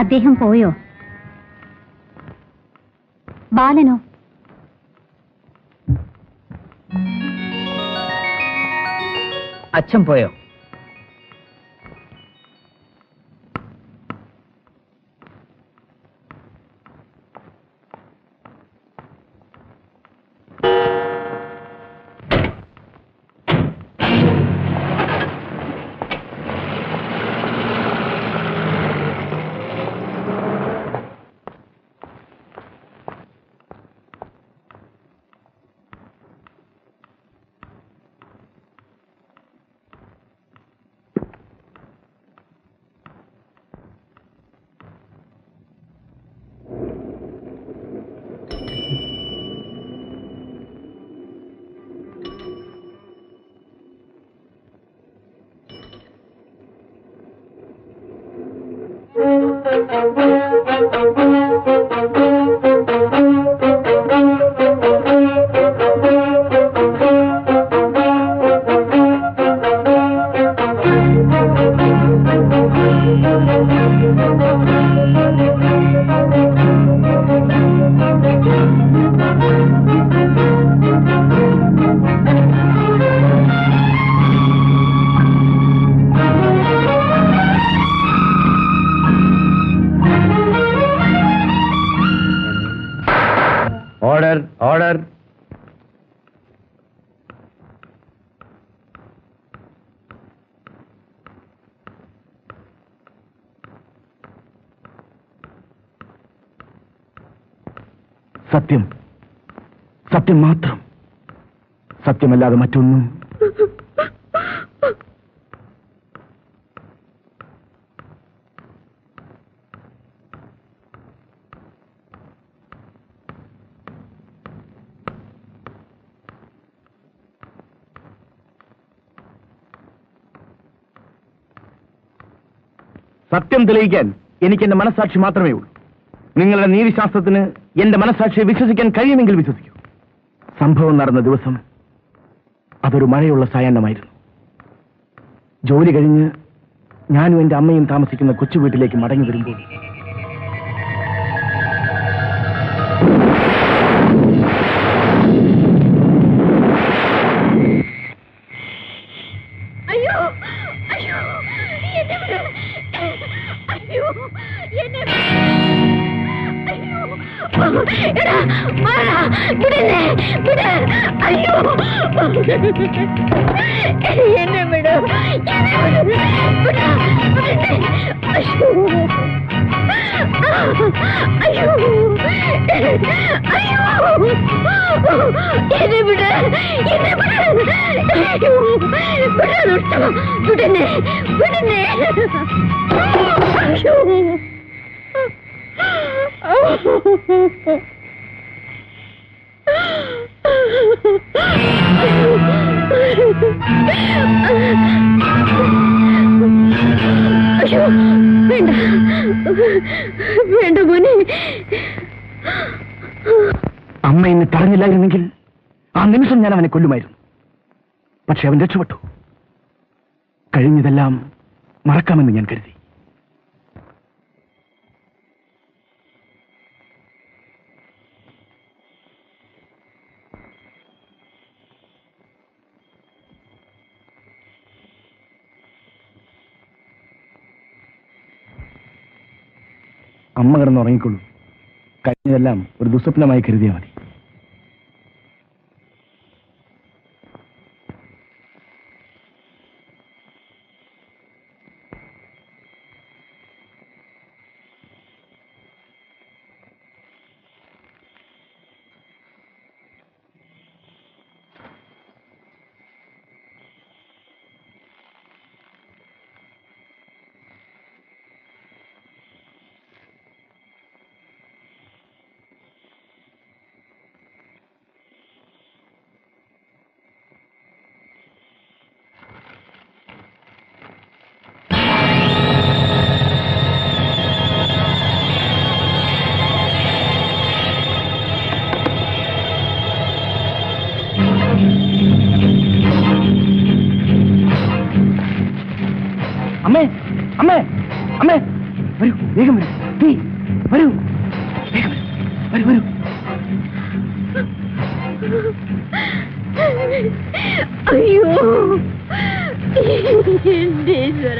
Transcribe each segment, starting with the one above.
അദ്ദേഹം പോയോ ബാലനോ അച്ഛൻ പോയോ ഓർഡർ ഓർഡർ സത്യം സത്യം മാത്രം സത്യമല്ലാതെ മറ്റൊന്നും സത്യം തെളിയിക്കാൻ എനിക്ക് എന്റെ മനസാക്ഷി മാത്രമേ ഉള്ളൂ നിങ്ങളുടെ നീതിശാസ്ത്രത്തിന് എന്റെ മനസാക്ഷിയെ വിശ്വസിക്കാൻ കഴിയുമെങ്കിൽ വിശ്വസിക്കൂ സംഭവം നടന്ന ദിവസം അതൊരു മഴയുള്ള സായാഹ്നമായിരുന്നു ജോലി കഴിഞ്ഞ് ഞാനും എന്റെ അമ്മയും താമസിക്കുന്ന കൊച്ചു വീട്ടിലേക്ക് മടങ്ങി വരുമ്പോൾ അയ്യോ അയ്യോ എന്നെ വിട് അയ്യോ എന്നെ അയ്യോ എടാ മാറാ വിടല്ലേ വിട് അയ്യോ എന്നെ വിട് എന്നെ വിട് വിടാ വിടല്ലേ അയ്യോ അയ്യോ അയ്യോ എന്നെ വിട് എന്നെ വിട് അയ്യോ വിടാൻ ഉത്തമം വിടന്നെ വിടന്നെ അയ്യോ അയ്യോ വേണ്ട വേണ്ട മോനെ അമ്മ എന്നെ തടഞ്ഞില്ലായിരുന്നെങ്കിൽ ആ നിമിഷം ഞാൻ അവനെ കൊല്ലുമായിരുന്നു പക്ഷെ അവൻ രക്ഷപ്പെട്ടു കഴിഞ്ഞതെല്ലാം മറക്കാമെന്ന് ഞാൻ കരുതി അമ്മ കിടന്ന് ഉറങ്ങിക്കൊള്ളൂ കഴിഞ്ഞതെല്ലാം ഒരു ദുസ്വപ്നമായി കരുതിയാൽ മതി അമ്മേ അമ്മേ അമ്മേ വരൂ വേഗം വരൂ ദേ, വരൂ വേഗം വരൂ വരൂ അയ്യോ എന്റെ ഈശ്വര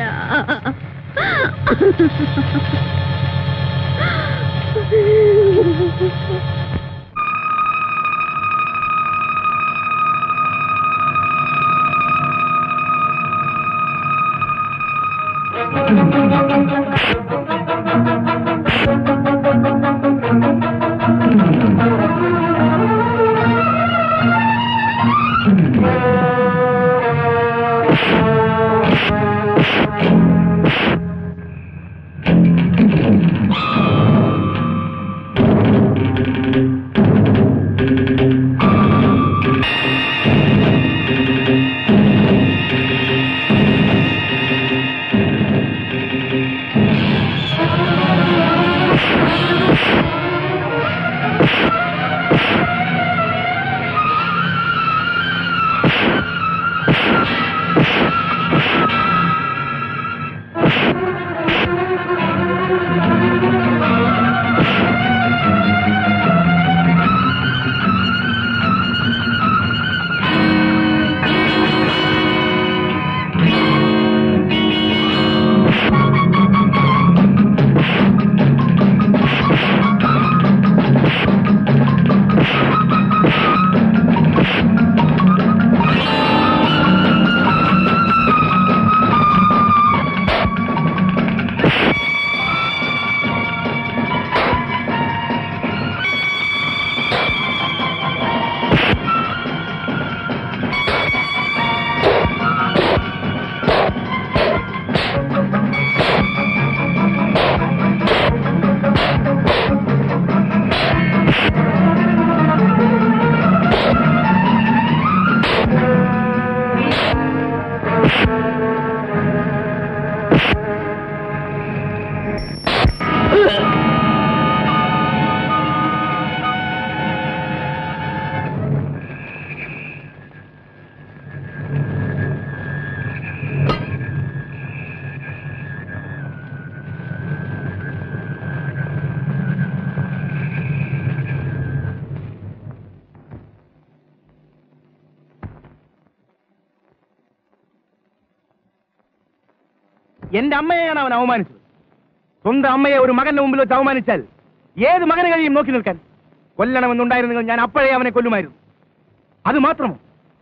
എന്റെ അമ്മയെയാണ് അവൻ അവമാനിച്ചത് സ്വന്തം അമ്മയെ ഒരു മകന്റെ മുമ്പിൽ വെച്ച് അവമാനിച്ചാൽ ഏത് മകന് കഴിയും നോക്കി നിൽക്കാൻ കൊല്ലണമെന്നുണ്ടായിരുന്നെങ്കിൽ ഞാൻ അപ്പോഴേ അവനെ കൊല്ലുമായിരുന്നു അത് മാത്രമോ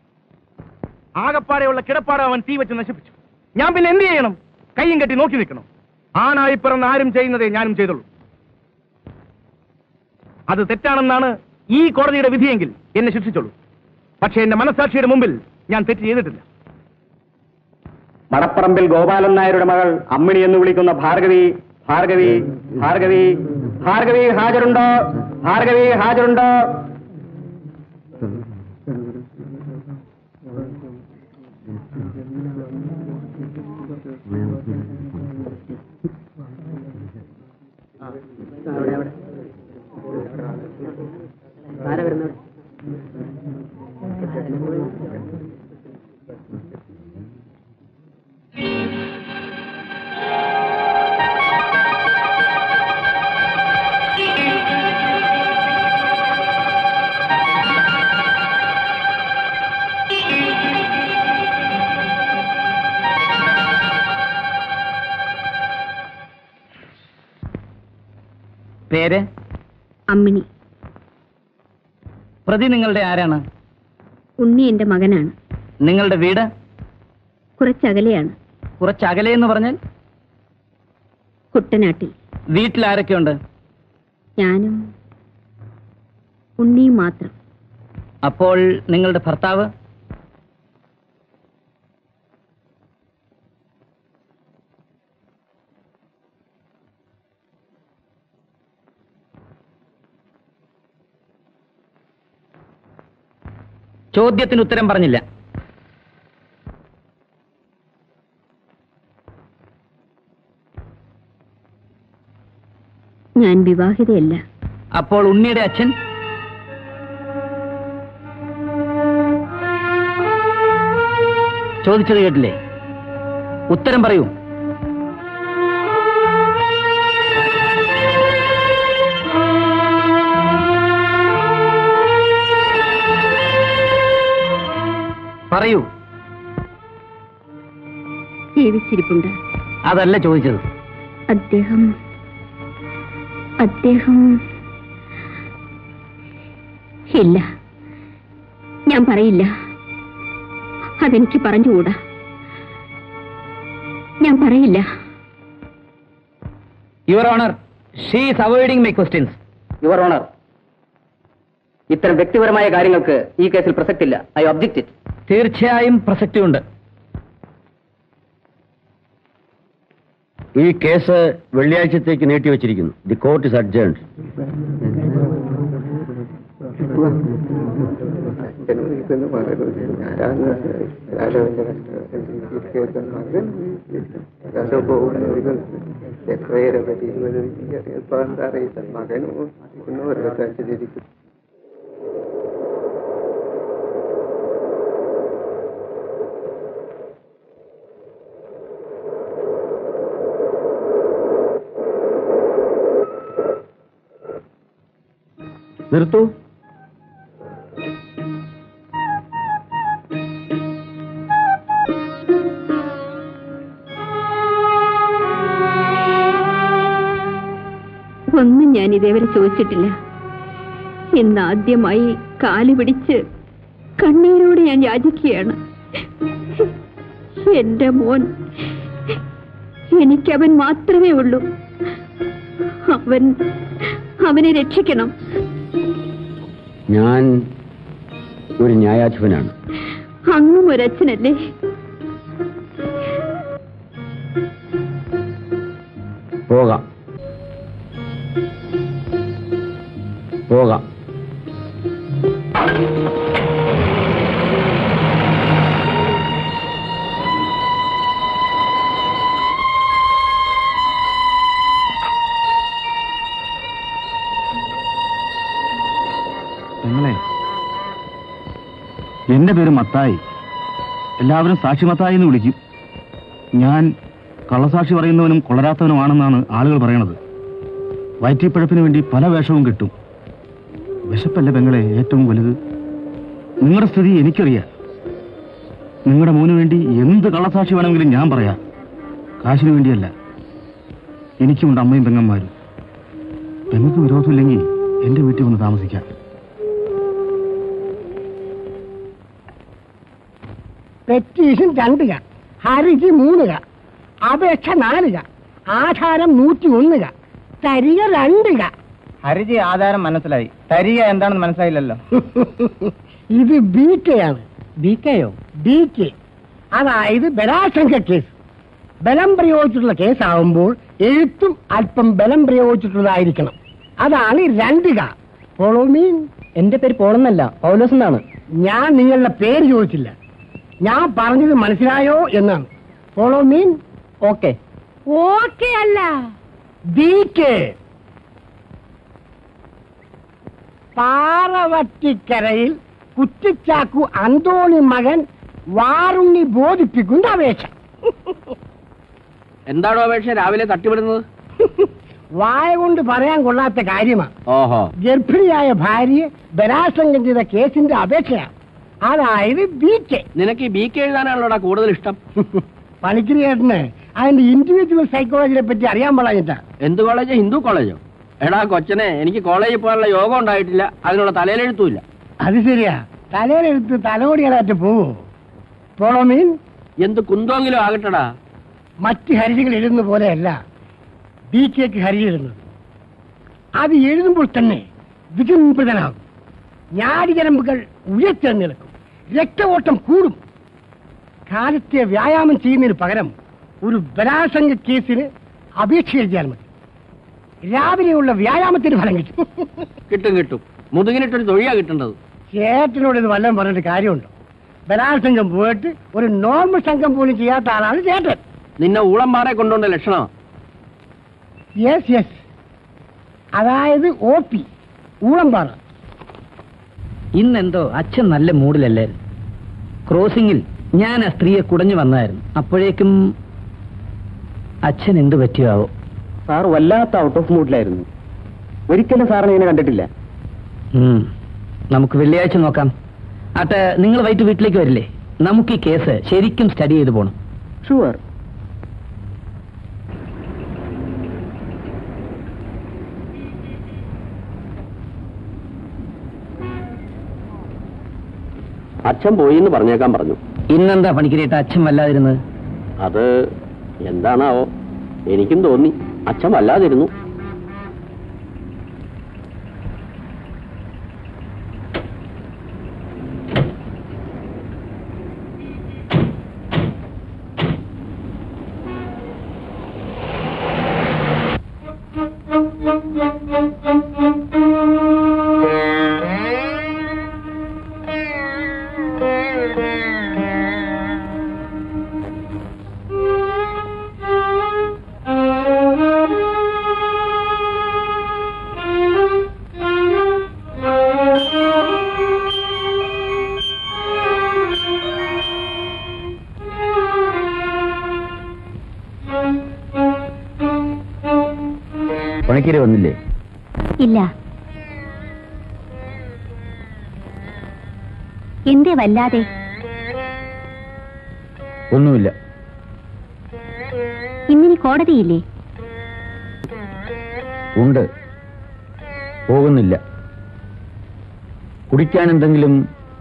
ആകപ്പാടെയുള്ള കിടപ്പാട് അവൻ തീ വെച്ച് നശിപ്പിച്ചു ഞാൻ പിന്നെ എന്ത് ചെയ്യണം കയ്യും കെട്ടി നോക്കി നിൽക്കണം ആണായി പിറന്ന് ആരും ചെയ്യുന്നതേ ഞാനും ചെയ്തുള്ളൂ അത് തെറ്റാണെന്നാണ് ഈ കോടതിയുടെ വിധിയെങ്കിൽ എന്നെ ശിക്ഷിച്ചോളൂ പക്ഷേ എന്റെ മനസാക്ഷിയുടെ മുമ്പിൽ ഞാൻ തെറ്റ് ചെയ്തിട്ടില്ല മടപ്പറമ്പിൽ ഗോപാലൻ നായരുടെ മകൾ അമ്മിണി എന്ന് വിളിക്കുന്ന ഭാർഗവി ഭാർഗവി ഭാർഗവി ഭാർഗവി ഹാജരുണ്ടോ ഭാർഗവി ഹാജരുണ്ടോ പേര് അമ്മിണി പ്രതി നിങ്ങളുടെ ആരാണ് ഉണ്ണി എന്റെ മകനാണ് നിങ്ങളുടെ വീട് കുറച്ചകലെയാണ് കുറച്ച് അകലെ എന്ന് പറഞ്ഞാൽ കുട്ടനാട്ടിൽ വീട്ടിൽ ആരൊക്കെയുണ്ട് ഞാനും ഉണ്ണിയും മാത്രം അപ്പോൾ നിങ്ങളുടെ ഭർത്താവ് ചോദ്യത്തിന് ഉത്തരം പറഞ്ഞില്ല ഞാൻ വിവാഹിതയല്ല അപ്പോൾ ഉണ്ണിയുടെ അച്ഛൻ ചോദിച്ചത് കേട്ടില്ലേ ഉത്തരം പറയൂ പറയൂ ജീവിച്ചിരിപ്പുണ്ട് അതല്ല ചോദിച്ചത് അദ്ദേഹം അദ്ദേഹം ഇല്ല ഞാൻ പറയില്ല അതെനിക്ക് പറഞ്ഞുകൂടാ ഞാൻ പറയില്ല your honour she is avoiding my questions your honour ഇത്തരം വ്യക്തിപരമായ കാര്യങ്ങൾക്ക് ഈ കേസിൽ പ്രസക്തില്ല ഐ ഒബ്ജക്റ്റ് ഇറ്റ് തീർച്ചയായും പ്രസക്തിയുണ്ട് ഈ കേസ് വെള്ളിയാഴ്ചത്തേക്ക് നീട്ടിവച്ചിരിക്കുന്നു ദി കോർട്ട് ഇസ് അഡ്ജേൺഡ് മകനും നിർത്തൂ ഒന്നും ഞാൻ ഇതേവരെ ചോദിച്ചിട്ടില്ല ഇന്ന് ആദ്യമായി കാല് പിടിച്ച് കണ്ണീരോട് ഞാൻ യാചിക്കുകയാണ് എന്റെ മോൻ എനിക്കവൻ മാത്രമേ ഉള്ളൂ അവൻ അവനെ രക്ഷിക്കണം ഞാൻ ഒരു ന്യായാധിപനാണ് അങ്ങും ഒരച്ഛനല്ലേ പോകാം പോകാം നിങ്ങളെ എന്റെ പേര് മത്തായി എല്ലാവരും സാക്ഷി മത്തായി എന്ന് വിളിക്കും ഞാൻ കള്ളസാക്ഷി പറയുന്നവനും കൊളരാത്തവനുമാണെന്നാണ് ആളുകൾ പറയണത് വയറ്റിപ്പഴപ്പിന് വേണ്ടി പല വേഷവും കിട്ടും വിശപ്പല്ല പെങ്ങളെ ഏറ്റവും വലുത് നിങ്ങളുടെ സ്ഥിതി എനിക്കറിയാം നിങ്ങളുടെ മോന് വേണ്ടി എന്ത് കള്ളസാക്ഷി വേണമെങ്കിലും ഞാൻ പറയാം കാശിന് വേണ്ടിയല്ല എനിക്കുമുണ്ട് അമ്മയും പെങ്ങന്മാരും പെങ്ങൾക്ക് വിരോധമില്ലെങ്കിൽ എന്റെ വീട്ടിൽ വന്ന് താമസിക്കാം പെറ്റീഷൻ രണ്ടുക ഹർജി മൂന്നുക അപേക്ഷ നാലുക ആധാരം നൂറ്റി ഒന്നുക തരിക രണ്ടുക ഹരിജി ആധാരം മനസ്സിലായി തരിക എന്താണെന്ന് മനസ്സിലായില്ലല്ലോ ഇത് ബി കെ ആണ് ബി കെയോ ബി കെ അതായത് ബലാത്സംഗ കേസ് ബലം പ്രയോഗിച്ചിട്ടുള്ള കേസാവുമ്പോൾ എഴുത്തും അല്പം ബലം പ്രയോഗിച്ചിട്ടുള്ളതായിരിക്കണം അതാണ് രണ്ടുക ഫോളോ മീൻ എന്റെ പേര് പോളെന്നല്ല പൗലോസ് എന്നാണ് ഞാൻ നിങ്ങളുടെ പേര് ചോദിച്ചില്ല ഞാൻ പറഞ്ഞത് മനസ്സിലായോ എന്നാണ് ഫോളോ മീൻ ഓക്കെ ഓക്കെ അല്ല ബി കെ പാറവട്ടിക്കരയിൽ കുറ്റിച്ചാക്കു അന്തോണി മകൻ വാറുണ്ണി ബോധിപ്പിക്കുന്ന അപേക്ഷ എന്താണോ അപേക്ഷ രാവിലെ തട്ടിവിടുന്നത് വായ കൊണ്ട് പറയാൻ കൊള്ളാത്ത കാര്യമാണ് ഓഹോ ഗർഭിണിയായ ഭാര്യയെ ബലാത്സംഗം ചെയ്ത കേസിന്റെ അപേക്ഷയാണ് അതായത് ബി കെ നിനക്ക് ബി കെ എഴുതാനാണല്ലോടാ കൂടുതൽ ഇഷ്ടം പണിക്കരി ചേട്ടന് അതിന്റെ ഇൻഡിവിജ്വൽ സൈക്കോളജിനെ പറ്റി അറിയാൻ പാടില്ല എന്ത് കോളേജ് ഹിന്ദു കോളേജോ എടാ കൊച്ചനെ എനിക്ക് കോളേജിൽ പോകാനുള്ള യോഗം ഉണ്ടായിട്ടില്ല അതിനുള്ള തലയിലെഴുത്തുമില്ല അത് ശരിയാ തലയിലെടുത്ത് തലോടികളായിട്ട് പോവോ പോളോ മീൻ എന്ത് കുന്തോങ്കിലും ആകട്ടടാ മറ്റ് ഹരികൾ എഴുതുന്ന പോലെയല്ല ബി കെക്ക് ഹരി എഴുതുന്നത് അത് എഴുതുമ്പോൾ തന്നെ വിജൃംഭിതനാകും ഞാടിചരമ്പുകൾ ഉയർത്തെഴുന്നേൽക്കും രക്തഓട്ടം കൂടും കാലത്തെ വ്യായാമം ചെയ്യുന്നതിന് പകരം ഒരു ബലാത്സംഗ കേസിന് അപേക്ഷ എഴുതിയാൽ മതി രാവിലെയുള്ള വ്യായാമത്തിന് ഫലം കിട്ടും കിട്ടും കിട്ടും മുതുകിനിട്ടൊരു തൊഴിയാ കിട്ടേണ്ടത് ചേട്ടനോട് ഇത് വല്ലതും പറഞ്ഞിട്ട് കാര്യമുണ്ടോ ബലാത്സംഗം പോയിട്ട് ഒരു നോർമൽ സംഘം പോലും ചെയ്യാത്ത ആളാണ് ചേട്ടൻ നിന്നെ ഊളംപാറെ കൊണ്ടുപോണ്ട ലക്ഷണം യെസ് യെസ് അതായത് ഒ പി ഊളംപാറ ഇന്നെന്തോ അച്ഛൻ നല്ല മൂഡിലല്ലായിരുന്നു ക്രോസിംഗിൽ ഞാൻ ആ സ്ത്രീയെ കുടഞ്ഞു വന്നായിരുന്നു അപ്പോഴേക്കും അച്ഛൻ എന്ത് പറ്റിയാവോ സാർ വല്ലാത്ത ഔട്ട് ഓഫ് മൂഡിലായിരുന്നു ഒരിക്കലും സാറിനെ ഇങ്ങനെ കണ്ടിട്ടില്ല ഉം. നമുക്ക് വെള്ളിയാഴ്ച നോക്കാം ആട്ടെ നിങ്ങൾ വൈകിട്ട് വീട്ടിലേക്ക് വരില്ലേ നമുക്ക് ഈ കേസ് ശരിക്കും സ്റ്റഡി ചെയ്ത് പോണം ഷുവർ അച്ഛൻ പോയി എന്ന് പറഞ്ഞേക്കാൻ പറഞ്ഞു ഇന്നെന്താ പണിക്കരേട്ട അച്ഛൻ വല്ലാതിരുന്നത് അത് എന്താണാവോ എനിക്കും തോന്നി അച്ഛൻ വല്ലാതിരുന്നു പണിക്കര് വന്നില്ലേ ഇല്ല എന്തേ വല്ലാതെ ഒന്നുമില്ല ഇന്നിനി കോടതിയില്ലേ ഉണ്ട് പോകുന്നില്ല കുടിക്കാൻ എന്തെങ്കിലും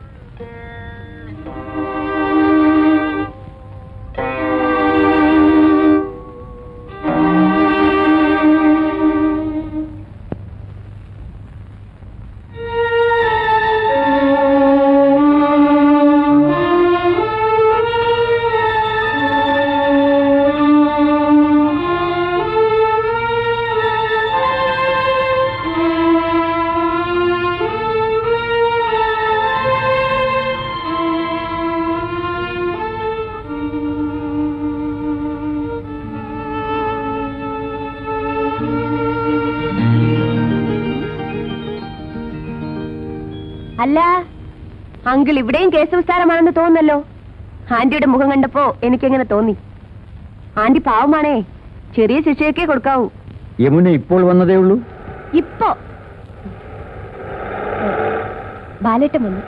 അല്ല അങ്കിൾ ഇവിടെയും കേസ് വിസ്താരമാണെന്ന് തോന്നുന്നല്ലോ ആന്റിയുടെ മുഖം കണ്ടപ്പോ എനിക്കെങ്ങനെ തോന്നി ആന്റി പാവമാണേ ചെറിയ ശിക്ഷയൊക്കെ കൊടുക്കാവൂ യമുന ഇപ്പോൾ വന്നതേ ഉള്ളൂ ഇപ്പോ ബാലേട്ടൻ വന്നു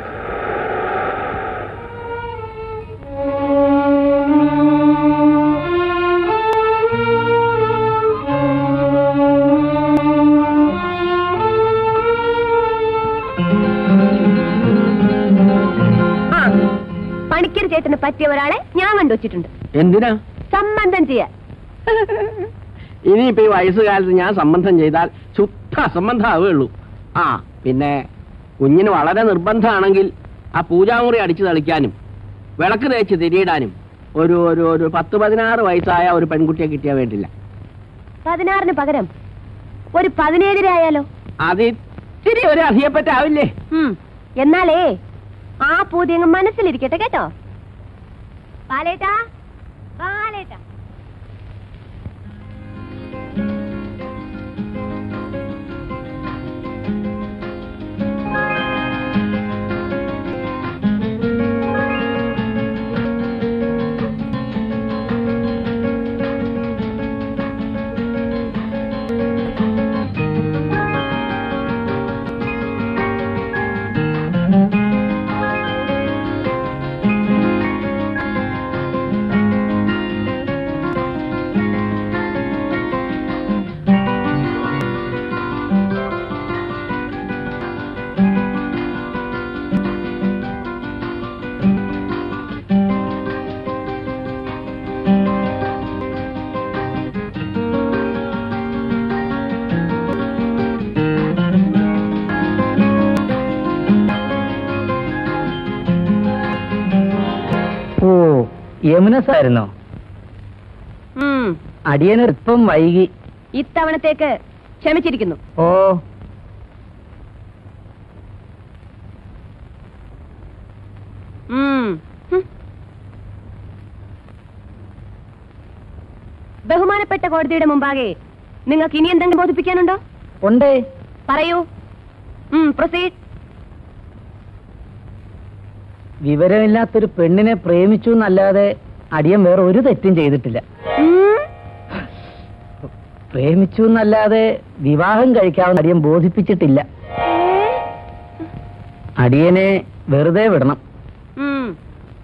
ആ പണിക്കർ ചേട്ടന് പറ്റിയ ഒരാളെ ഞാൻ കണ്ടുവച്ചിട്ടുണ്ട് എന്തിനാ സംബന്ധം ചെയ്യാൻ ഇനിയിപ്പോ ഈ വയസ്സുകാലത്ത് ഞാൻ സംബന്ധം ചെയ്താൽ ശുദ്ധ അസംബന്ധമാവേ ഉള്ളൂ ആ പിന്നെ കുഞ്ഞിന് വളരെ നിർബന്ധമാണെങ്കിൽ ആ പൂജാമുറി അടിച്ചു തളിക്കാനും വിളക്ക് തേച്ച് തിരിയിടാനും ഒരു ഒരു ഒരു പത്ത് പതിനാറ് വയസ്സായ ഒരു പെൺകുട്ടിയെ കിട്ടിയാൽ വേണ്ടില്ല പതിനാറിന് പകരം ഒരു പതിനേഴരായാലോ അത് ഇത്തിരി ഒരു അധികപ്പറ്റാവില്ലേ ഉം. എന്നാലേ ആ പൂതി അങ്ങ് മനസ്സിലിരിക്കട്ടെ കേട്ടോ പാലേട്ടാ പാലേട്ടാ ഓ യമുനസ് ആയിരുന്നോ ഉം. അടിയന് ഇപ്പം വൈകി ഇത്തവണത്തേക്ക് ക്ഷമിച്ചിരിക്കുന്നു ഓ ഉം. ഹും. ബഹുമാനപ്പെട്ട കോടതിയുടെ മുമ്പാകെ നിങ്ങൾക്ക് ഇനി എന്തെങ്കിലും ബോധിപ്പിക്കാനുണ്ടോ ഉണ്ടേ പറയൂ പ്രൊസീഡ് വിവരമില്ലാത്തൊരു പെണ്ണിനെ പ്രേമിച്ചു എന്നല്ലാതെ അടിയൻ വേറെ ഒരു തെറ്റും ചെയ്തിട്ടില്ല പ്രേമിച്ചു എന്നല്ലാതെ വിവാഹം കഴിക്കാവുന്ന അടിയൻ ബോധിപ്പിച്ചിട്ടില്ല അടിയനെ വെറുതെ വിടണം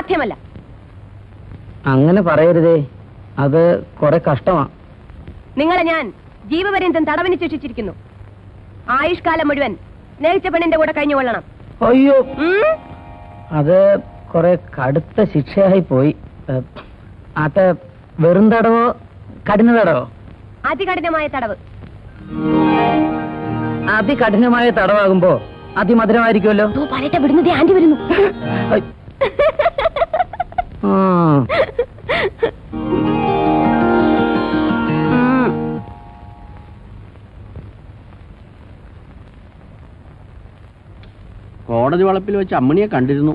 സാധ്യമല്ല അങ്ങനെ പറയരുതേ അത് കുറെ കഷ്ടമാ നിങ്ങളെ ഞാൻ ജീവപര്യന്തം തടവിന് ശിക്ഷിച്ചിരിക്കുന്നു ആയുഷ്കാലം മുഴുവൻ സ്നേഹിച്ച പെണ്ണിന്റെ കൂടെ കഴിഞ്ഞു കൊള്ളണം അയ്യോ ഉം? അത് കുറെ കടുത്ത ശിക്ഷയായി പോയി ഏ, ആട്ടെ വെറും തടവോ കഠിന തടവോ അതികഠിനമായ തടവ് അതികഠിനമായ തടവാകുമ്പോ അതിമധുരമായിരിക്കുമല്ലോ ഓ പറയട്ടെ വിടുന്നത് ആന്റി വരുന്നു ഐ. ആ. കോടതി വളപ്പിൽ വെച്ച് അമ്മണിയെ കണ്ടിരുന്നു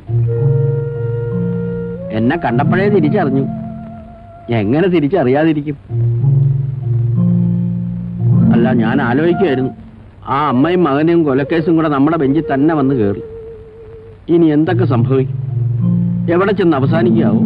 എന്നെ കണ്ടപ്പോഴേ തിരിച്ചറിഞ്ഞു എങ്ങനെ തിരിച്ചറിയാതിരിക്കും അല്ല ഞാൻ ആലോചിക്കുമായിരുന്നു ആ അമ്മയും മകനെയും കൊലക്കേസും കൂടെ നമ്മുടെ ബെഞ്ചിൽ തന്നെ വന്ന് കയറി ഇനി എന്തൊക്കെ സംഭവിക്കും എവിടെ ചെന്ന് അവസാനിക്കാവോ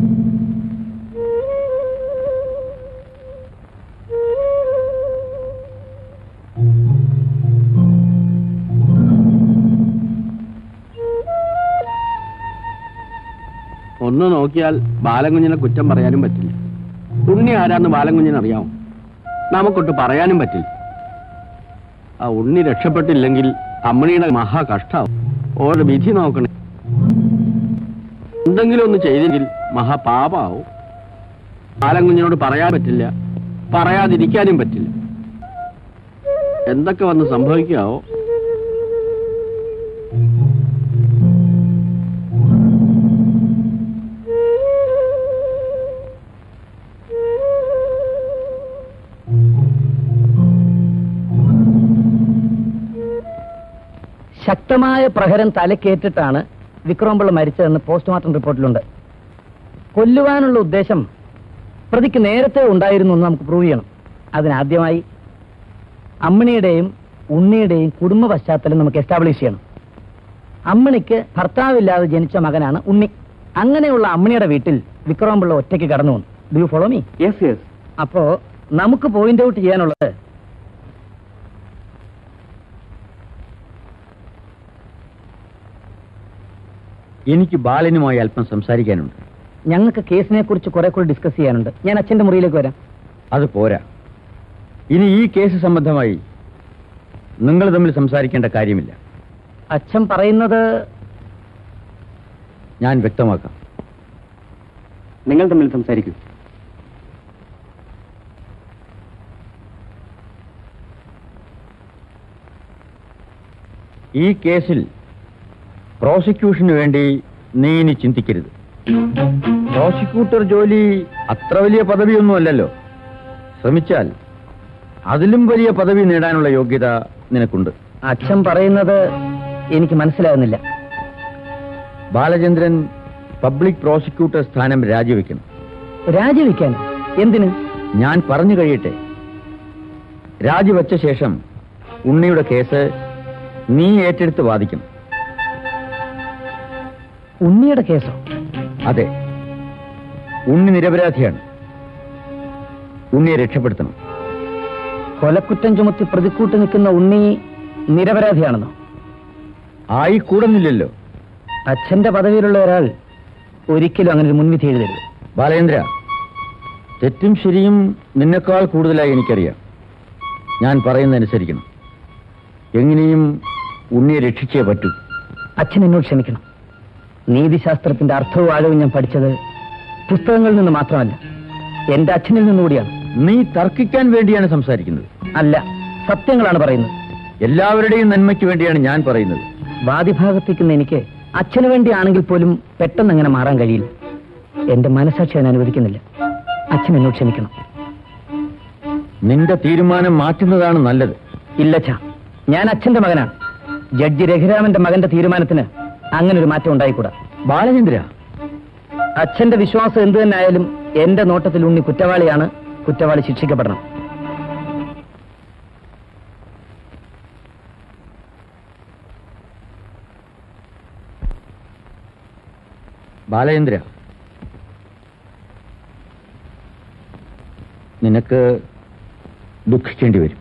ഒന്ന് നോക്കിയാൽ ബാലകുഞ്ഞിനെ കുറ്റം പറയാനും പറ്റില്ല ഉണ്ണി ആരാന്ന് ബാലകുഞ്ഞിന് അറിയാമോ നമുക്കൊട്ട് പറയാനും പറ്റില്ല ആ ഉണ്ണി രക്ഷപ്പെട്ടില്ലെങ്കിൽ അമ്മണിയുടെ മഹാ കഷ്ടാവും ഓരോ വിധി നോക്കണേ എന്തെങ്കിലും ഒന്ന് ചെയ്തെങ്കിൽ മഹാപാപാവും ബാലകുഞ്ഞിനോട് പറയാൻ പറ്റില്ല പറയാതിരിക്കാനും പറ്റില്ല എന്തൊക്കെ വന്ന് സംഭവിക്കാവോ ശക്തമായ പ്രഹരം തലക്കേറ്റിട്ടാണ് വിക്രംപിള്ള മരിച്ചതെന്ന് പോസ്റ്റ്മോർട്ടം റിപ്പോർട്ടിലുണ്ട് കൊല്ലുവാനുള്ള ഉദ്ദേശം പ്രതിക്ക് നേരത്തെ ഉണ്ടായിരുന്നു എന്ന് നമുക്ക് പ്രൂവ് ചെയ്യണം അതിനാദ്യമായി അമ്മിണിയുടെയും ഉണ്ണിയുടെയും കുടുംബ പശ്ചാത്തലം നമുക്ക് എസ്റ്റാബ്ലിഷ് ചെയ്യണം അമ്മിണിക്ക് ഭർത്താവില്ലാതെ ജനിച്ച മകനാണ് ഉണ്ണി അങ്ങനെയുള്ള അമ്മിണിയുടെ വീട്ടിൽ വിക്രംപിള്ള ഒറ്റയ്ക്ക് കടന്നു വന്നു do you follow me yes yes അപ്പോ നമുക്ക് പോയിന്റ് ഔട്ട് ചെയ്യാനുള്ളത് എനിക്ക് ബാലനുമായി അല്പം സംസാരിക്കാനുണ്ട് ഞങ്ങൾക്ക് കേസിനെ കുറിച്ച് കുറെ കൂടി ഡിസ്കസ് ചെയ്യാനുണ്ട് ഞാൻ അച്ഛന്റെ മുറിയിലേക്ക് വരാം അത് പോരാ ഇനി ഈ കേസ് സംബന്ധമായി നിങ്ങൾ തമ്മിൽ സംസാരിക്കേണ്ട കാര്യമില്ല അച്ഛൻ പറയുന്നത് ഞാൻ വ്യക്തമാക്കാം നിങ്ങൾ തമ്മിൽ സംസാരിക്കൂ ഈ കേസിൽ പ്രോസിക്യൂഷന് വേണ്ടി നീ ഇനി ചിന്തിക്കരുത് പ്രോസിക്യൂട്ടർ ജോലി അത്ര വലിയ പദവിയൊന്നുമല്ലല്ലോ ശ്രമിച്ചാൽ അതിലും വലിയ പദവി നേടാനുള്ള യോഗ്യത നിനക്കുണ്ട് അച്ഛൻ പറയുന്നത് എനിക്ക് മനസ്സിലാകുന്നില്ല ബാലചന്ദ്രൻ പബ്ലിക് പ്രോസിക്യൂട്ടർ സ്ഥാനം രാജിവെക്കണം രാജിവെക്കാൻ എന്തിന് ഞാൻ പറഞ്ഞു കഴിയട്ടെ രാജിവെച്ച ശേഷം ഉണ്ണിയുടെ കേസ് നീ ഏറ്റെടുത്ത് വാദിക്കണം ഉണ്ണിയുടെ കേസോ അതെ ഉണ്ണി നിരപരാധിയാണ് ഉണ്ണിയെ രക്ഷപ്പെടുത്തണം കൊലക്കുറ്റം ചുമത്തി പ്രതിക്കൂട്ട് നിൽക്കുന്ന ഉണ്ണി നിരപരാധിയാണെന്നോ ആയിക്കൂടുന്നില്ലല്ലോ അച്ഛന്റെ പദവിയിലുള്ള ഒരാൾ ഒരിക്കലും അങ്ങനെ ഒരു മുൻവിധി എഴുതരുത് ബാലേന്ദ്ര തെറ്റും ശരിയും നിന്നെക്കാൾ കൂടുതലായി എനിക്കറിയാം ഞാൻ പറയുന്നതനുസരിക്കണം എങ്ങനെയും ഉണ്ണിയെ രക്ഷിച്ചേ പറ്റൂ അച്ഛൻ എന്നോട് ക്ഷമിക്കണം നീതിശാസ്ത്രത്തിന്റെ അർത്ഥവും ആഴവും ഞാൻ പഠിച്ചത് പുസ്തകങ്ങളിൽ നിന്ന് മാത്രമല്ല എന്റെ അച്ഛനിൽ നിന്നുകൂടിയാണ് നീ തർക്കിക്കാൻ വേണ്ടിയാണ് സംസാരിക്കുന്നത് അല്ല സത്യങ്ങളാണ് പറയുന്നത് എല്ലാവരുടെയും നന്മയ്ക്ക് വേണ്ടിയാണ് ഞാൻ പറയുന്നത് വാദിഭാഗത്തേക്കുന്ന എനിക്ക് അച്ഛന് വേണ്ടിയാണെങ്കിൽ പോലും പെട്ടെന്ന് അങ്ങനെ മാറാൻ കഴിയില്ല എന്റെ മനസാക്ഷി ഞാൻ അനുവദിക്കുന്നില്ല അച്ഛൻ എന്നോട് ക്ഷമിക്കണം നിന്റെ തീരുമാനം മാറ്റുന്നതാണ് നല്ലത് ഇല്ല ഛ ഞാൻ അച്ഛന്റെ മകനാണ് ജഡ്ജി രഘുരാമന്റെ മകന്റെ തീരുമാനത്തിന് അങ്ങനെ ഒരു മാറ്റം ഉണ്ടായിക്കൂടാ ബാലചന്ദ്ര അച്ഛന്റെ വിശ്വാസം എന്തു തന്നെ ആയാലും എന്റെ നോട്ടത്തിൽ ഉണ്ണി കുറ്റവാളിയാണ് കുറ്റവാളി ശിക്ഷിക്കപ്പെടണം ബാലചന്ദ്ര നിനക്ക് ദുഃഖിക്കേണ്ടി വരും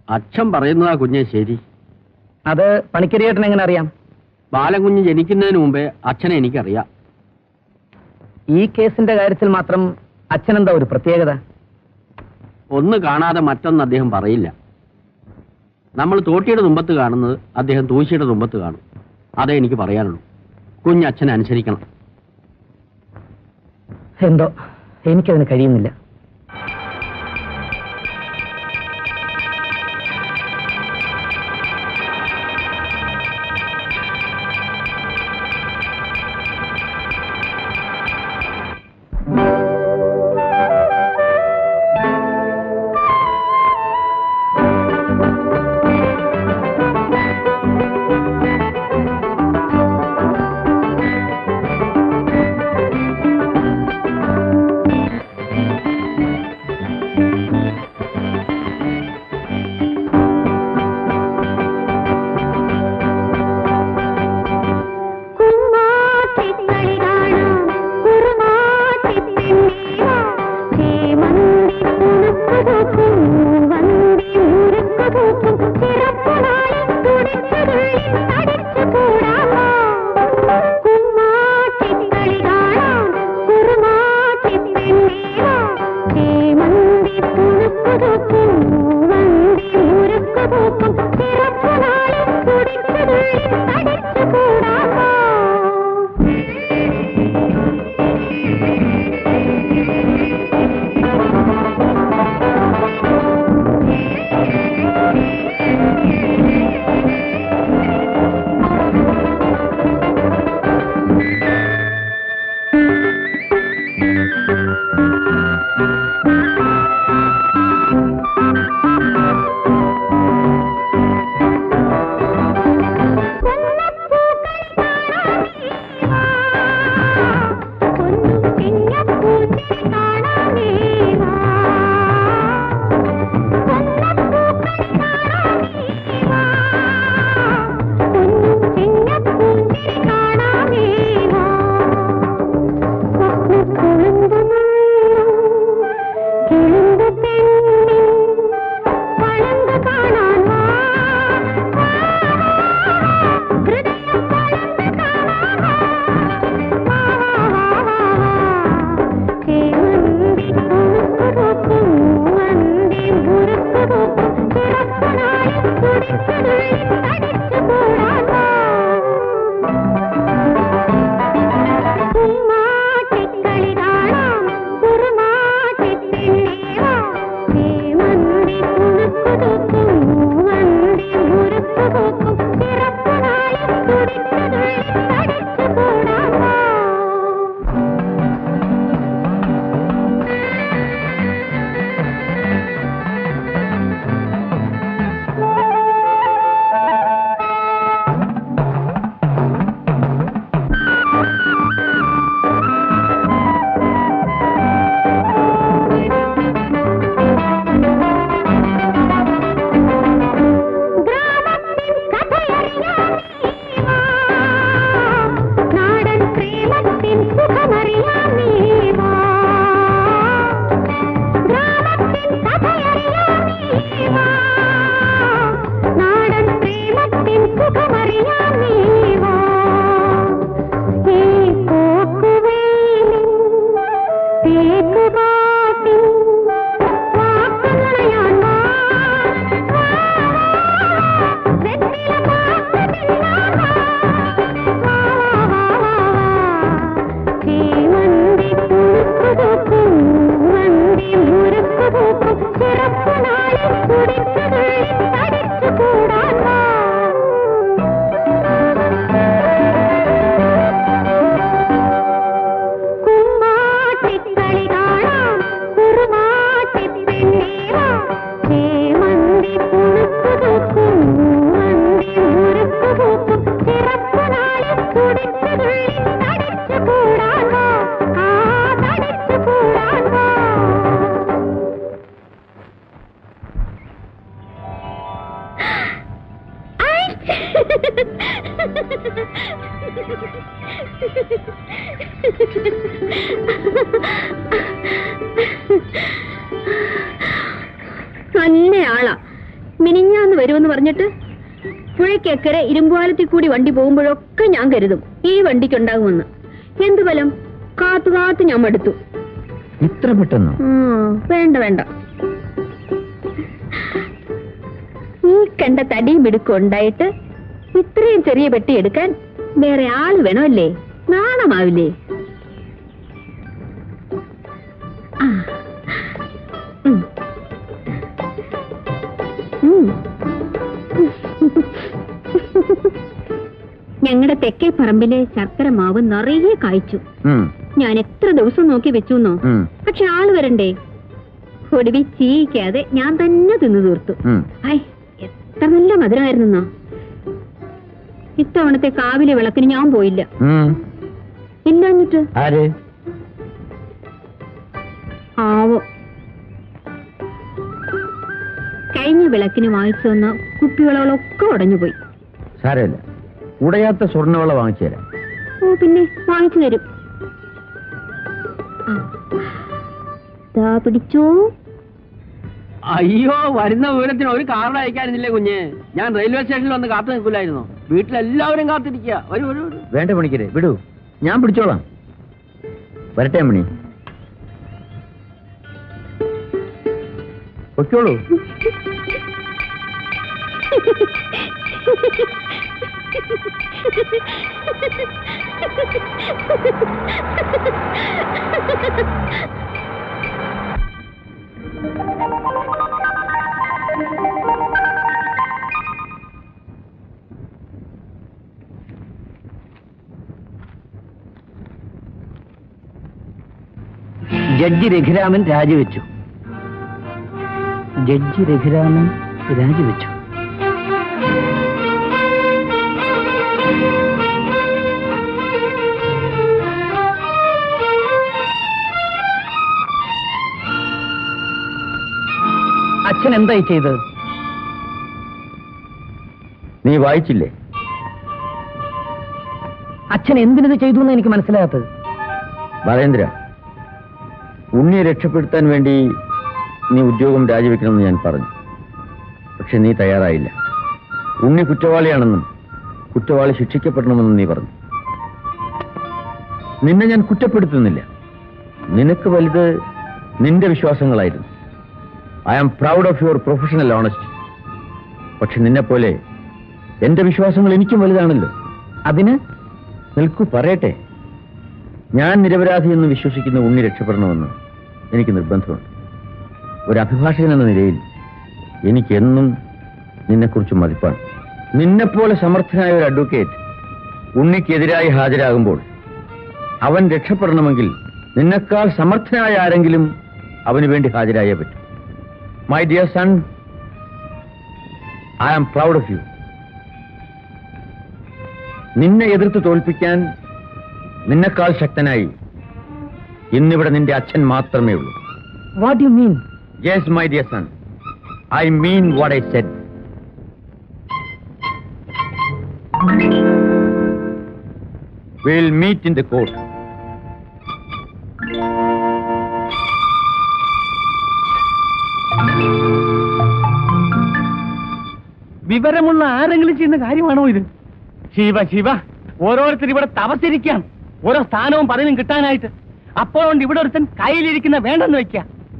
അച്ഛൻ പറയുന്നതാ കുഞ്ഞെ ശരി അത് പണിക്കരിയേട്ടൻ എങ്ങനെ അറിയാം ബാലകുഞ്ഞ് ജനിക്കുന്നതിന് മുമ്പേ അച്ഛനെ എനിക്കറിയാം ഈ കേസിന്റെ കാര്യത്തിൽ മാത്രം അച്ഛനെന്താ ഒരു പ്രത്യേകത ഒന്ന് കാണാതെ മറ്റൊന്ന് അദ്ദേഹം പറയില്ല നമ്മൾ തോട്ടിയുടെ തുമ്പത്ത് കാണുന്നത് അദ്ദേഹം തൂശിയുടെ തുമ്പത്ത് കാണും അതേ എനിക്ക് പറയാനുള്ളൂ കുഞ്ഞച്ഛനെ അനുസരിക്കണം എന്തോ എനിക്കതിന് കഴിയുന്നില്ല നല്ല ആളാ മിനിഞ്ഞാന്ന് വരുമെന്ന് പറഞ്ഞിട്ട് പുഴയ്ക്കക്കരെ ഇരുമ്പുപാലത്തിൽ കൂടി വണ്ടി പോകുമ്പോഴൊക്കെ ഞാൻ കരുതും ഈ വണ്ടിക്കുണ്ടാകുമെന്ന് എന്ത് ബലം കാത്തു കാത്തു ഞാൻ മടുത്തു ഇത്ര പെട്ടെന്നോ ഉം, വേണ്ട വേണ്ട ഈ കണ്ട തടിയും മിടുക്കും ഉണ്ടായിട്ട് ഇത്രയും ചെറിയ പെട്ടി എടുക്കാൻ വേറെ ആള് വേണമല്ലേ നാണമാവില്ലേ ആ. ഉം. ഉം. ഞങ്ങളുടെ തെക്കേ പറമ്പിലെ ശർക്കര മാവ് നിറയെ കായ്ച്ചു ഉം, ഞാൻ എത്ര ദിവസം നോക്കി വെച്ചു ഉം, പക്ഷെ ആള് വരണ്ടേ ഒടുവിൽ ചീയിക്കാതെ ഞാൻ തന്നെ തിന്നു തീർത്തു ഉം. ഐ എത്ര നല്ല മധുരമായിരുന്നോ ഇത്തവണത്തെ കാവിലെ വിളക്കിന് ഞാൻ പോയില്ല ഉം. ഇല്ലാഞ്ഞിട്ട് ആര് ആവോ കഴിഞ്ഞ വിളക്കിന് വാങ്ങിച്ചു വന്ന കുപ്പിവിളകളൊക്കെ ഉടഞ്ഞുപോയി സാരമില്ല ഉടയാത്ത സ്വർണ്ണവള വാങ്ങിച്ചു തരാം ഓ പിന്നെ വാങ്ങിച്ചു തരും ആ. ദാ പിടിച്ചോ അയ്യോ വരുന്ന വിവരത്തിന് ഒരു കാറിൽ അയക്കാനില്ലേ കുഞ്ഞ് ഞാൻ റെയിൽവേ സ്റ്റേഷനിൽ വന്ന് കാത്തു നിൽക്കില്ലായിരുന്നോ വീട്ടിലെല്ലാവരും കാത്തിരിക്കുക വരൂ വരൂ വരൂ. വേണ്ട മണിക്കരെ വിടൂ ഞാൻ പിടിച്ചോളാം വരട്ടെ മണി പൊയ്ക്കോളൂ ജഡ്ജി രഘുരാമൻ രാജിവെച്ചു ജഡ്ജി രഘുരാമൻ രാജിവെച്ചു അച്ഛൻ എന്തായി ചെയ്തത് നീ വായിച്ചില്ലേ അച്ഛൻ എന്തിനത് ചെയ്തു എന്ന് എനിക്ക് മനസ്സിലാകാത്തത് ബാലേന്ദ്ര ഉണ്ണിയെ രക്ഷപ്പെടുത്താൻ വേണ്ടി നീ ഉദ്യോഗം രാജിവെക്കണമെന്ന് ഞാൻ പറഞ്ഞു പക്ഷെ നീ തയ്യാറായില്ല ഉണ്ണി കുറ്റവാളിയാണെന്നും കുറ്റവാളി ശിക്ഷിക്കപ്പെടണമെന്നും നീ പറഞ്ഞു നിന്നെ ഞാൻ കുറ്റപ്പെടുത്തുന്നില്ല നിനക്ക് വലുത് നിന്റെ വിശ്വാസങ്ങളായിരുന്നു I am proud of your professional honesty പക്ഷെ നിന്നെപ്പോലെ എന്റെ വിശ്വാസങ്ങൾ എനിക്കും വലുതാണല്ലോ അതിന് നിൽക്കൂ പറയട്ടെ ഞാൻ നിരപരാധി എന്ന് വിശ്വസിക്കുന്ന ഉണ്ണി രക്ഷപ്പെടണമെന്ന് എനിക്ക് നിർബന്ധമുണ്ട് ഒരു അഭിഭാഷകൻ എന്ന നിലയിൽ എനിക്കെന്നും നിന്നെക്കുറിച്ച് മതിപ്പാണ് നിന്നെപ്പോലെ സമർത്ഥനായ ഒരു അഡ്വക്കേറ്റ് ഉണ്ണിക്കെതിരായി ഹാജരാകുമ്പോൾ അവൻ രക്ഷപ്പെടണമെങ്കിൽ നിന്നെക്കാൾ സമർത്ഥനായ ആരെങ്കിലും അവന് വേണ്ടി ഹാജരായേ പറ്റൂ my dear son I am proud of you നിന്നെ എതിർത്ത് തോൽപ്പിക്കാൻ നിന്നെക്കാൾ ശക്തനായി ഇന്നിവിടെ നിന്റെ അച്ഛൻ മാത്രമേ ഉള്ളൂ what you mean yes my dear son I mean what I said will meet in the court വിവരമുള്ള ആരെങ്കിലും ചെയ്യുന്ന കാര്യമാണോ ഇത് ശിവ ശിവ ഓരോരുത്തർ ഇവിടെ തപസിരിക്കാം ഓരോ സ്ഥാനവും പദവിയും കിട്ടാനായിട്ട് അപ്പോഴുണ്ട് ഇവിടെ ഒരുത്തൻ കയ്യിലിരിക്കുന്ന വേണ്ടെന്ന് വെക്ക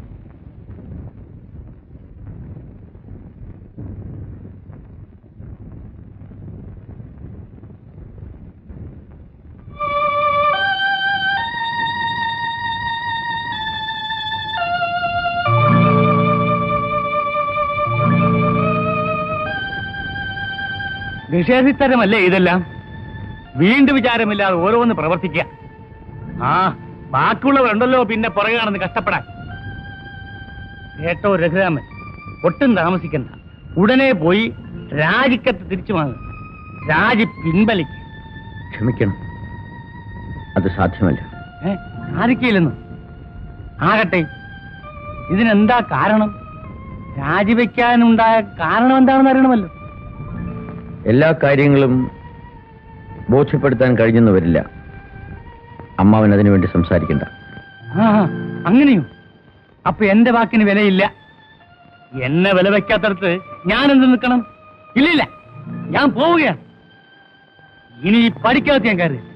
നിഷേധിത്തരമല്ലേ ഇതെല്ലാം വീണ്ടും വിചാരമില്ലാതെ ഓരോന്ന് പ്രവർത്തിക്കുക ആ ബാക്കിയുള്ളവരുണ്ടല്ലോ പിന്നെ പുറകെ നടന്ന് കഷ്ടപ്പെടാൻ കേട്ടോ രഘുരാമൻ ഒട്ടും താമസിക്കണ്ട ഉടനെ പോയി രാജിക്കത്ത് തിരിച്ചു വാങ്ങുക രാജി പിൻവലിക്ക് ക്ഷമിക്കണം അത് സാധ്യമല്ല ഏ സാധിക്കില്ലെന്ന് ആകട്ടെ ഇതിനെന്താ കാരണം രാജിവെക്കാനുണ്ടായ കാരണം എന്താണെന്ന് അറിയണമല്ലോ എല്ലാ കാര്യങ്ങളും ബോധ്യപ്പെടുത്താൻ കഴിഞ്ഞെന്ന് വരില്ല അമ്മാവൻ അതിനുവേണ്ടി സംസാരിക്കണ്ട ആ അങ്ങനെയോ അപ്പൊ എന്റെ വാക്കിന് വിലയില്ല എന്നെ വില വെക്കാത്തടത്ത് ഞാൻ എന്ത് നിൽക്കണം ഇല്ലില്ല ഞാൻ പോവുകയാണ് ഇനി ഈ പഠിക്കാത്ത ഞാൻ കയറി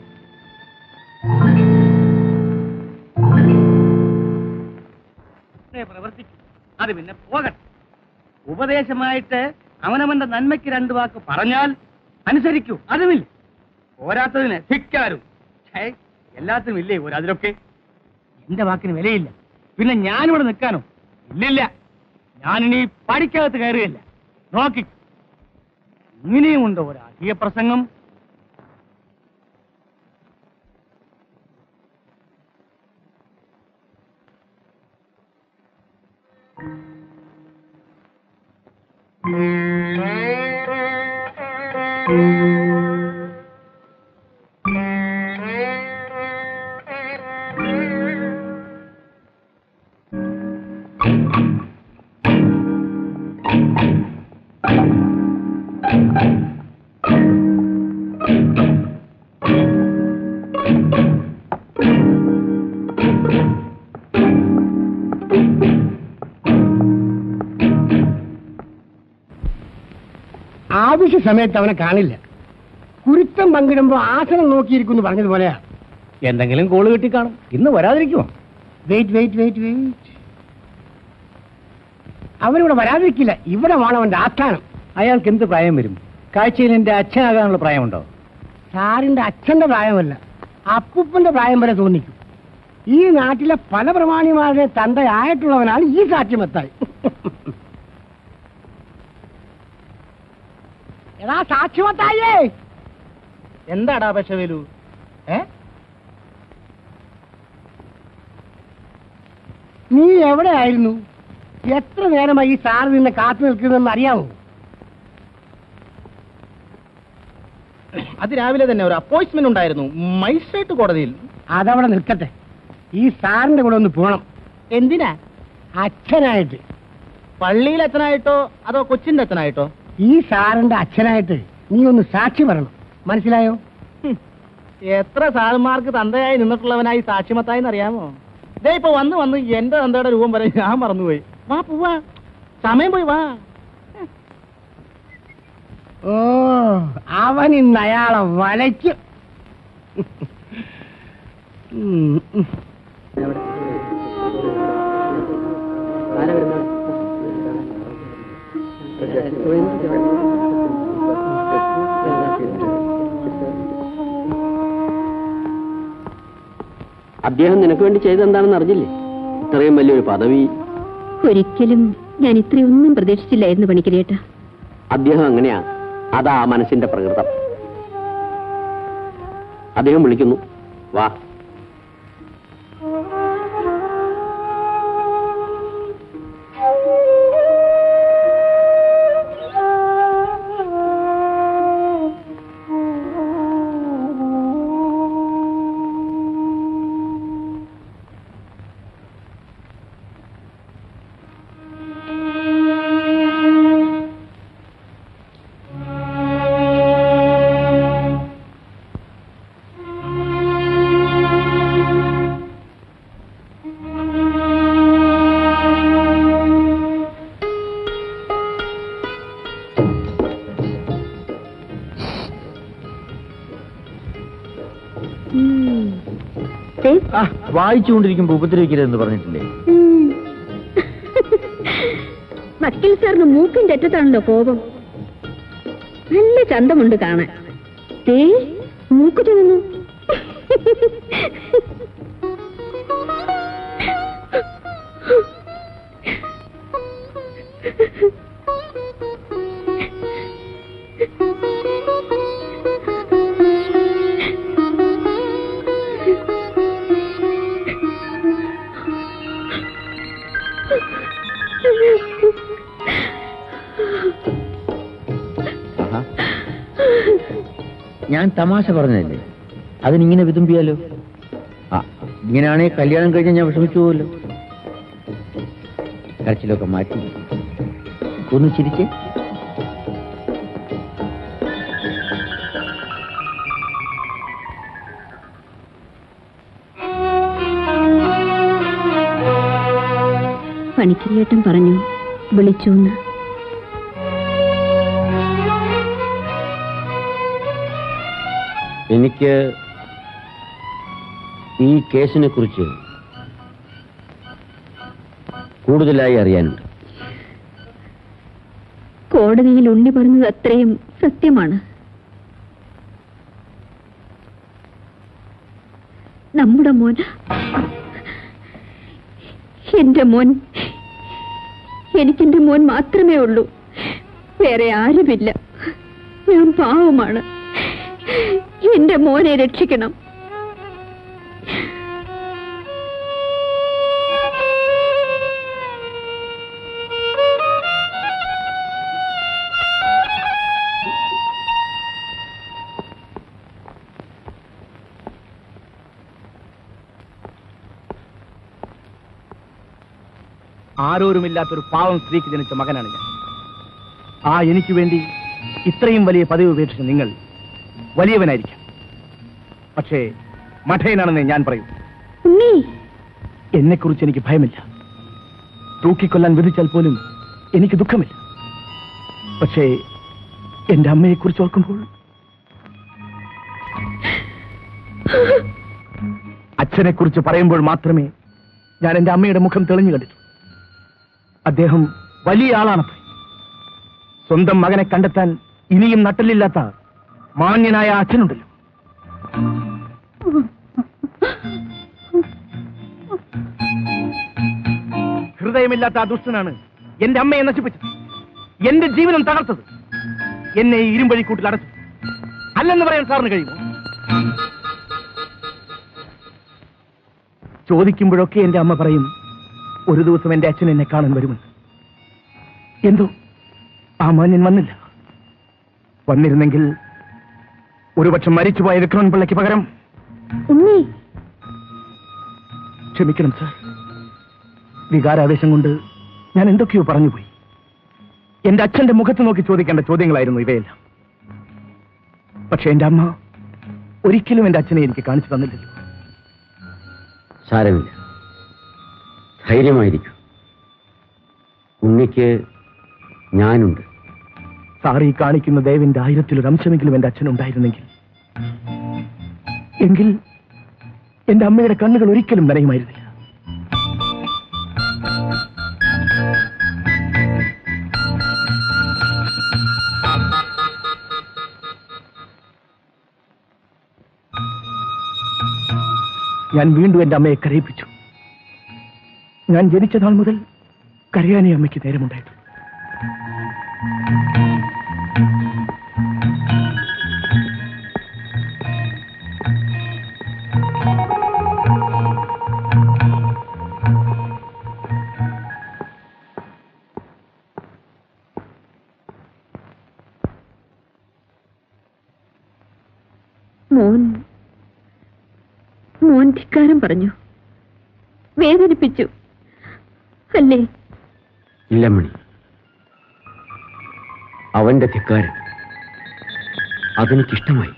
പ്രവർത്തിക്കും അത് പിന്നെ പോകട്ടെ ഉപദേശമായിട്ട് അവനവന്റെ നന്മയ്ക്ക് രണ്ടു വാക്ക് പറഞ്ഞാൽ അനുസരിക്കൂ അതുമില്ല പോരാത്തതിന് ധിക്കാരും ഛേ, എല്ലാത്തിനും ഇല്ലേ ഒരു അതിലൊക്കെ എന്റെ വാക്കിന് വിലയില്ല പിന്നെ ഞാനിവിടെ നിൽക്കാനോ ഇല്ലില്ല ഞാനിനി പഠിക്കകത്ത് കയറുകയില്ല നോക്കി ഇങ്ങനെയുമുണ്ടോ ഒരു അധിക പ്രസംഗം ആവശ്യ സമയത്ത് അവനെ കാണില്ല കുരുത്തം പങ്കിടുമ്പോ ആസനം നോക്കിയിരിക്കുന്നു പറഞ്ഞതുപോലെയാ എന്തെങ്കിലും കോള് കിട്ടിക്കാണും ഇന്ന് വരാതിരിക്കുമോ വെയിറ്റ് വെയിറ്റ് വെയിറ്റ് വെയിറ്റ് അവനിവിടെ വരാതിരിക്കില്ല ഇവിടെ വേണം അവന്റെ ആസ്ഥാനം അയാൾക്ക് എന്ത് പ്രായം വരും കാഴ്ചയിൽ എന്റെ അച്ഛനാകാനുള്ള പ്രായമുണ്ടോ സാറിന്റെ അച്ഛന്റെ പ്രായമല്ല അപ്പുപ്പന്റെ പ്രായം വരെ തോന്നിക്കും ഈ നാട്ടിലെ പല പ്രമാണിമാരുടെ തന്തയായിട്ടുള്ളവനാണ് ഈ സാക്ഷ്യമെത്തായി എടാ സാക്ഷ്യമെത്തായേ എന്താടാ പക്ഷ വേലു ഏ നീ എവിടെയായിരുന്നു എത്ര നേരമായി ഈ സാർ നിന്നെ കാത്തു നിൽക്കുന്നതെന്ന് അറിയാമോ അത് രാവിലെ തന്നെ ഒരു അപ്പോയിന്റ്മെന്റ് ഉണ്ടായിരുന്നു മജിസ്ട്രേറ്റ് കോടതിയിൽ അതവിടെ നിൽക്കട്ടെ ഈ സാറിന്റെ കൂടെ ഒന്ന് പോണം എന്തിനാ അച്ഛനായിട്ട് പള്ളിയിൽ അച്ഛനായിട്ടോ അതോ കൊച്ചിന്റെ അച്ഛനായിട്ടോ ഈ സാറിന്റെ അച്ഛനായിട്ട് നീ ഒന്ന് സാക്ഷി പറയണം മനസ്സിലായോ ഹും. എത്ര സാധന്മാർക്ക് തന്തയായി നിന്നിട്ടുള്ളവനായി സാക്ഷിമത്തായി അറിയാമോ ദേ ഇപ്പൊ വന്ന് വന്ന് എന്റെ തന്തയുടെ രൂപം വരെ ഞാൻ മറന്നുപോയി വാ പോവാ സമയം പോയി വാ ഓ അവൻ ഇന്ന് അയാളെ വലയ്ക്കും ഉം, ഉം. അദ്ദേഹം നിനക്ക് വേണ്ടി ചെയ്തെന്താണെന്ന് അറിഞ്ഞില്ലേ ഇത്രയും വലിയൊരു പദവി ഒരിക്കലും ഞാൻ ഇത്രയൊന്നും പ്രതീക്ഷിച്ചില്ലായിരുന്നു പണിക്കരേട്ട അദ്ദേഹം അങ്ങനെയാ അതാ ആ മനസ്സിന്റെ പ്രകൃതം അദ്ദേഹം വിളിക്കുന്നു വാ ആ വായിച്ചുകൊണ്ടിരിക്കുമ്പോ ഉപദ്രവിക്കരുതെന്ന് പറഞ്ഞിട്ടില്ലേ വക്കീൽ സാറിന് മൂക്കിന്റെ അറ്റത്താണല്ലോ കോപം നല്ല ചന്തമുണ്ട് കാണാൻ ദേ മൂക്ക് ചുമന്നു ആഹാ. ഞാൻ തമാശ പറഞ്ഞതല്ലേ അതിനിങ്ങനെ വിതുമ്പിയാലോ ആ ഇങ്ങനെയാണെങ്കിൽ കല്യാണം കഴിഞ്ഞാൽ ഞാൻ വിഷമിച്ചു പോവല്ലോ കരച്ചിലൊക്കെ മാറ്റി ഒന്ന് ചിരിച്ചേ പണിക്കരിയേട്ടൻ പറഞ്ഞു വിളിച്ചു എന്ന് എനിക്ക് ഈ കേസിനെ കുറിച്ച് കൂടുതലായി അറിയാനുണ്ട് കോടതിയിൽ ഉണ്ണി പറഞ്ഞത് അത്രയും സത്യമാണ് നമ്മുടെ മോൻ എന്റെ മോൻ എനിക്കെന്റെ മോൻ മാത്രമേ ഉള്ളൂ വേറെ ആരുമില്ല ഞാൻ പാവമാണ് എന്റെ മോനെ രക്ഷിക്കണം ആരോരുമില്ലാത്തൊരു പാവം സ്ത്രീക്ക് ജനിച്ച മകനാണ് ഞാൻ ആ എനിക്ക് വേണ്ടി ഇത്രയും വലിയ പദവി ഉപേക്ഷിച്ച നിങ്ങൾ വലിയവനായിരിക്കാം പക്ഷേ മഠയനാണെന്ന് ഞാൻ പറയൂ ഉണ്ണി എന്നെക്കുറിച്ച് എനിക്ക് ഭയമില്ല തൂക്കിക്കൊല്ലാൻ വിധിച്ചാൽ പോലും എനിക്ക് ദുഃഖമില്ല പക്ഷേ എന്റെ അമ്മയെക്കുറിച്ച് ഓർക്കുമ്പോൾ അച്ഛനെക്കുറിച്ച് പറയുമ്പോൾ മാത്രമേ ഞാൻ എന്റെ അമ്മയുടെ മുഖം തെളിഞ്ഞു കണ്ടിട്ടു അദ്ദേഹം വലിയ ആളാണത്രേ സ്വന്തം മകനെ കണ്ടെത്താൻ ഇനിയും നട്ടലില്ലാത്ത മാന്യനായ ആ അച്ഛനുണ്ടല്ലോ ഹൃദയമില്ലാത്ത ആ ദുഷ്ടനാണ് എന്റെ അമ്മയെ നശിപ്പിച്ചത് എന്റെ ജീവനം തകർത്തത് എന്നെ ഈ ഇരുമ്പഴിക്കൂട്ടിൽ അടച്ചു അല്ലെന്ന് പറയാൻ സാറിന് കഴിയുമോ ചോദിക്കുമ്പോഴൊക്കെ എന്റെ അമ്മ പറയും ഒരു ദിവസം എന്റെ അച്ഛൻ എന്നെ കാണാൻ വരുമെന്ന് എന്തോ ആ മാന്യൻ വന്നില്ല വന്നിരുന്നെങ്കിൽ ഒരുപക്ഷെ മരിച്ചുപോയ വിക്രമൻ പിള്ളയ്ക്ക് പകരം ഉണ്ണി ക്ഷമിക്കണം സാർ വികാരാവേശം കൊണ്ട് ഞാൻ എന്തൊക്കെയോ പറഞ്ഞുപോയി എന്റെ അച്ഛന്റെ മുഖത്ത് നോക്കി ചോദിക്കേണ്ട ചോദ്യങ്ങളായിരുന്നു ഇവയെല്ലാം പക്ഷെ എന്റെ അമ്മ ഒരിക്കലും എന്റെ അച്ഛനെ എനിക്ക് കാണിച്ചു തന്നില്ലല്ലോ സാരമില്ല ധൈര്യമായിരിക്കും ഉണ്ണിക്ക് ഞാനുണ്ട് സാർ ഈ കാണിക്കുന്ന ദൈവന്റെ ആയിരത്തിലൊരു അംശമെങ്കിലും എന്റെ അച്ഛനുണ്ടായിരുന്നെങ്കിൽ എങ്കിൽ എന്റെ അമ്മയുടെ കണ്ണുകൾ ഒരിക്കലും നനയുമായിരുന്നില്ല ഞാൻ വീണ്ടും എന്റെ അമ്മയെ കരയിപ്പിച്ചു ഞാൻ ജനിച്ച നാൾ മുതൽ കരയാനേ അമ്മയ്ക്ക് നേരമുണ്ടായിട്ടു മോൻ മോൻ ധിക്കാരം പറഞ്ഞു വേദനിപ്പിച്ചു അല്ലേ ഇല്ല മണി അവന്റെ ധിക്കാരം അതെനിക്കിഷ്ടമായി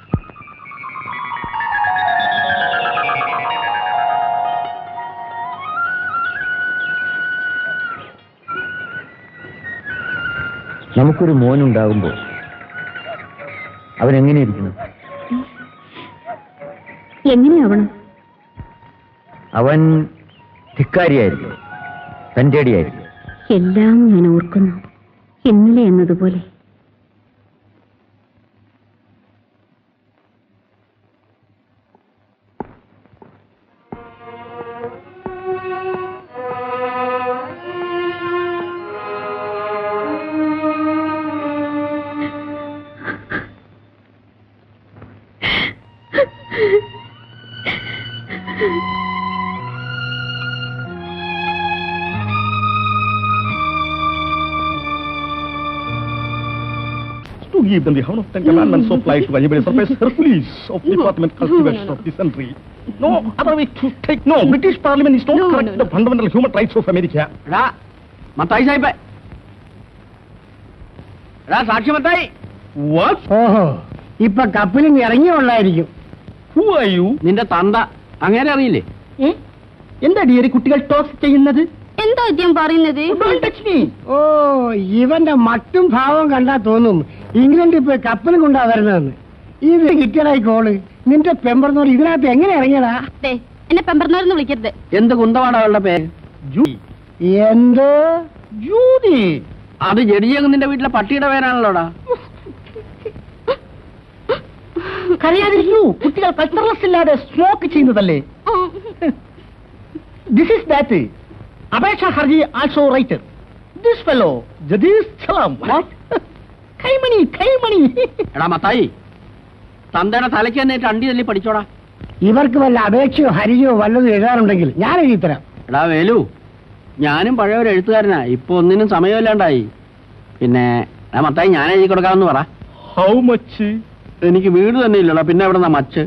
നമുക്കൊരു മോനുണ്ടാകുമ്പോൾ അവൻ എങ്ങനെയിരിക്കണം എങ്ങനെയാവണം അവൻ ധിക്കാരിയായിരിക്കും തൻ്റെ അടിയായിരിക്കും എല്ലാം ഞാൻ ഓർക്കുന്നു ഇന്നലെ എന്നതുപോലെ to give them the honor of ten commandments of life to anybody surface Hercules of Department Cultivation of the Century. No other way to take. No, British Parliament is not No, correct no, the fundamental human rights of America. എടാ മത്തായി സാഹിബേ എടാ സാക്ഷി Mathai What? ഓഹോ ഇപ്പൊ കപ്പലിൽ നിന്ന് ഇറങ്ങിയുള്ളായിരിക്കും Who are you? നിന്റെ തന്ത അങ്ങനെ അറിയില്ലേ എന്താ ഡിയറി കുട്ടികൾ ടോക്സ് ചെയ്യുന്നത് എന്താ ഇദ്ദേഹം പറയുന്നത് ഓ ഇവന്റെ മട്ടും ഭാവം കണ്ടാ തോന്നും ഇംഗ്ലണ്ടിൽ പോയി കപ്പൽ കൊണ്ടാ വരുന്നതെന്ന് ഇത് കിട്ടിയടായി കോള് നിന്റെ പെമ്പറന്നോട് ഇതിനകത്ത് എങ്ങനെ ഇറങ്ങിയടാ ദേ, എന്നെ പെമ്പർന്നോരെന്ന് വിളിക്കരുത് എന്ത് കുന്തമാണ് അവളുടെ പേര് എന്തോ ജൂതി അത് ജഡിയങ്ങ് നിന്റെ വീട്ടിലെ പട്ടിയുടെ പേരാണല്ലോടാ കഴിയാതിരിക്കൂ കുട്ടികൾ കൾച്ചറൽസ് ഇല്ലാതെ സ്മോക്ക് ചെയ്യുന്നതല്ലേ ദിസ് ഈസ് ദാറ്റ് അപേക്ഷ ഹർജി also writer this fellow Jadish സലാം കൈമണി കൈമണി എടാ മത്തായി തന്തയുടെ തലയ്ക്ക് തന്നെ അണ്ടി തല്ലി പഠിച്ചോടാ ഇവർക്ക് വല്ല അപേക്ഷയോ ഹരിജയോ വല്ലതും എഴുതാറുണ്ടെങ്കിൽ ഞാൻ എഴുതി തരാം എടാ വേലു ഞാനും പഴയ ഒരു എഴുത്തുകാരനാ ഇപ്പൊ ഒന്നിനും സമയമില്ലാണ്ടായി പിന്നെ എടാ മത്തായി ഞാൻ എഴുതി കൊടുക്കാമെന്ന് പറ ഹൗ മച്ച് എനിക്ക് വീട് തന്നെ ഇല്ലടാ പിന്നെ എവിടെ much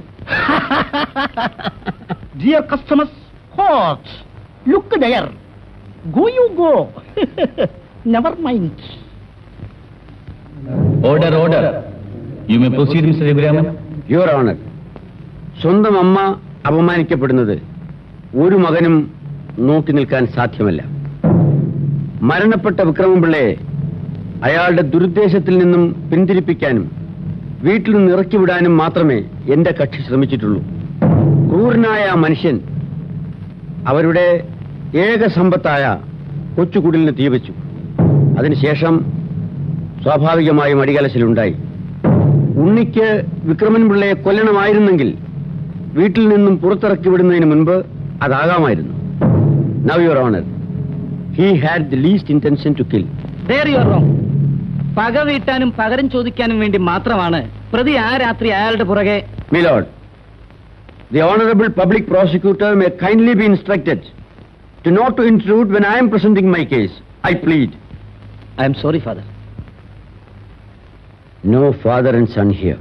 dear customers hot look there go you go never mind order order you may proceed mister Raghuraman your honour സ്വന്തം അമ്മ അപമാനിക്കപ്പെടുന്നത് ഒരു മകനും നോക്കി നിൽക്കാൻ സാധ്യമല്ല മരണപ്പെട്ട വിക്രമപിള്ളയെ അയാളുടെ ദുരുദ്ദേശത്തിൽ നിന്നും പിന്തിരിപ്പിക്കാനും വീട്ടിൽ നിന്ന് ഇറക്കി വിടാനും മാത്രമേ എന്റെ കക്ഷി ശ്രമിച്ചിട്ടുള്ളൂ ക്രൂരനായ ആ മനുഷ്യൻ അവരുടെ ഏക സമ്പത്തായ കൊച്ചുകുടിലിന് തീവച്ചു അതിനുശേഷം സ്വാഭാവികമായും അടികലശലുണ്ടായി ഉണ്ണിക്ക് വിക്രമൻ പിള്ളയെ കൊല്ലണമായിരുന്നെങ്കിൽ വീട്ടിൽ നിന്നും പുറത്തിറക്കി വിടുന്നതിന് മുൻപ് അതാകാമായിരുന്നു now your honour he had the least intention to kill There you are wrong. പക വീട്ടാനും പകരം ചോദിക്കാനും വേണ്ടി മാത്രമാണ് പ്രതി ആ രാത്രി അയാളുടെ പുറകെ milord the honourable public prosecutor may kindly be instructed to not to include when I am presenting my case I plead I am sorry father no father and son here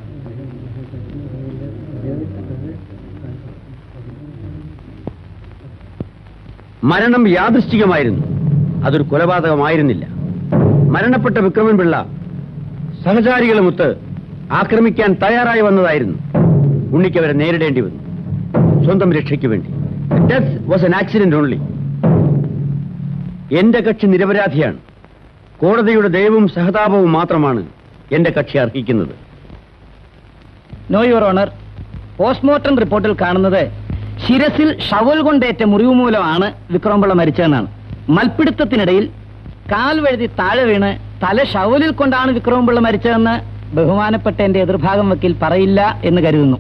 മരണം യാദൃശ്ചികമായിരുന്നു അതൊരു കൊലപാതകമായിരുന്നില്ല മരണപ്പെട്ട വിക്രമൻ പിള്ള സഹചാരികളുമൊത്ത് ആക്രമിക്കാൻ തയ്യാറായി വന്നതായിരുന്നു ഉണ്ണിക്ക് അവരെ നേരിടേണ്ടി വന്നു സ്വന്തം രക്ഷയ്ക്ക് വേണ്ടി death was an accident only എന്റെ കക്ഷി നിരപരാധിയാണ് കോടതിയുടെ ദയവും സഹതാപവും മാത്രമാണ് എന്റെ കക്ഷി അർഹിക്കുന്നത് നോ യുവർ ഓണർ പോസ്റ്റ്മോർട്ടം റിപ്പോർട്ടിൽ കാണുന്നത് ശിരസിൽ ഷവൽ കൊണ്ടേറ്റ മുറിവ് മൂലമാണ് വിക്രമപിള്ള മരിച്ചതെന്നാണ് മൽപ്പിടുത്തത്തിനിടയിൽ കാൽ വഴുതി താഴെ വീണ് തല ഷവലിൽ കൊണ്ടാണ് വിക്രമപിള്ള മരിച്ചതെന്ന് ബഹുമാനപ്പെട്ട എന്റെ എതിർഭാഗം വക്കീൽ പറയില്ല എന്ന് കരുതുന്നു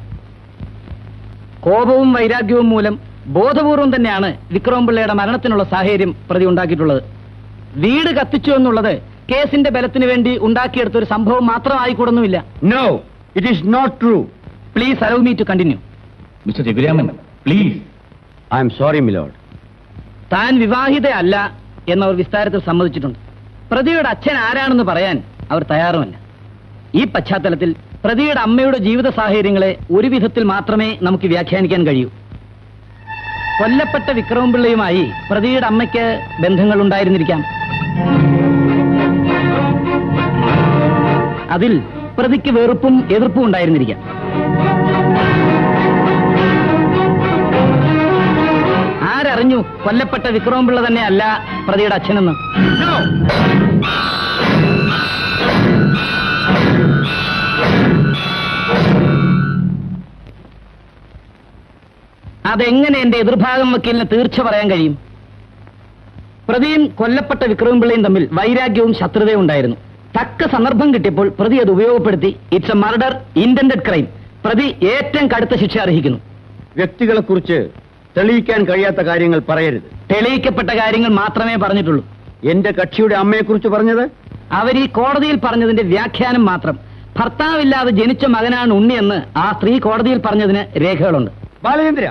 കോപവും വൈരാഗ്യവും മൂലം ബോധപൂർവം തന്നെയാണ് വിക്രമപിള്ളയുടെ മരണത്തിനുള്ള സാഹചര്യം പ്രതി ഉണ്ടാക്കിയിട്ടുള്ളത് വീട് കത്തിച്ചു എന്നുള്ളത് കേസിന്റെ ബലത്തിന് വേണ്ടി ഉണ്ടാക്കിയെടുത്ത ഒരു സംഭവം മാത്രമായിക്കൂടുന്നുമില്ല no it is not true please allow me to continue mister Raghuraman please I am sorry milord താൻ വിവാഹിതയല്ല എന്നവർ വിസ്താരത്തിൽ സമ്മതിച്ചിട്ടുണ്ട് പ്രതിയുടെ അച്ഛൻ ആരാണെന്ന് പറയാൻ അവർ തയ്യാറുമല്ല ഈ പശ്ചാത്തലത്തിൽ പ്രതിയുടെ അമ്മയുടെ ജീവിത സാഹചര്യങ്ങളെ ഒരു വിധത്തിൽ മാത്രമേ നമുക്ക് വ്യാഖ്യാനിക്കാൻ കഴിയൂ കൊല്ലപ്പെട്ട വിക്രമപിള്ളയുമായി പ്രതിയുടെ അമ്മയ്ക്ക് ബന്ധങ്ങൾ ഉണ്ടായിരുന്നിരിക്കാം അതിൽ പ്രതിക്ക് വെറുപ്പും എതിർപ്പും ഉണ്ടായിരുന്നിരിക്കാം ആരറിഞ്ഞു കൊല്ലപ്പെട്ട വിക്രമപിള്ള തന്നെ അല്ല പ്രതിയുടെ അച്ഛനെന്ന് അതെങ്ങനെ എന്റെ എതിർഭാഗം വക്കീലിന് തീർച്ച പറയാൻ കഴിയും പ്രതിയും കൊല്ലപ്പെട്ട വിക്രമപിള്ളയും തമ്മിൽ വൈരാഗ്യവും ശത്രുതയും ഉണ്ടായിരുന്നു തക്ക സന്ദർഭം കിട്ടിയപ്പോൾ പ്രതി അത് ഉപയോഗപ്പെടുത്തി it's a murder intended crime പ്രതി ഏറ്റവും കടുത്ത ശിക്ഷ അർഹിക്കുന്നു വ്യക്തികളെക്കുറിച്ച് തെളിയിക്കാൻ കഴിയാത്ത കാര്യങ്ങൾ പറയരുത് തെളിയിക്കപ്പെട്ട കാര്യങ്ങൾ മാത്രമേ പറഞ്ഞിട്ടുള്ളൂ എന്റെ കക്ഷിയുടെ അമ്മയെക്കുറിച്ച് പറഞ്ഞത് അവർ ഈ കോടതിയിൽ പറഞ്ഞതിന്റെ വ്യാഖ്യാനം മാത്രം ഭർത്താവില്ലാതെ ജനിച്ച മകനാണ് ഉണ്ണിയെന്ന് ആ സ്ത്രീ കോടതിയിൽ പറഞ്ഞതിന് രേഖകളുണ്ട് Balachandra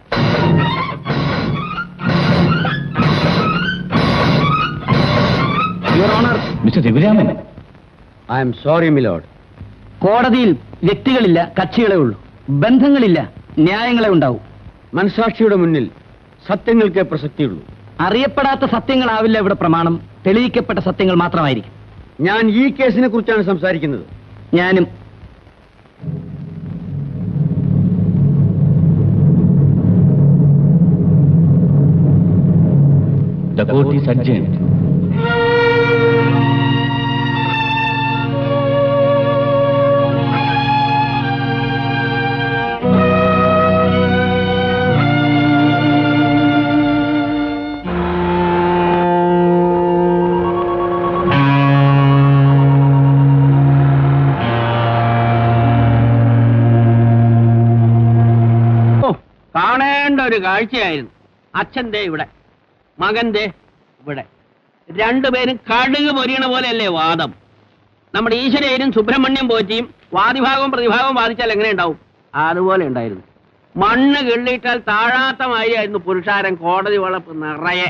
your honour mister Raghuraman I am sorry milord കോടതിയിൽ വ്യക്തികളില്ല കക്ഷികളെ ഉള്ളൂ ബന്ധങ്ങളില്ല ന്യായങ്ങളെ ഉണ്ടാവൂ മനസാക്ഷിയുടെ മുന്നിൽ സത്യങ്ങൾക്കേ പ്രസക്തിയുള്ളൂ അറിയപ്പെടാത്ത സത്യങ്ങളാവില്ല ഇവിടെ പ്രമാണം തെളിയിക്കപ്പെട്ട സത്യങ്ങൾ മാത്രമായിരിക്കും ഞാൻ ഈ കേസിനെ കുറിച്ചാണ് സംസാരിക്കുന്നത് ഞാനും The court is adjourned. ഓ കാണേണ്ട ഒരു കാഴ്ചയായിരുന്നു അച്ഛൻ ദേ ഇവിടെ മകൻ ദേ ഇവിടെ രണ്ടുപേരും കടുക് പൊരിയണ പോലെയല്ലേ വാദം നമ്മുടെ ഈശ്വരനും സുബ്രഹ്മണ്യം പോറ്റിയും വാദിഭാഗവും പ്രതിഭാഗവും വാദിച്ചാൽ എങ്ങനെ ഉണ്ടാവും അതുപോലെ ഉണ്ടായിരുന്നു മണ്ണ് കിള്ളിയിട്ടാൽ താഴാത്ത മാതിരിയായിരുന്നു പുരുഷാരൻ കോടതി വളപ്പ് നിറയെ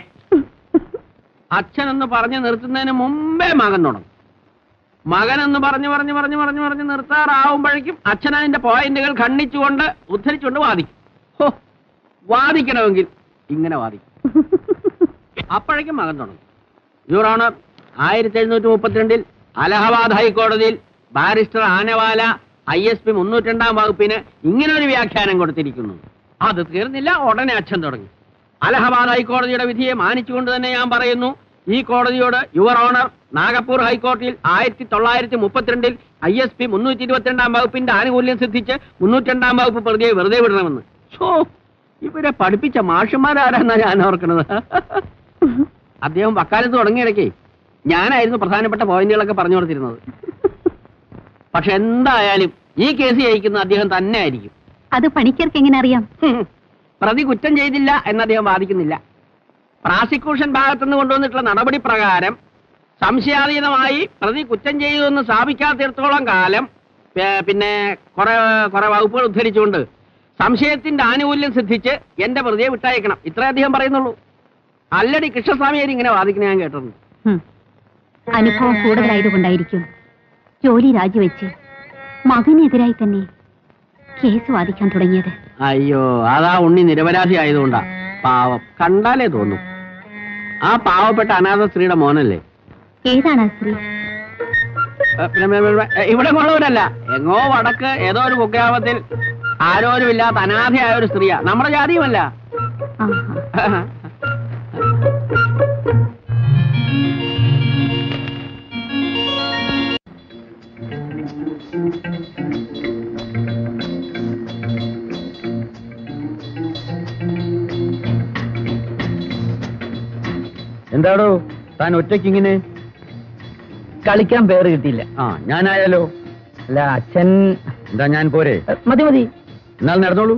അച്ഛനെന്ന് പറഞ്ഞു നിർത്തുന്നതിന് മുമ്പേ മകൻ തുടങ്ങും മകനെന്ന് പറഞ്ഞു പറഞ്ഞു പറഞ്ഞു പറഞ്ഞു പറഞ്ഞു നിർത്താറാവുമ്പോഴേക്കും അച്ഛൻ അതിന്റെ പോയിന്റുകൾ ഖണ്ഡിച്ചുകൊണ്ട് ഉദ്ധരിച്ചുകൊണ്ട് വാദിക്കും ഹോ വാദിക്കണമെങ്കിൽ ഇങ്ങനെ വാദിക്കും അപ്പോഴേക്കും മകൻ തുടങ്ങും യുവർ ഓണർ ആയിരത്തി എഴുന്നൂറ്റി മുപ്പത്തിരണ്ടിൽ അലഹബാദ് ഹൈക്കോടതിയിൽ ബാരിസ്റ്റർ ആനവാല ഐ എസ് പി മുന്നൂറ്റിരണ്ടാം വകുപ്പിന് ഇങ്ങനെ ഒരു വ്യാഖ്യാനം കൊടുത്തിരിക്കുന്നു അത് തീർന്നില്ല ഉടനെ അച്ഛൻ തുടങ്ങി അലഹബാദ് ഹൈക്കോടതിയുടെ വിധിയെ മാനിച്ചുകൊണ്ട് തന്നെ ഞാൻ പറയുന്നു ഈ കോടതിയോട് യുവർ ഓണർ നാഗപ്പൂർ ഹൈക്കോടതിയിൽ ആയിരത്തി തൊള്ളായിരത്തി മുപ്പത്തിരണ്ടിൽ ഐ എസ് പി മുന്നൂറ്റി ഇരുപത്തിരണ്ടാം വകുപ്പിന്റെ ആനുകൂല്യം സിദ്ധിച്ച് മുന്നൂറ്റിരണ്ടാം വകുപ്പ് പ്രതിയെ വെറുതെ വിടണമെന്ന് ഷോ ഇവരെ പഠിപ്പിച്ച മാഷന്മാരാരാന്നാ ഞാൻ ഓർക്കണത് അദ്ദേഹം വക്കാലത്ത് തുടങ്ങിയിടയ്ക്ക് ഞാനായിരുന്നു പ്രധാനപ്പെട്ട പോയിന്റുകളൊക്കെ പറഞ്ഞു കൊടുത്തിരുന്നത് പക്ഷെ എന്തായാലും ഈ കേസ് ജയിക്കുന്ന അദ്ദേഹം തന്നെ ആയിരിക്കും അത് പണിക്കർക്ക് എങ്ങനെ അറിയാം ഹും. പ്രതി കുറ്റം ചെയ്തില്ല എന്ന് അദ്ദേഹം വാദിക്കുന്നില്ല പ്രോസിക്യൂഷൻ ഭാഗത്തുനിന്ന് കൊണ്ടുവന്നിട്ടുള്ള നടപടി പ്രകാരം സംശയാതീതമായി പ്രതി കുറ്റം ചെയ്തു എന്ന് സ്ഥാപിക്കാത്തിടത്തോളം കാലം ഏ, പിന്നെ കുറെ കുറെ വകുപ്പുകൾ ഉദ്ധരിച്ചുകൊണ്ട് സംശയത്തിന്റെ ആനുകൂല്യം സിദ്ധിച്ച് എന്റെ പ്രതിയെ വിട്ടയക്കണം ഇത്രേ അദ്ദേഹം പറയുന്നുള്ളൂ അല്ലടി കൃഷ്ണസ്വാമിയായി ഇങ്ങനെ വാദിക്കുന്ന ഞാൻ കേട്ടിട്ടുണ്ട് ഹും. അനുഭവം കൂടുതലായതുകൊണ്ടായിരിക്കും ജോലി രാജിവെച്ച് മകനെതിരായി തന്നെ കേസ് വാദിക്കാൻ തുടങ്ങിയത് അയ്യോ അതാ ഉണ്ണി നിരപരാധി ആയതുകൊണ്ടാ പാവം കണ്ടാലേ തോന്നും ആ പാവപ്പെട്ട അനാഥ സ്ത്രീയുടെ മോനല്ലേ ഏതാണ് ആ സ്ത്രീ ഏ, പിന്നെ, പിന്നെ, പിന്നെ, ഏ, ഇവിടെ ഉള്ളവരല്ല എങ്ങോ വടക്ക് ഏതോ ഒരു കുഗ്രാമത്തിൽ ആരോരുമില്ലാത്ത അനാഥയായ ഒരു സ്ത്രീയാ നമ്മുടെ ജാതിയുമല്ല ആഹാ. എന്താടോ താൻ ഒറ്റയ്ക്ക് ഇങ്ങനെ കളിക്കാൻ പേര് കിട്ടിയില്ല ആ ഞാനായാലോ അല്ല അച്ഛൻ എന്താ ഞാൻ പോരെ ഏ, മതി മതി എന്നാൽ നടന്നോളൂ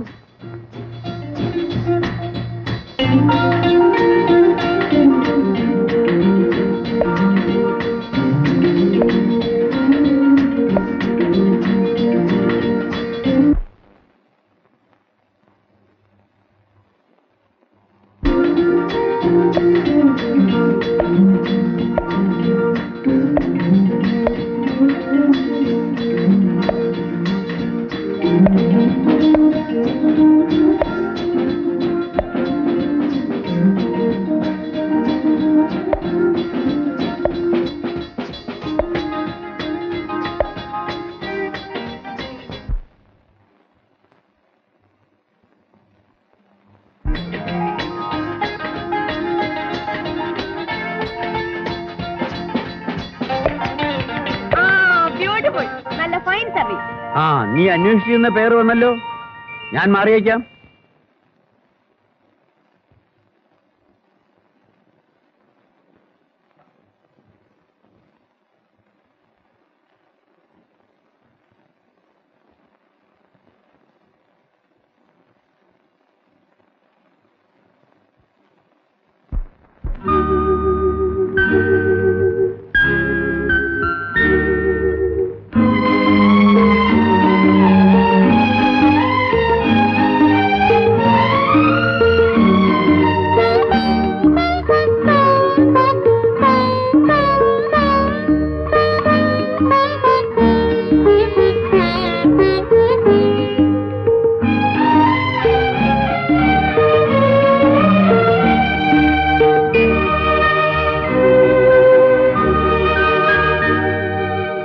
ബ്യൂട്ടിഫുൾ നല്ല ഫൈൻ സർവീസ് ആ നീ അന്വേഷിച്ചിരുന്ന പേര് വന്നല്ലോ ഞാൻ മാറിയേക്കാം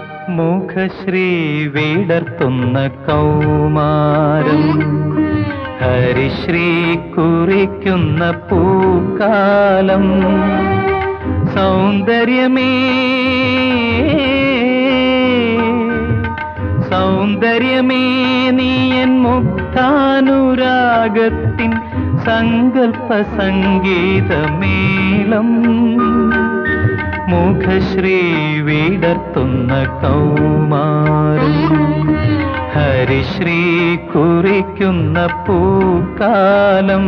മുഖശ്രീ വീടർത്തുന്ന കൗമാരം ഹരിശ്രീ കുറിക്കുന്ന പൂക്കാലം സൗന്ദര്യമേ സൗന്ദര്യമേ നീയൻ മുക്താനുരാഗത്തിൻ സങ്കൽപ്പ സംഗീതമേളം മുഖശ്രീ വിടർത്തുന്ന കൗമാരം ഹരിശ്രീ കുറിക്കുന്ന പൂക്കാലം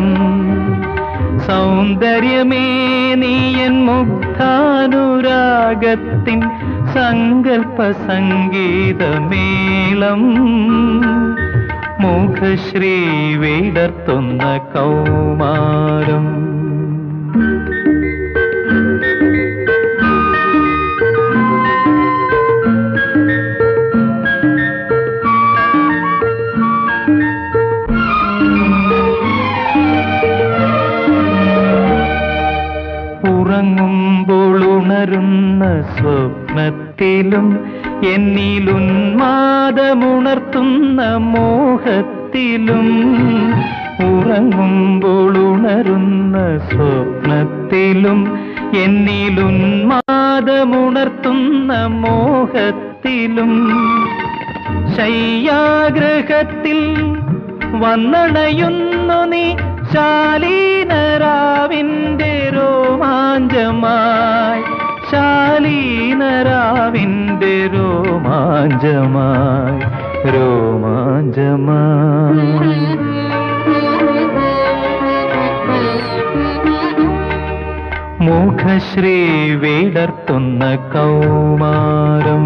സൗന്ദര്യമേ നീയൻ മുഗ്ധാനുരാഗത്തിൻ സങ്കൽപ്പ സംഗീതമേളം മുഖശ്രീ വിടർത്തുന്ന കൗമാരം ഉറങ്ങുമ്പോൾ ഉണരുന്ന സ്വപ്നത്തിലും എന്നിലുന്മാദമുണർത്തുന്ന മോഹത്തിലും ഉറങ്ങുമ്പോൾ ഉണരുന്ന സ്വപ്നത്തിലും എന്നിലുന്മാദമുണർത്തുന്ന മോഹത്തിലും ശയ്യാഗ്രഹത്തിൽ വന്നണയുന്നു നീ ശാലീനരാവിന്റെ രോമാഞ്ചമായി ശാലീനരാവിന്റെ രോമാഞ്ചമായി രോമാഞ്ചമായി മുഖശ്രീ വിടർത്തുന്ന കൗമാരം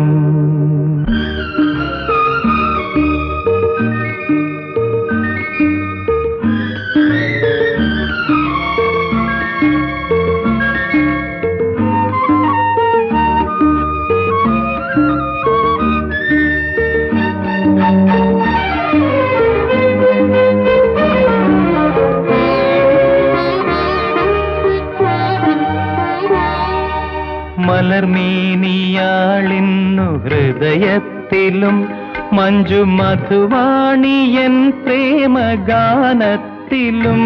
മലർമീനിയാളിന്നു ഹൃദയത്തിലും മഞ്ജു മധുവാണിയൻ പ്രേമഗാനത്തിലും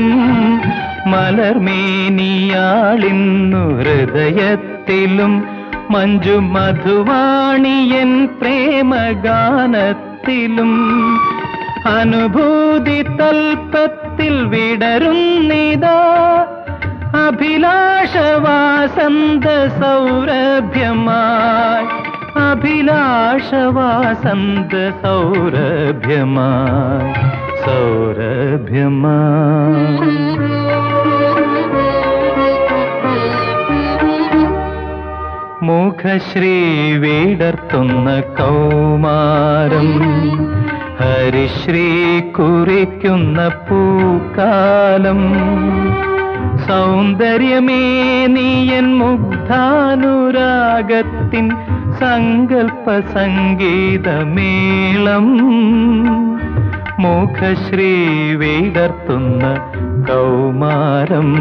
മലർമേനിയാളിന്നു ഹൃദയത്തിലും മഞ്ജു മധുവാണിയൻ പ്രേമഗാനത്തിലും അനുഭൂതി തൽപ്പത്തിൽ വിടരുന്നിതാ അഭിലാഷവാസന്ത സൗരഭ്യമായി അഭിലാഷവാസന്ത സൗരഭ്യമായി സൗരഭ്യമായി മുഖശ്രീ വിടർത്തുന്ന കൗമാരം ഹരിശ്രീ കുറിക്കുന്ന പൂക്കാലം സൗന്ദര്യമേ നീയൻ മുഗ്ധാനുരാഗത്തിൻ സങ്കൽപ്പ സംഗീതമേളം മുഖശ്രീ വിടർത്തുന്ന കൗമാരം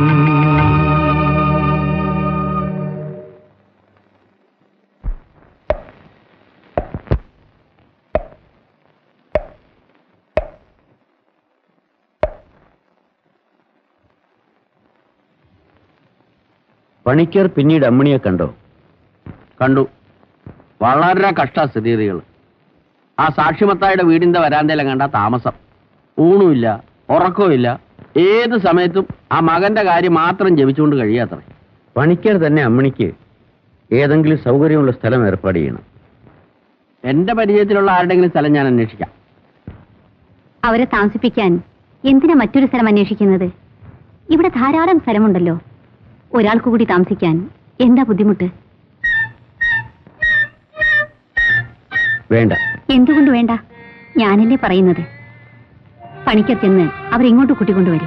പണിക്കർ പിന്നീട് അമ്മിണിയെ കണ്ടോ കണ്ടു വളരെ കഷ്ടസ്ഥിതികൾ ആ സാക്ഷിമത്തായുടെ വീടിന്റെ വരാന്തയിലും കണ്ട താമസം ഊണുമില്ല ഉറക്കവുമില്ല ഏത് സമയത്തും ആ മകന്റെ കാര്യം മാത്രം ജപിച്ചുകൊണ്ട് കഴിയാത്ര പണിക്കർ തന്നെ അമ്മിണിക്ക് ഏതെങ്കിലും സൗകര്യമുള്ള സ്ഥലം ഏർപ്പാട് ചെയ്യണം എന്റെ പരിചയത്തിലുള്ള ആരുടെങ്കിലും സ്ഥലം ഞാൻ അന്വേഷിക്കാം അവരെ താമസിപ്പിക്കാൻ എന്തിനാ മറ്റൊരു സ്ഥലം അന്വേഷിക്കുന്നത് ഇവിടെ ധാരാളം സ്ഥലമുണ്ടല്ലോ ഒരാൾക്ക് കൂടി താമസിക്കാൻ എന്താ ബുദ്ധിമുട്ട് വേണ്ട എന്തുകൊണ്ട് വേണ്ട ഞാനല്ലേ പറയുന്നത് പണിക്കർ ചെന്ന് അവരിങ്ങോട്ട് കൂട്ടിക്കൊണ്ടുവരൂ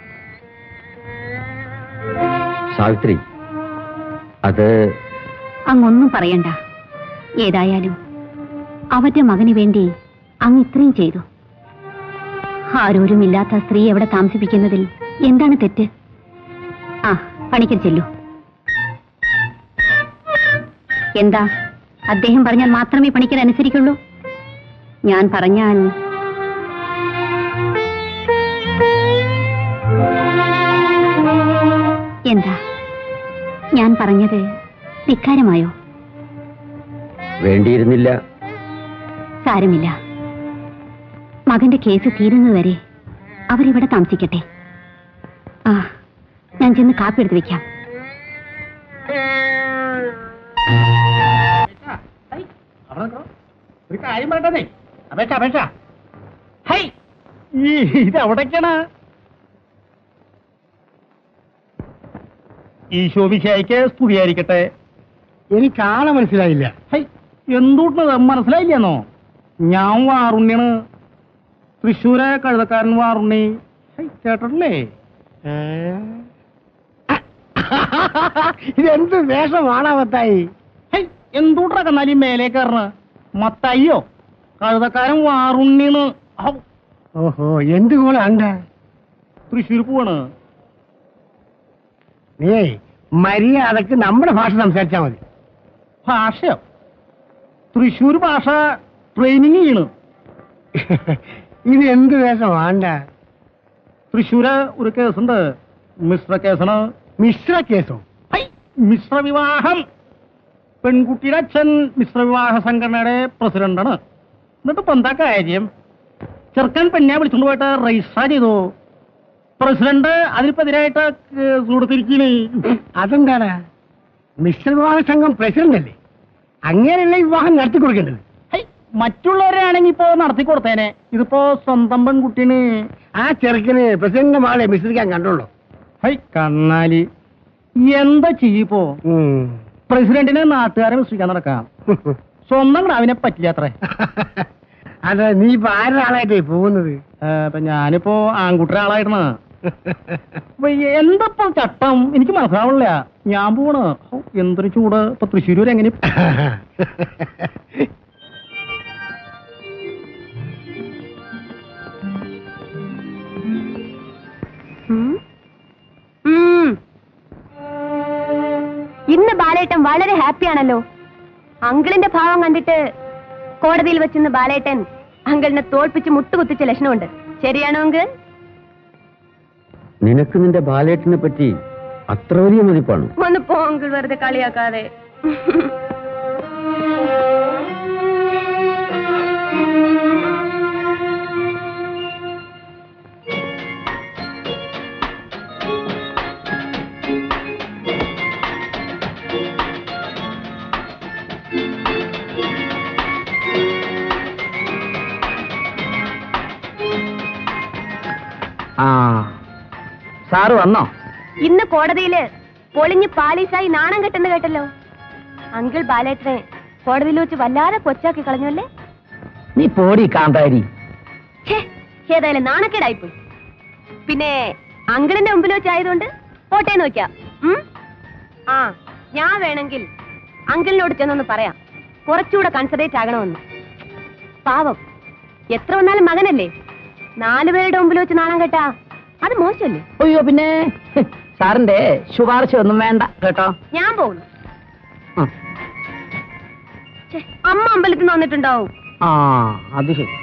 സാവിത്രി അത് അങ്ങൊന്നും പറയണ്ട ഏതായാലും അവരുടെ മകന് വേണ്ടി അങ്ങ് ഇത്രയും ചെയ്തു ആരോരുമില്ലാത്ത സ്ത്രീ എവിടെ താമസിപ്പിക്കുന്നതിൽ എന്താണ് തെറ്റ് ആ പണിക്കർ ചെല്ലു എന്താ അദ്ദേഹം പറഞ്ഞാൽ മാത്രമേ പണിക്കർ അനുസരിക്കുള്ളൂ ഞാൻ പറഞ്ഞാൽ ഞാൻ പറഞ്ഞത് ധിക്കാരമായോ വേണ്ടിയിരുന്നില്ല സാരമില്ല മകന്റെ കേസ് തീരുന്നതുവരെ അവരിവിടെ താമസിക്കട്ടെ ആ ഞാൻ ചെന്ന് കാപ്പി എടുത്ത് വെക്കാം ഒരു കാര്യം പറയട്ടെ അപേക്ഷ അപേക്ഷ ഹൈ ഈ ഇത് എവിടേക്കാണ് ഈശോ വിശായിക്ക് സ്തുതിയായിരിക്കട്ടെ എനിക്ക് ആളെ മനസ്സിലായില്ല ഹൈ എന്തുകൊണ്ട് മനസ്സിലായില്ലെന്നോ ഞാൻ വാറുണ്ണിയാണ് തൃശ്ശൂരെ കഴുതക്കാരൻ വാറുണ്ണി ഹൈ കേട്ടിട്ടില്ലേ ഏ? ഇതെന്ത് വേഷമാണാ മത്തായി ഹൈ എന്തുകൊണ്ടാ കന്നാലി മേലെ കയറണ മത്തയ്യോ കഴുതക്കാരൻ വാറുണ്ണിന്ന് ഹൗ, ഓഹോ എന്ത് കോളാണ്ട തൃശ്ശൂർ പോവാണ് നീ മര്യാദക്ക് നമ്മുടെ ഭാഷ സംസാരിച്ചാ മതി ഭാഷയോ തൃശ്ശൂർ ഭാഷ ട്രെയിനിങ് ചെയ്യണ് ഇത് എന്ത് വേഷമാണ്ട തൃശ്ശൂര് ഒരു കേസുണ്ട് മിശ്ര കേസാണ് മിശ്ര കേസോ ഹൈ, മിശ്ര വിവാഹം പെൺകുട്ടിയുടെ അച്ഛൻ മിശ്ര വിവാഹ സംഘടനയുടെ പ്രസിഡന്റാണ് എന്നിട്ട് ഇപ്പൊ എന്താ കാര്യം ചെറുക്കൻ പെണ്ണെ വിളിച്ചുകൊണ്ട് പോയിട്ട് രജിസ്റ്റർ ചെയ്തു പ്രസിഡന്റ് അതിനിപ്പോ എതിരായിട്ട് കേസ് കൊടുത്തിരിക്കണേ അതെന്താടാ മിശ്ര വിവാഹ സംഘം പ്രസിഡന്റ് അല്ലേ അങ്ങനെയല്ല ഈ വിവാഹം നടത്തി കൊടുക്കേണ്ടത് ഹൈ, മറ്റുള്ളവരാണെങ്കിൽ ഇപ്പോ നടത്തി കൊടുത്തേനെ ഇതിപ്പോ സ്വന്തം പെൺകുട്ടീന് ആ ചെറുക്കന് പ്രസിഡന്റിന്റെ മാളെ മിശ്രിക്കാൻ കണ്ടുള്ളൂ ഹൈ കണ്ണാലി എന്താ ചെയ്യിപ്പോ ഉം. പ്രസിഡന്റിനെ നാട്ടുകാരെ വിശ്വസിക്കാൻ നടക്കാം സ്വന്തം ക്രാവിനെ പറ്റില്ല അത്രേ അതെ നീ ഇപ്പൊ ആരുടെ ആളായിട്ടേ പോകുന്നത് ഏ, ഇപ്പൊ ഞാനിപ്പോ ആൺകുട്ടിയുടെ ആളായിട്ടാണ് അപ്പൊ എന്തപ്പോ ചട്ടം എനിക്ക് മനസ്സിലാവണില്ല ഞാൻ പോണ് ഹോ, എന്തൊരു ചൂട് ഇപ്പൊ തൃശ്ശൂർ എങ്ങനെ ഉം. ഉം. ഇന്ന് ബാലേട്ടൻ വളരെ ഹാപ്പിയാണല്ലോ അങ്കിളിന്റെ ഭാവം കണ്ടിട്ട് കോടതിയിൽ വെച്ചിന്ന് ബാലേട്ടൻ അങ്കിളിനെ തോൽപ്പിച്ച് മുട്ടുകുത്തിച്ച ലക്ഷണമുണ്ട് ശരിയാണോ അങ്കിൾ നിനക്ക് നിന്റെ ബാലേട്ടിനെ പറ്റി അത്ര വലിയ മതിപ്പാണ് ഒന്ന് പോ അങ്കിൾ വെറുതെ കളിയാക്കാതെ ആ സാറ് വന്നോ ഇന്ന് കോടതിയില് പൊളിഞ്ഞ് പാലീസായി നാണം കെട്ടെന്ന് കേട്ടല്ലോ അങ്കിൾ ബാലേട്ടനെ കോടതിയിൽ വെച്ച് വല്ലാതെ കൊച്ചാക്കി കളഞ്ഞല്ലേ നീ പോടി കാന്താരി ഛേ, ഏതായാലും നാണക്കേടായിപ്പോയി പിന്നെ അങ്കിളിന്റെ മുമ്പിൽ വെച്ചായതുകൊണ്ട് പോട്ടെ നോക്കാം ഉം? ആ ഞാൻ വേണമെങ്കിൽ അങ്കിളിനോട് ചെന്നൊന്ന് പറയാം കുറച്ചുകൂടെ കൺസെൻട്രേറ്റ് ആകണമെന്ന് പാവം എത്ര വന്നാലും മകനല്ലേ നാലുപേരുടെ മുമ്പിൽ വെച്ച് നാണം കേട്ടാ അത് മോശമല്ലേ അയ്യോ പിന്നെ ഹ്, സാറിന്റെ ശുപാർശ ഒന്നും വേണ്ട കേട്ടോ ഞാൻ പോകുന്നു ആ. ഛേ, അമ്മ അമ്പലത്തിൽ നിന്ന് വന്നിട്ടുണ്ടാവും ആ അത് ശരി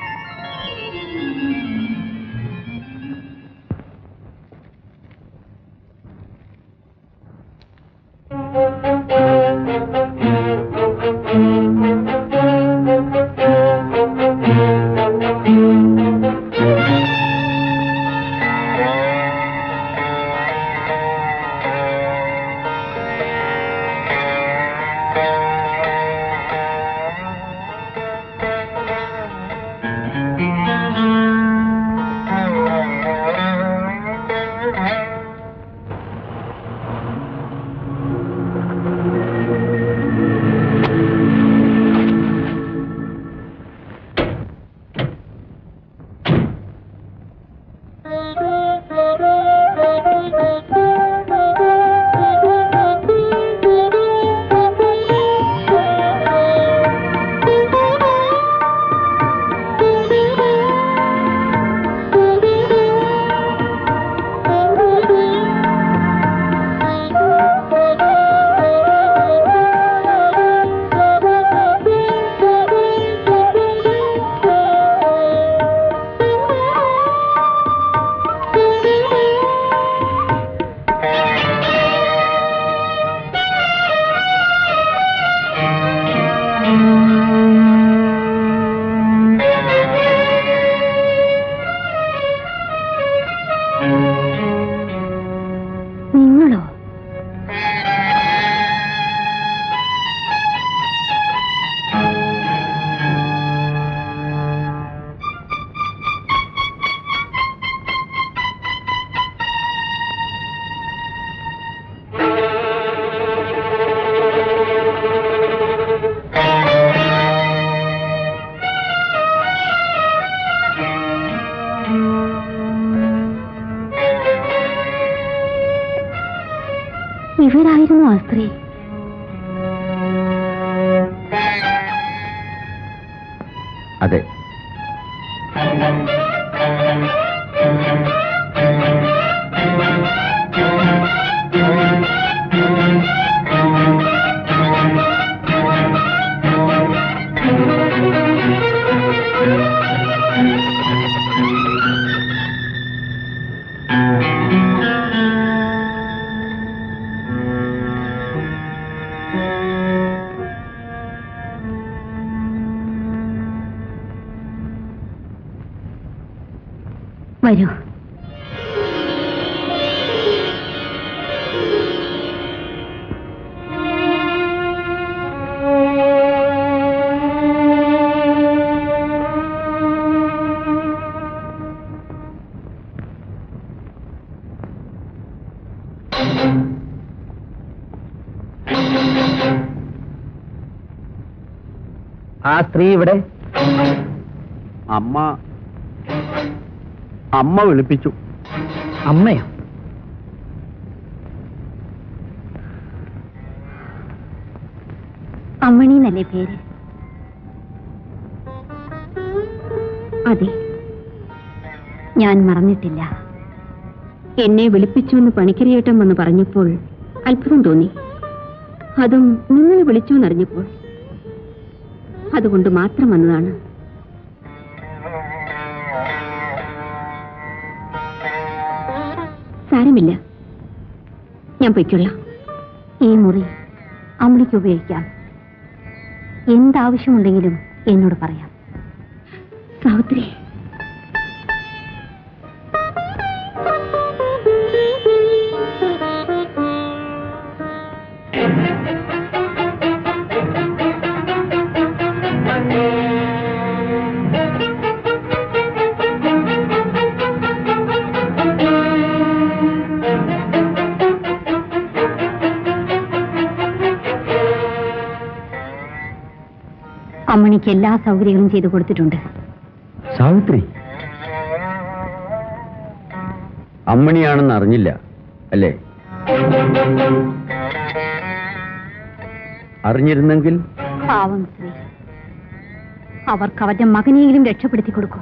ഇവരായിരുന്നു ആ സ്ത്രീ അതെ വരൂ ആ സ്ത്രീ ഇവിടെ അമ്മ അമ്മ വിളിപ്പിച്ചു അമ്മയോ അമ്മണി എന്നല്ലേ പേര് അതെ ഞാൻ മറന്നിട്ടില്ല എന്നെ വിളിപ്പിച്ചു എന്ന് പണിക്കരിയേട്ടം വന്ന് പറഞ്ഞപ്പോൾ അത്ഭുതം തോന്നി അതും നിങ്ങൾ വിളിച്ചു എന്നറിഞ്ഞപ്പോൾ അതുകൊണ്ട് മാത്രം വന്നതാണ് സാരമില്ല ഞാൻ പൊയ്ക്കൊള്ളാം ഈ മുറി അമ്മയ്ക്ക് ഉപയോഗിക്കാം എന്താവശ്യമുണ്ടെങ്കിലും എന്നോട് പറയാം സാവിത്രി അമ്മണിക്ക് എല്ലാ സൗകര്യങ്ങളും ചെയ്തു കൊടുത്തിട്ടുണ്ട് സാവിത്രി അമ്മണിയാണെന്ന് അറിഞ്ഞില്ല അല്ലേ അറിഞ്ഞിരുന്നെങ്കിൽ പാവം സ്ത്രീ അവർക്ക് അവരുടെ മകനെയെങ്കിലും രക്ഷപ്പെടുത്തി കൊടുക്കൂ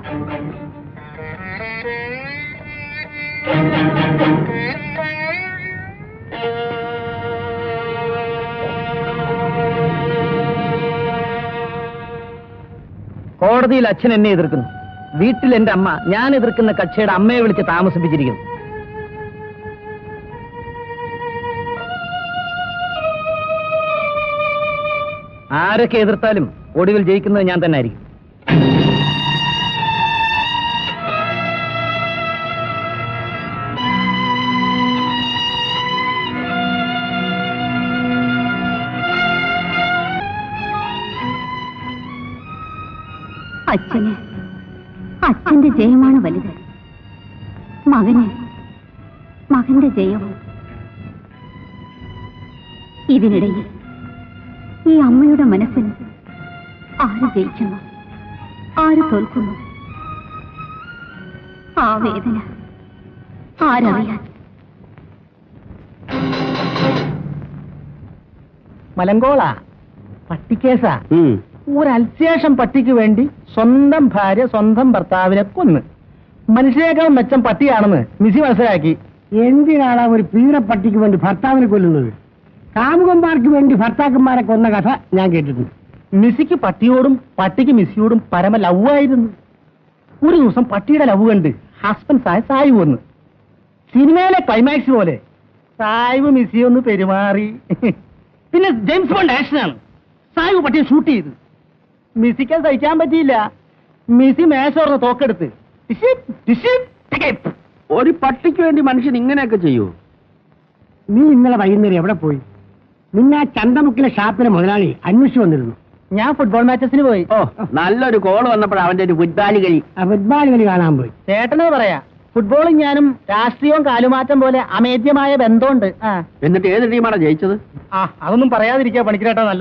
കോടതിയിൽ അച്ഛൻ എന്നെ എതിർക്കുന്നു വീട്ടിൽ എന്റെ അമ്മ ഞാൻ എതിർക്കുന്ന കക്ഷിയുടെ അമ്മയെ വിളിച്ച് താമസിപ്പിച്ചിരിക്കുന്നു ആരൊക്കെ എതിർത്താലും ഒടുവിൽ ജയിക്കുന്നത് ഞാൻ തന്നെ ആയിരിക്കും അച്ഛന് അച്ഛന്റെ ജയമാണ് വലുത് മകന് മകന്റെ ജയവും ഇതിനിടയിൽ ഈ അമ്മയുടെ മനസ്സിൽ ആര് ജയിക്കുന്നു ആര് തോൽക്കുന്നു ആ വേദന ആരറിയാൻ മലങ്കോള പട്ടിക്കേസാ ഒരു അൽശേഷം പട്ടിക്ക് വേണ്ടി സ്വന്തം ഭാര്യ സ്വന്തം ഭർത്താവിനെ കൊന്ന് മനുഷ്യനേക്കാൾ മെച്ചം പട്ടിയാണെന്ന് മിസി മനസ്സിലാക്കി എന്തിനാണ് ഒരു പീറപ്പട്ടിക്ക് വേണ്ടി ഭർത്താവിനെ കൊല്ലുന്നത് കാമുകന്മാർക്ക് വേണ്ടി ഭർത്താക്കന്മാരെ കൊന്ന കഥ ഞാൻ കേട്ടിട്ടുണ്ട് മിസിക്ക് പട്ടിയോടും പട്ടിക്ക് മിസ്സിയോടും പരമ ലവായിരുന്നു ഒരു ദിവസം പട്ടിയുടെ ലവ് കണ്ട് ഹസ്ബൻഡ് സായ സായിവ് വന്ന് സിനിമയിലെ ക്ലൈമാക്സ് പോലെ സായിവ് മിസ്സി ഒന്ന് പെരുമാറി പിന്നെ ജെയിംസ് ബോണ്ട് ആക്ഷനാണ് സായിവ് പട്ടിയെ ഷൂട്ട് ചെയ്തു മിസ്സിക്ക് അത് സഹിക്കാൻ പറ്റിയില്ല മിസ്സി മേശോർന്ന് തോക്കെടുത്ത് ടിഷിപ്, ടിഷിപ്, ടിക്കിപ്പ്. ഒരു പട്ടിക്ക് വേണ്ടി മനുഷ്യൻ ഇങ്ങനെയൊക്കെ ചെയ്യൂ നീ ഇന്നലെ വൈകുന്നേരം എവിടെ പോയി നിന്നെ ആ ചന്തമുക്കിലെ ഷാപ്പിലെ മുതലാളി അന്വേഷിച്ചു വന്നിരുന്നു ഞാൻ ഫുട്ബോൾ മാച്ചസിന് പോയി ഓ നല്ലൊരു കോൾ വന്നപ്പോൾ അവന്റെ ഒരു ഫുട്ബാലി കളി ആ ഫുട്ബോൾ കളി കാണാൻ പോയി ചേട്ടന് പറയാ ഫുട്ബോളും ഞാനും രാഷ്ട്രീയവും കാലുമാറ്റം പോലെ അമേദ്യമായ ബന്ധമുണ്ട് ആ എന്നിട്ട് ഏത് ടീമാണ് ജയിച്ചത് ആ അതൊന്നും പറയാതിരിക്കാ പണിക്കരേട്ടാ നല്ല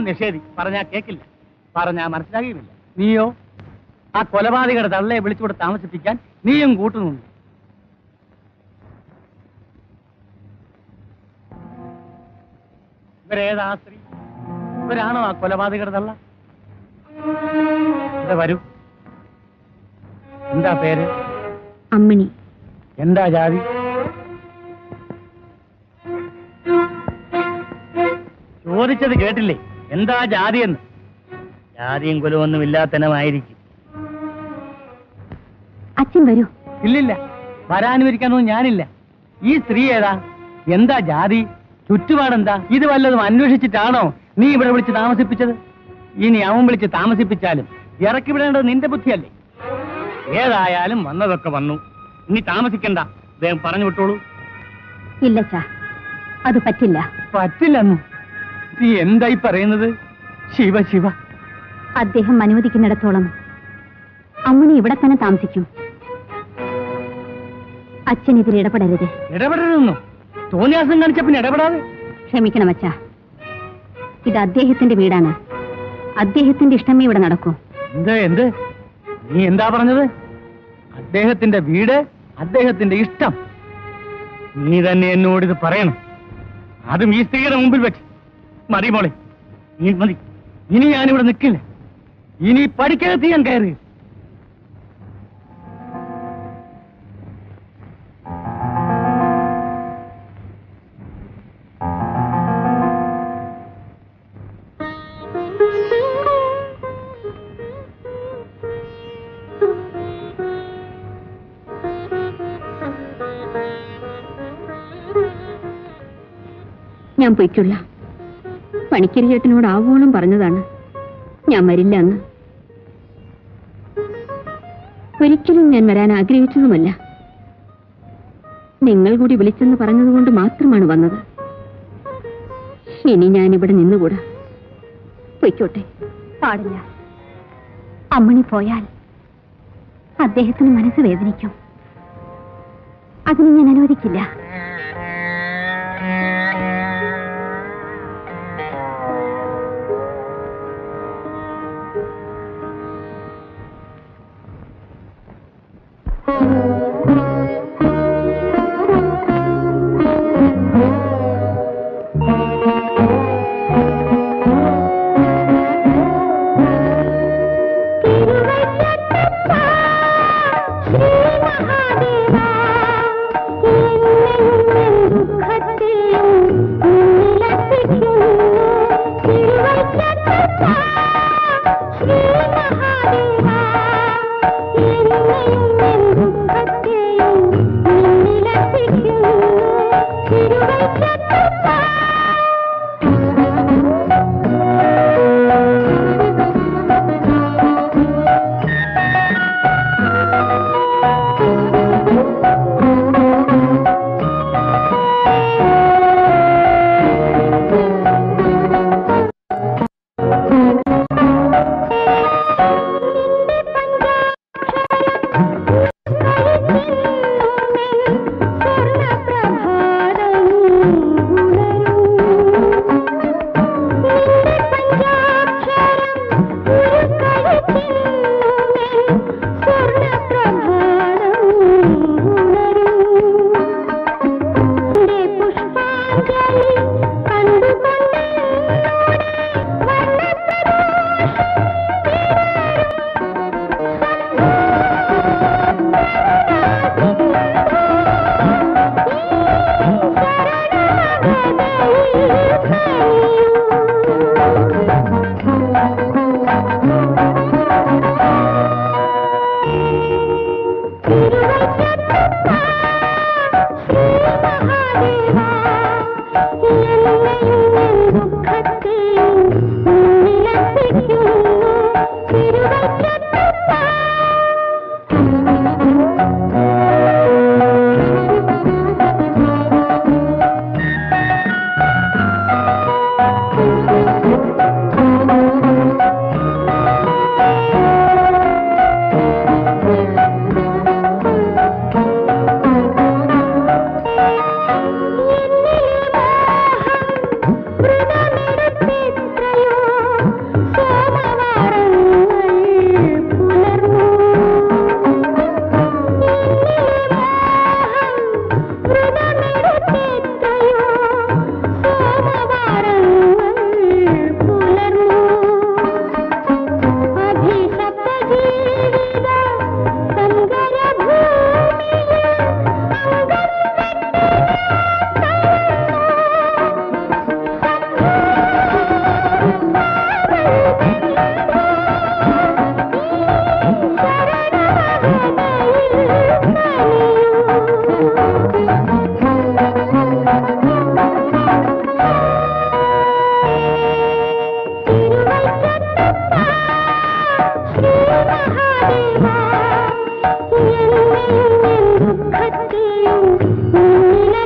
നിഷേധി പറഞ്ഞാ കേക്കില്ല പറഞ്ഞാ മനസ്സിലാകുകയുമില്ല നീയോ ആ കൊലപാതകയുടെ തള്ളയെ വിളിച്ചുകൂടെ താമസിപ്പിക്കാൻ നീയും കൂട്ടുനിന്നു ഇവരേതാ ആ സ്ത്രീ ഇവരാണോ ആ കൊലപാതകയുടെ തള്ള ഇവിടെ വരൂ എന്താ പേര് അമ്മിണി എന്താ ജാതി ചോദിച്ചത് കേട്ടില്ലേ എന്താ ജാതി എന്ന് ജാതിയും കുലമൊന്നും ഇല്ലാത്തനമായിരിക്കും അച്ഛൻ വരൂ ഇല്ലില്ല വരാനുവരിക്കാനൊന്നും ഞാനില്ല ഈ സ്ത്രീ ഏതാ എന്താ ജാതി ചുറ്റുപാടെന്താ ഇത് വല്ലതും അന്വേഷിച്ചിട്ടാണോ നീ ഇവിടെ വിളിച്ച് താമസിപ്പിച്ചത് ഇനി അവൻ വിളിച്ച് താമസിപ്പിച്ചാലും ഇറക്കി വിടേണ്ടത് നിന്റെ ബുദ്ധിയല്ലേ ഏതായാലും വന്നതൊക്കെ വന്നു ഇനി താമസിക്കണ്ട അദ്ദേഹം പറഞ്ഞു വിട്ടോളൂ ഇല്ലച്ചാ അത് പറ്റില്ല പറ്റില്ലെന്നു നീ എന്തായി പറയുന്നത് ശിവ ശിവ അദ്ദേഹം അനുവദിക്കുന്നിടത്തോളം അമ്മിണി ഇവിടെ തന്നെ താമസിക്കും അച്ഛൻ ഇതിൽ ഇടപെടരുത് ഇടപെടരുന്നു തോന്നിയാസം കാണിച്ച പിന്നെ ഇടപെടാതെ ക്ഷമിക്കണം അച്ഛാ ഇത് അദ്ദേഹത്തിന്റെ വീടാണ് അദ്ദേഹത്തിന്റെ ഇഷ്ടമേ ഇവിടെ നടക്കൂ എന്ത് എന്ത് നീ എന്താ പറഞ്ഞത് അദ്ദേഹത്തിന്റെ വീട് അദ്ദേഹത്തിന്റെ ഇഷ്ടം നീ തന്നെ എന്നോട് ഇത് പറയണം അതും ഈ സ്ത്രീയുടെ മുമ്പിൽ വെച്ച് മതി മോളെ നീ മതി ഇനി ഞാനിവിടെ നിൽക്കില്ല ഇനി പഠിക്കകത്ത് ഞാൻ കയറി ഞാൻ പൊയ്ക്കൊള്ള പണിക്കരി ചേട്ടനോട് ആവോളം പറഞ്ഞതാണ് ഞാൻ വരില്ല എന്ന് ഒരിക്കലും ഞാൻ വരാൻ ആഗ്രഹിച്ചതുമല്ല നിങ്ങൾ കൂടി വിളിച്ചെന്ന് പറഞ്ഞതുകൊണ്ട് മാത്രമാണ് വന്നത് ഇനി ഞാൻ ഇവിടെ നിന്നുകൂടാ പൊയ്ക്കോട്ടെ പാടില്ല അമ്മണി പോയാൽ അദ്ദേഹത്തിന് മനസ്സ് വേദനിക്കും അതിന് ഞാൻ അനുവദിക്കില്ല സ്വർണപ്രഭാതം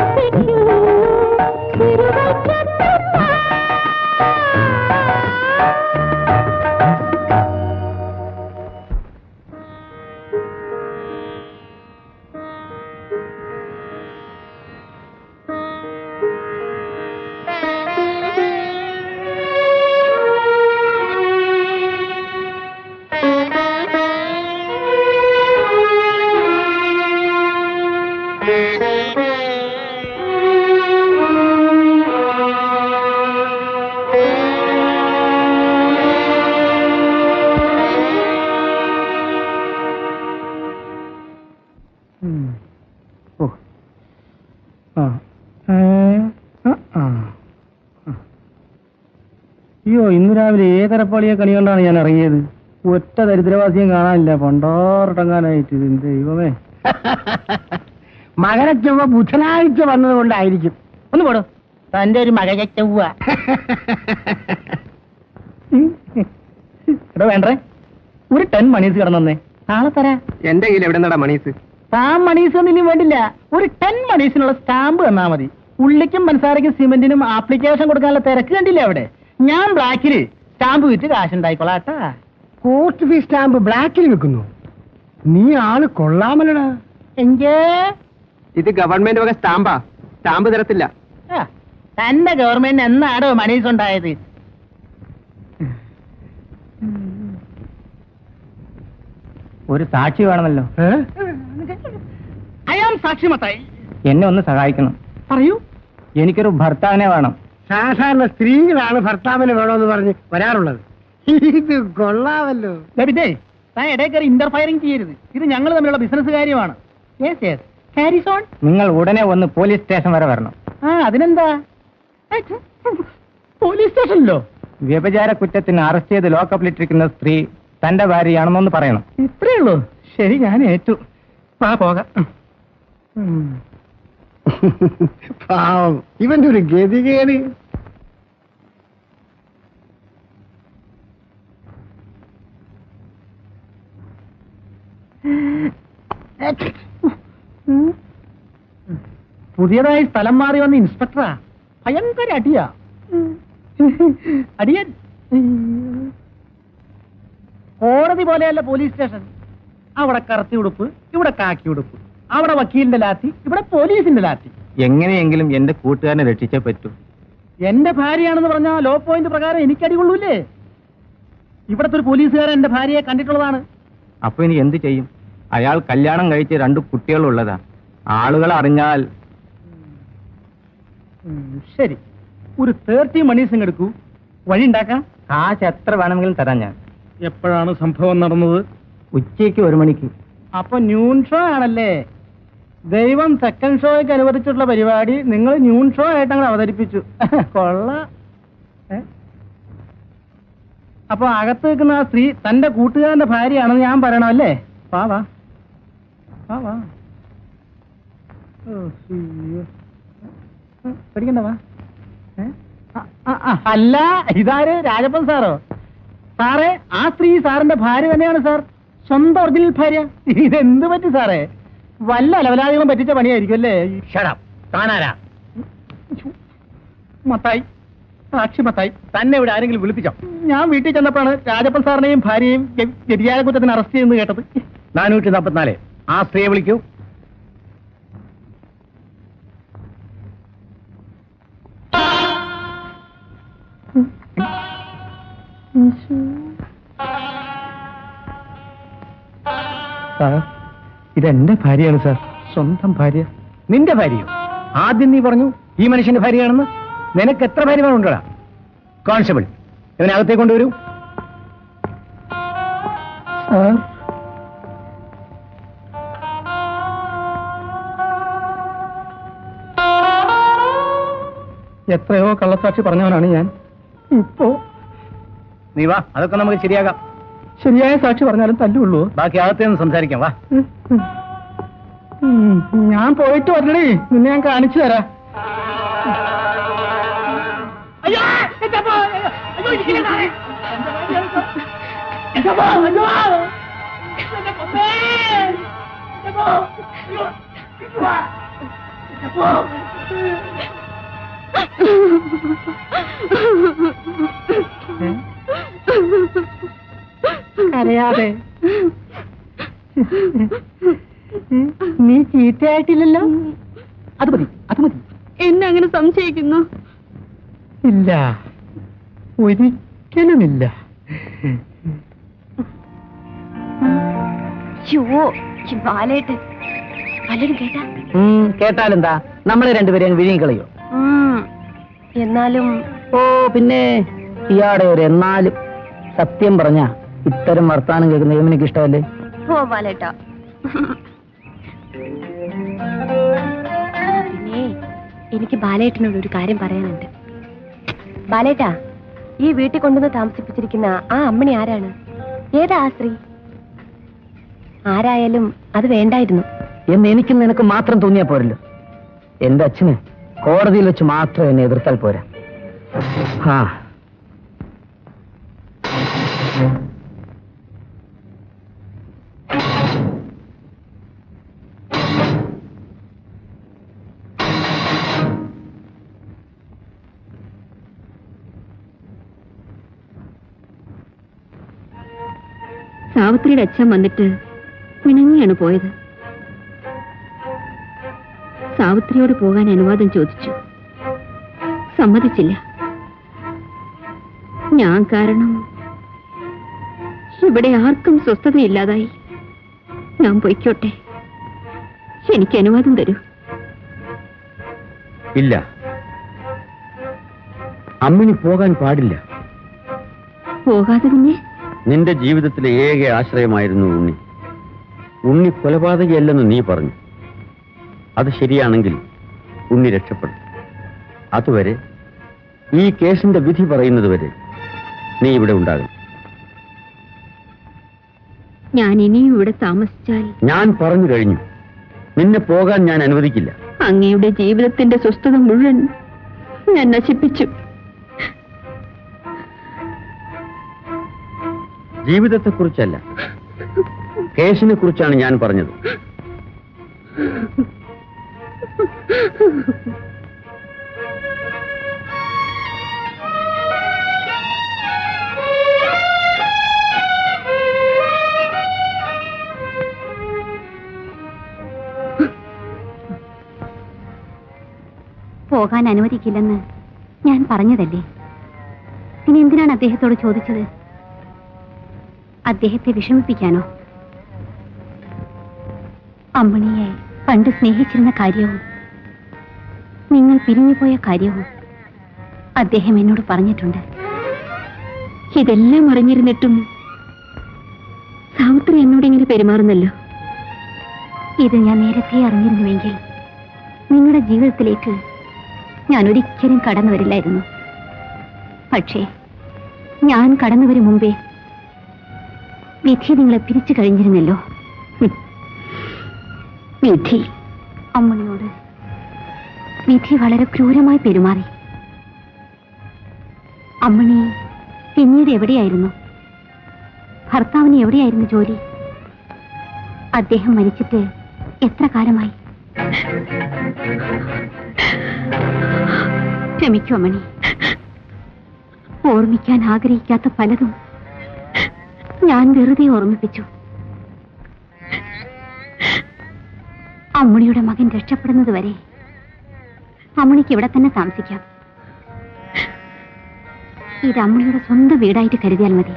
ഓ ആ ഏ, ആ, ആ. അയ്യോ ഇന്ന് രാവിലെ ഏതരപ്പാളിയെ കണി കൊണ്ടാണ് ഞാൻ ഇറങ്ങിയത് ഒറ്റ ദരിദ്രവാസിയും കാണാനില്ല പണ്ടാറടങ്ങാനായിട്ട് ഇതിന്റെ ദൈവമേ മകനെ ചൊവ്വ ബുധനാഴ്ച വന്നത് കൊണ്ടായിരിക്കും ഒന്ന് പോടോ തന്റെ ഒരു മകനെ ചൊവ്വ എടോ വേണ്ടേ ഒരു ടെൻ മണീസ് കിടന്നേ നാളെ തരാ എന്റെ കയ്യിൽ എവിടെ നിന്നാ മണീസ് താൻ മണീസ് ഒന്നും ഇനി വേണ്ടില്ല ഒരു ടെൻ മണീസിനുള്ള സ്റ്റാമ്പ് തന്നാ മതി ഉള്ളിക്കും പഞ്ചസാരയ്ക്കും സിമെന്റിനും ആപ്ലിക്കേഷൻ കൊടുക്കാനുള്ള തിരക്ക് കണ്ടില്ലേ അവിടെ ഞാൻ ബ്ലാക്കില് സ്റ്റാമ്പ് വിറ്റ് കാശുണ്ടായിക്കൊള്ളാട്ടാ പോസ്റ്റ് ഫീസ് സ്റ്റാമ്പ് ബ്ലാക്കിൽ വെക്കുന്നു നീ ആള് കൊള്ളാമല്ലടാ എങ്കേ ഇത് ഗവൺമെന്റ് വക സ്റ്റാമ്പാ സ്റ്റാമ്പ് തരത്തില്ല ആ, തന്റെ ഗവൺമെന്റ് എന്നാടോ മണീസ് ഉണ്ടായത് ഒരു സാക്ഷി വേണമല്ലോ അയാൾ സാക്ഷി മത്തായി എന്നെ ഒന്ന് സഹായിക്കണം പറയൂ എനിക്കൊരു ഭർത്താവിനെ വേണം സാധാരണ സ്ത്രീകളാണ് ഭർത്താവിന് വേണമെന്ന് പറഞ്ഞ് വരാറുള്ളത് ഇത് കൊള്ളാമല്ലോ ലഭിതേ താൻ ഇടയിൽ കയറി ഇന്റർഫയറിംഗ് ചെയ്യരുത് ഇത് ഞങ്ങൾ തമ്മിലുള്ള ബിസിനസ് കാര്യമാണ് നിങ്ങൾ ഉടനെ ഒന്ന് പോലീസ് സ്റ്റേഷൻ വരെ വരണം ആ അതിനെന്താ പോലീസ് സ്റ്റേഷനിലോ വ്യഭിചാര കുറ്റത്തിന് അറസ്റ്റ് ചെയ്ത് ലോക്കപ്പിലിട്ടിരിക്കുന്ന സ്ത്രീ തന്റെ ഭാര്യയാണെന്നൊന്ന് പറയണം ഇത്രേ ഉള്ളൂ ശരി ഞാൻ ഏറ്റു ആ പോകാം പാവം ഇവന്റെ ഒരു ഗതികേട് പുതിയതായി സ്ഥലം മാറി വന്ന ഇൻസ്പെക്ടറാ ഭയങ്കര അടിയാ അടിയൻ കോടതി പോലെയല്ല പോലീസ് സ്റ്റേഷൻ അവിടെ കറുത്തി ഉടുപ്പ് ഇവിടെ കാക്കി ഉടുപ്പ് അവിടെ വക്കീലിന്റെ ലാത്തി ഇവിടെ പോലീസിന്റെ ലാത്തി എങ്ങനെയെങ്കിലും എന്റെ കൂട്ടുകാരനെ രക്ഷിച്ചേ പറ്റൂ എന്റെ ഭാര്യയാണെന്ന് പറഞ്ഞാൽ ലോ പോയിന്റ് പ്രകാരം എനിക്ക് അടികൊള്ളൂലേ ഇവിടത്തെ ഒരു പോലീസുകാരൻ എന്റെ ഭാര്യയെ കണ്ടിട്ടുള്ളതാണ് അപ്പൊ ഇനി എന്ത് ചെയ്യും അയാൾ കല്യാണം കഴിച്ച് രണ്ട് കുട്ടികളുള്ളതാ ആളുകൾ അറിഞ്ഞാൽ ഉം, ശരി ഒരു തേർട്ടി മണീസ് എടുക്കൂ വഴി ഉണ്ടാക്കാം കാശ് എത്ര വേണമെങ്കിലും തരാം ഞാൻ എപ്പോഴാണ് സംഭവം നടന്നത് ഉച്ചയ്ക്ക് ഒരു മണിക്ക് അപ്പൊ ന്യൂൺ ഷോ ആണല്ലേ ദൈവം സെക്കൻഡ് ഷോയ്ക്ക് അനുവദിച്ചിട്ടുള്ള പരിപാടി നിങ്ങൾ ന്യൂൺ ഷോ ആയിട്ട് അങ്ങനെ അവതരിപ്പിച്ചു കൊള്ള ഏ? അപ്പൊ അകത്ത് നിൽക്കുന്ന ആ സ്ത്രീ തന്റെ കൂട്ടുകാരന്റെ ഭാര്യയാണെന്ന് ഞാൻ പറയണം അല്ലേ വാ വാ വാ വാ ഓ, അയ്യോ. ഉം, പേടിക്കണ്ട വാ ഏ? ആ, ആ, ആ, അല്ല ഇതാര് രാജപ്പൻ സാറോ സാറേ ആ സ്ത്രീ സാറിന്റെ ഭാര്യ തന്നെയാണ് സാർ സ്വന്തം ഒറിജിനൽ ഭാര്യ ഇതെന്ത് പറ്റി സാറേ വല്ല അലവലാദികളും പറ്റിച്ച പണിയായിരിക്കും അല്ലേ ഷടാം താനാരാ മത്തായി സാക്ഷി മത്തായി തന്നെ ഇവിടെ ആരെങ്കിലും വിളിപ്പിച്ചോ ഞാൻ വീട്ടിൽ ചെന്നപ്പോഴാണ് രാജപ്പൻ സാറിനെയും ഭാര്യയും വ്യ- വ്യതിയാന കുറ്റത്തിന് അറസ്റ്റ് ചെയ്യുന്നത് കേട്ടത് നാനൂറ്റി നാൽപ്പത്തിനാല് ആ സ്ത്രീയെ വിളിക്കൂ സാർ ഇതെന്റെ ഭാര്യയാണ് സാർ സ്വന്തം ഭാര്യ നിന്റെ ഭാര്യയോ ആദ്യം നീ പറഞ്ഞു ഈ മനുഷ്യന്റെ ഭാര്യയാണെന്ന് നിനക്ക് എത്ര ഭാര്യമാരുണ്ടടാ കോൺസ്റ്റബിൾ ഇവനകത്തേക്ക് കൊണ്ടുവരൂ സാർ എത്രയോ കള്ളസാക്ഷി പറഞ്ഞവനാണ് ഞാൻ ഇപ്പോ നീ വാ അതൊക്കെ നമുക്ക് ശരിയാകാം ശരിയായ സാക്ഷി പറഞ്ഞാലും തല്ലുള്ളൂ ബാക്കി അകത്തേ നിന്ന് സംസാരിക്കാം വാ ഉം, ഞാൻ പോയിട്ട് വരണേ നിന്നെ ഞാൻ കാണിച്ചു തരാം അയ്യോ, എന്റെ അമ്മ, അയ്യോ, ഇരിക്കില്ല സാറേ. എന്റെ അമ്മ, അയ്യോ, എന്റെ അമ്മേ, എന്റെ അമ്മ, അയ്യോ, ഇരിക്കുവാ. എന്റെ അമ്മ, കരയാതെ നീ ചീത്തയായിട്ടില്ലല്ലോ അത് മതി അത് മതി എന്നെ അങ്ങനെ സംശയിക്കുന്നു ഇല്ല ഒരിക്കലുമില്ല ബാലേട്ട് പലരും കേട്ടാ ഉം, കേട്ടാലെന്താ നമ്മളെ രണ്ടുപേരും അങ്ങ് വിഴുങ്ങി കളയോ ഉം. എന്നാലും ഓ പിന്നെ ഇയാടെ ഒരു എന്നാലും സത്യം പറഞ്ഞ ഇത്തരം വർത്താനം കേൾക്കുന്ന എനിക്ക് ഇഷ്ടമല്ലേ ഓ ബാലേട്ടാ പിന്നെ എനിക്ക് ബാലേട്ടനോട് ഒരു കാര്യം പറയാനുണ്ട് ബാലേട്ടാ ഈ വീട്ടിൽ കൊണ്ടുവന്ന് താമസിപ്പിച്ചിരിക്കുന്ന ആ അമ്മണി ആരാണ് ഏതാ ആ സ്ത്രീ ആരായാലും അത് വേണ്ടായിരുന്നു എന്ന് എനിക്കും നിനക്ക് മാത്രം തോന്നിയാ പോരല്ലോ എന്റെ അച്ഛന് കോടതിയിൽ വെച്ച് മാത്രം എന്നെ എതിർത്താൽ പോരാ ആ സാവിത്രിയുടെ അച്ഛൻ വന്നിട്ട് പിണങ്ങിയാണ് പോയത് സാവിത്രിയോട് പോകാൻ അനുവാദം ചോദിച്ചു സമ്മതിച്ചില്ല ഞാൻ കാരണം ഇവിടെ ആർക്കും സ്വസ്ഥതയില്ലാതായി ഞാൻ പൊയ്ക്കോട്ടെ എനിക്ക് അനുവാദം തരൂ ഇല്ല അമ്മിണി പോകാൻ പാടില്ല പോകാതെ പിന്നെ നിന്റെ ജീവിതത്തിലെ ഏക ആശ്രയമായിരുന്നു ഉണ്ണി ഉണ്ണി കൊലപാതകയല്ലെന്ന് നീ പറഞ്ഞു അത് ശരിയാണെങ്കിൽ ഉണ്ണി രക്ഷപ്പെടും അതുവരെ ഈ കേസിന്റെ വിധി പറയുന്നത് വരെ നീ ഇവിടെ ഉണ്ടാകും ഞാൻ ഇനിയും ഇവിടെ താമസിച്ചാൽ ഞാൻ പറഞ്ഞു കഴിഞ്ഞു നിന്നെ പോകാൻ ഞാൻ അനുവദിക്കില്ല അങ്ങയുടെ ജീവിതത്തിന്റെ സ്വസ്ഥത മുഴുവൻ ഞാൻ നശിപ്പിച്ചു ജീവിതത്തെക്കുറിച്ചല്ല കേസിനെ കുറിച്ചാണ് ഞാൻ പറഞ്ഞത് പോകാൻ അനുവദിക്കില്ലെന്ന് ഞാൻ പറഞ്ഞതല്ലേ പിന്നെ എന്തിനാണ് അദ്ദേഹത്തോട് ചോദിച്ചത് അദ്ദേഹത്തെ വിഷമിപ്പിക്കാനോ അമ്മണിയെ പണ്ട് സ്നേഹിച്ചിരുന്ന കാര്യവും നിങ്ങൾ പിരിഞ്ഞുപോയ കാര്യവും അദ്ദേഹം എന്നോട് പറഞ്ഞിട്ടുണ്ട് ഇതെല്ലാം അറിഞ്ഞിരുന്നിട്ടും സാവിത്രി എന്നോട് ഇങ്ങനെ പെരുമാറുന്നല്ലോ ഇത് ഞാൻ നേരത്തെ അറിഞ്ഞിരുന്നുവെങ്കിൽ നിങ്ങളുടെ ജീവിതത്തിലേക്ക് ഞാൻ ഒരിക്കലും കടന്നു വരില്ലായിരുന്നു പക്ഷേ ഞാൻ കടന്നു വരും മുമ്പേ വിധി നിങ്ങളെ പിരിച്ചു കഴിഞ്ഞിരുന്നല്ലോ ഹും. വിധി അമ്മണിയോട് വിധി വളരെ ക്രൂരമായി പെരുമാറി അമ്മണി പിന്നീട് എവിടെയായിരുന്നു ഭർത്താവിന് എവിടെയായിരുന്നു ജോലി അദ്ദേഹം മരിച്ചിട്ട് എത്ര കാലമായി ക്ഷമിക്കൂ അമ്മണി ഓർമ്മിക്കാൻ ആഗ്രഹിക്കാത്ത പലതും ഞാൻ വെറുതെ ഓർമ്മിപ്പിച്ചു അമ്മണിയുടെ മകൻ രക്ഷപ്പെടുന്നത് വരെ അമ്മണിക്ക് ഇവിടെ തന്നെ താമസിക്കാം ഇത് അമ്മണിയുടെ സ്വന്തം വീടായിട്ട് കരുതിയാൽ മതി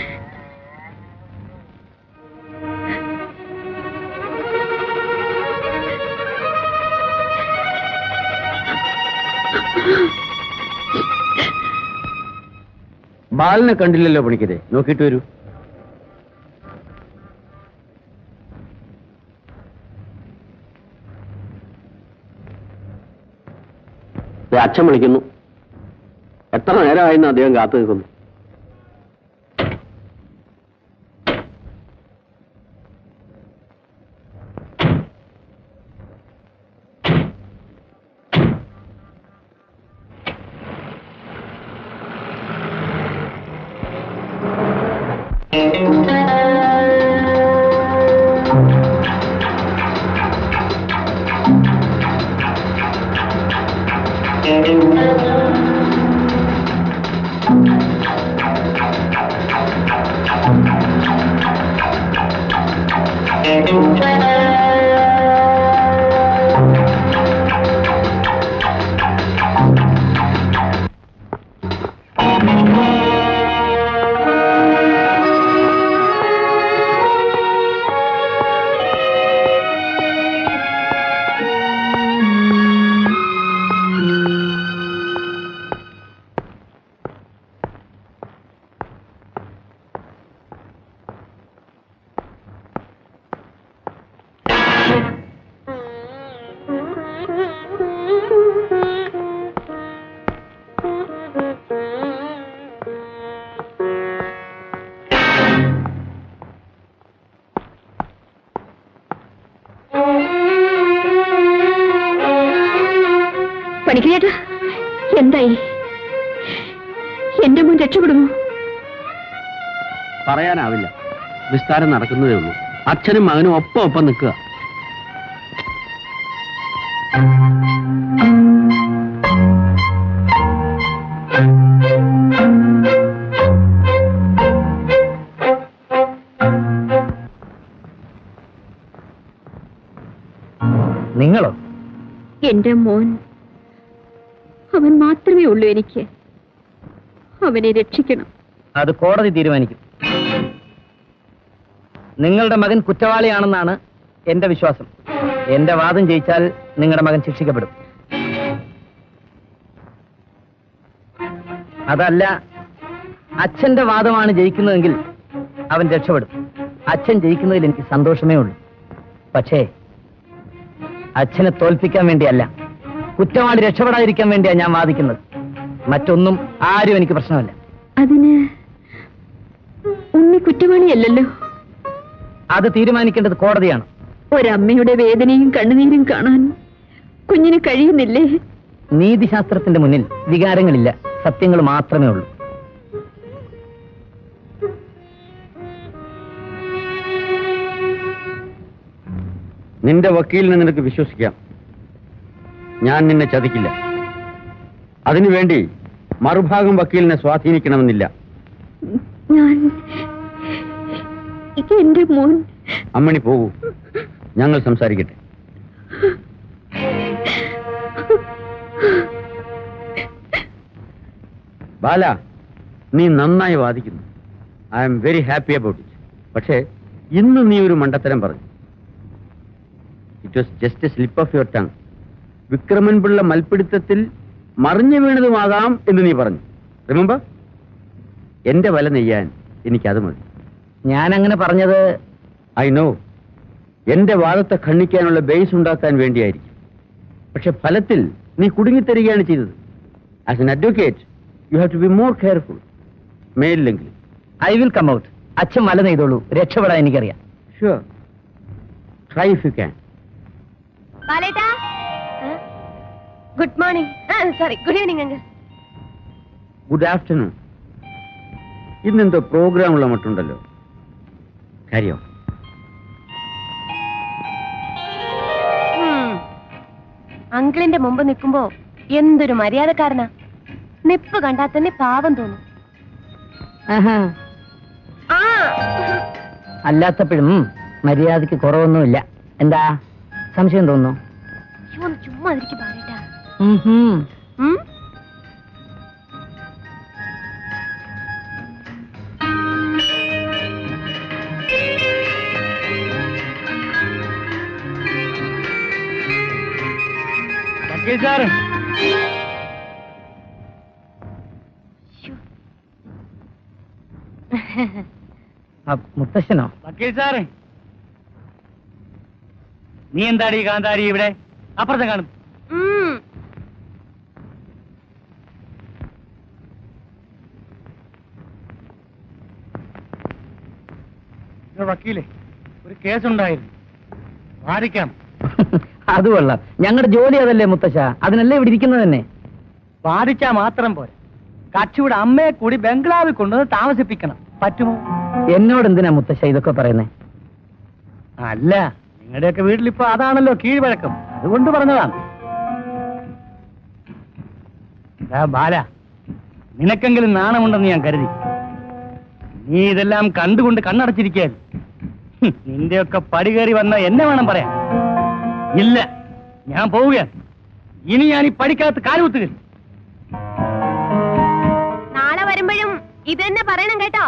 ബാലനെ കണ്ടില്ലല്ലോ പണിക്കരെ നോക്കിയിട്ട് വരൂ ദേ അച്ഛൻ വിളിക്കുന്നു എത്ര നേരമായിരുന്നു അദ്ദേഹം കാത്തു നിൽക്കുന്നു പണിക്കരേട്ടാ എന്തായി എന്റെ മുൻ രക്ഷപ്പെടുമോ പറയാനാവില്ല വിസ്താരം നടക്കുന്നതേ ഉള്ളൂ അച്ഛനും മകനും ഒപ്പം ഒപ്പം നിൽക്കുക നിങ്ങളോ എന്റെ മോൻ അവൻ മാത്രമേ ഉള്ളൂ എനിക്ക് അവനെ രക്ഷിക്കണം അത് കോടതി തീരുമാനിക്കും നിങ്ങളുടെ മകൻ കുറ്റവാളിയാണെന്നാണ് എന്റെ വിശ്വാസം എന്റെ വാദം ജയിച്ചാൽ നിങ്ങളുടെ മകൻ ശിക്ഷിക്കപ്പെടും അതല്ല അച്ഛന്റെ വാദമാണ് ജയിക്കുന്നതെങ്കിൽ അവൻ രക്ഷപ്പെടും അച്ഛൻ ജയിക്കുന്നതിൽ എനിക്ക് സന്തോഷമേ ഉള്ളൂ പക്ഷേ അച്ഛനെ തോൽപ്പിക്കാൻ വേണ്ടിയല്ല കുറ്റവാളി രക്ഷപ്പെടാതിരിക്കാൻ വേണ്ടിയാണ് ഞാൻ വാദിക്കുന്നത് മറ്റൊന്നും ആരും എനിക്ക് പ്രശ്നമല്ല അതിന് ഉണ്ണി കുറ്റവാളിയല്ലല്ലോ അത് തീരുമാനിക്കേണ്ടത് കോടതിയാണ് ഒരമ്മയുടെ വേദനയും കണ്ണുനീരും കാണാൻ കുഞ്ഞിന് കഴിയുന്നില്ലേ നീതിശാസ്ത്രത്തിന്റെ മുന്നിൽ വികാരങ്ങളില്ല സത്യങ്ങൾ മാത്രമേ ഉള്ളൂ നിന്റെ വക്കീലിനെ നിനക്ക് വിശ്വസിക്കാം ഞാൻ നിന്നെ ചതിക്കില്ല അതിനുവേണ്ടി മറുഭാഗം വക്കീലിനെ സ്വാധീനിക്കണമെന്നില്ല ഞാൻ എന്റെ മോൻ അമ്മണി പോകൂ ഞങ്ങൾ സംസാരിക്കട്ടെ ബാല നീ നന്നായി വാദിക്കുന്നു I am very happy about it പക്ഷേ ഇന്ന് നീ ഒരു മണ്ടത്തരം പറഞ്ഞു it was just a slip of your tongue Vikraman Pillai മൽപ്പിടുത്തത്തിൽ മറിഞ്ഞു വീണതുമാകാം എന്ന് നീ പറഞ്ഞു റിമെമ്പർ എന്റെ വല നെയ്യാൻ എനിക്കത് മതി ഞാൻ അങ്ങനെ പറഞ്ഞത് ഐ നോ എന്റെ വാദത്തെ ഖണ്ഡിക്കാനുള്ള ബേസ് ഉണ്ടാക്കാൻ വേണ്ടിയായിരിക്കും പക്ഷെ ഫലത്തിൽ നീ കുടുങ്ങിത്തരികയാണ് ചെയ്തത് as an advocate you have to be more careful മേലില്ലെങ്കിൽ ഐ വിൽ കം ഔട്ട് അച്ഛൻ മല നെയ്തോളൂ രക്ഷപ്പെടാൻ എനിക്കറിയാം sure try if you can ബാലേട്ടാ good morning sorry good evening uncle good afternoon ഇന്നെന്തോ പ്രോഗ്രാം ഉള്ള മട്ടുണ്ടല്ലോ കാര്യം അങ്കിളിന്റെ മുമ്പ് നിൽക്കുമ്പോ എന്തൊരു മര്യാദക്കാരനാ നിപ്പ് കണ്ടാൽ തന്നെ പാവം തോന്നും ആ അല്ലാത്തപ്പോഴും മര്യാദക്ക് കുറവൊന്നുമില്ല എന്താ സംശയം തോന്നുന്നു അയ്യോ, ഒന്ന് ചുമ്മാ ഇരിക്കും ബാലേട്ടാ ഉം. ഉം? വക്കീൽ സാറ് ആ, മുത്തശ്ശനോ വക്കീൽ സാറ് നീ എന്താടി കാന്താരി ഇവിടെ അപ്പുറത്തെ കാണും ഉം. ഇത് വക്കീലെ ഒരു കേസുണ്ടായിരുന്നു വാദിക്കാം അത് കൊള്ളാം ഞങ്ങളുടെ ജോലി അതല്ലേ മുത്തശ്ശ അതിനല്ലേ ഇവിടെ ഇരിക്കുന്നത് തന്നെ വാദിച്ചാ മാത്രം പോരെ കച്ചിയുടെ അമ്മയെ കൂടി ബംഗ്ലാവിൽ കൊണ്ടുവന്ന് താമസിപ്പിക്കണം പറ്റുമോ എന്നോട് എന്തിനാ മുത്തശ്ശ ഇതൊക്കെ പറയുന്നേ അല്ല നിങ്ങളുടെയൊക്കെ വീട്ടിൽ ഇപ്പൊ അതാണല്ലോ കീഴ്വഴക്കം അതുകൊണ്ട് പറഞ്ഞതാണ് ദാ ബാല നിനക്കെങ്കിലും നാണമുണ്ടെന്ന് ഞാൻ കരുതി നീ ഇതെല്ലാം കണ്ടുകൊണ്ട് കണ്ണടച്ചിരിക്കാൻ നിന്റെയൊക്കെ പടി കയറി വന്ന എന്നെ വേണം പറയാൻ ഇല്ല ഞാൻ പോവുകയാണ് ഇനി ഞാൻ ഈ പഠിക്കാത്ത കാലുകുത്തുക നാളെ വരുമ്പോഴും ഇത് തന്നെ പറയണം കേട്ടോ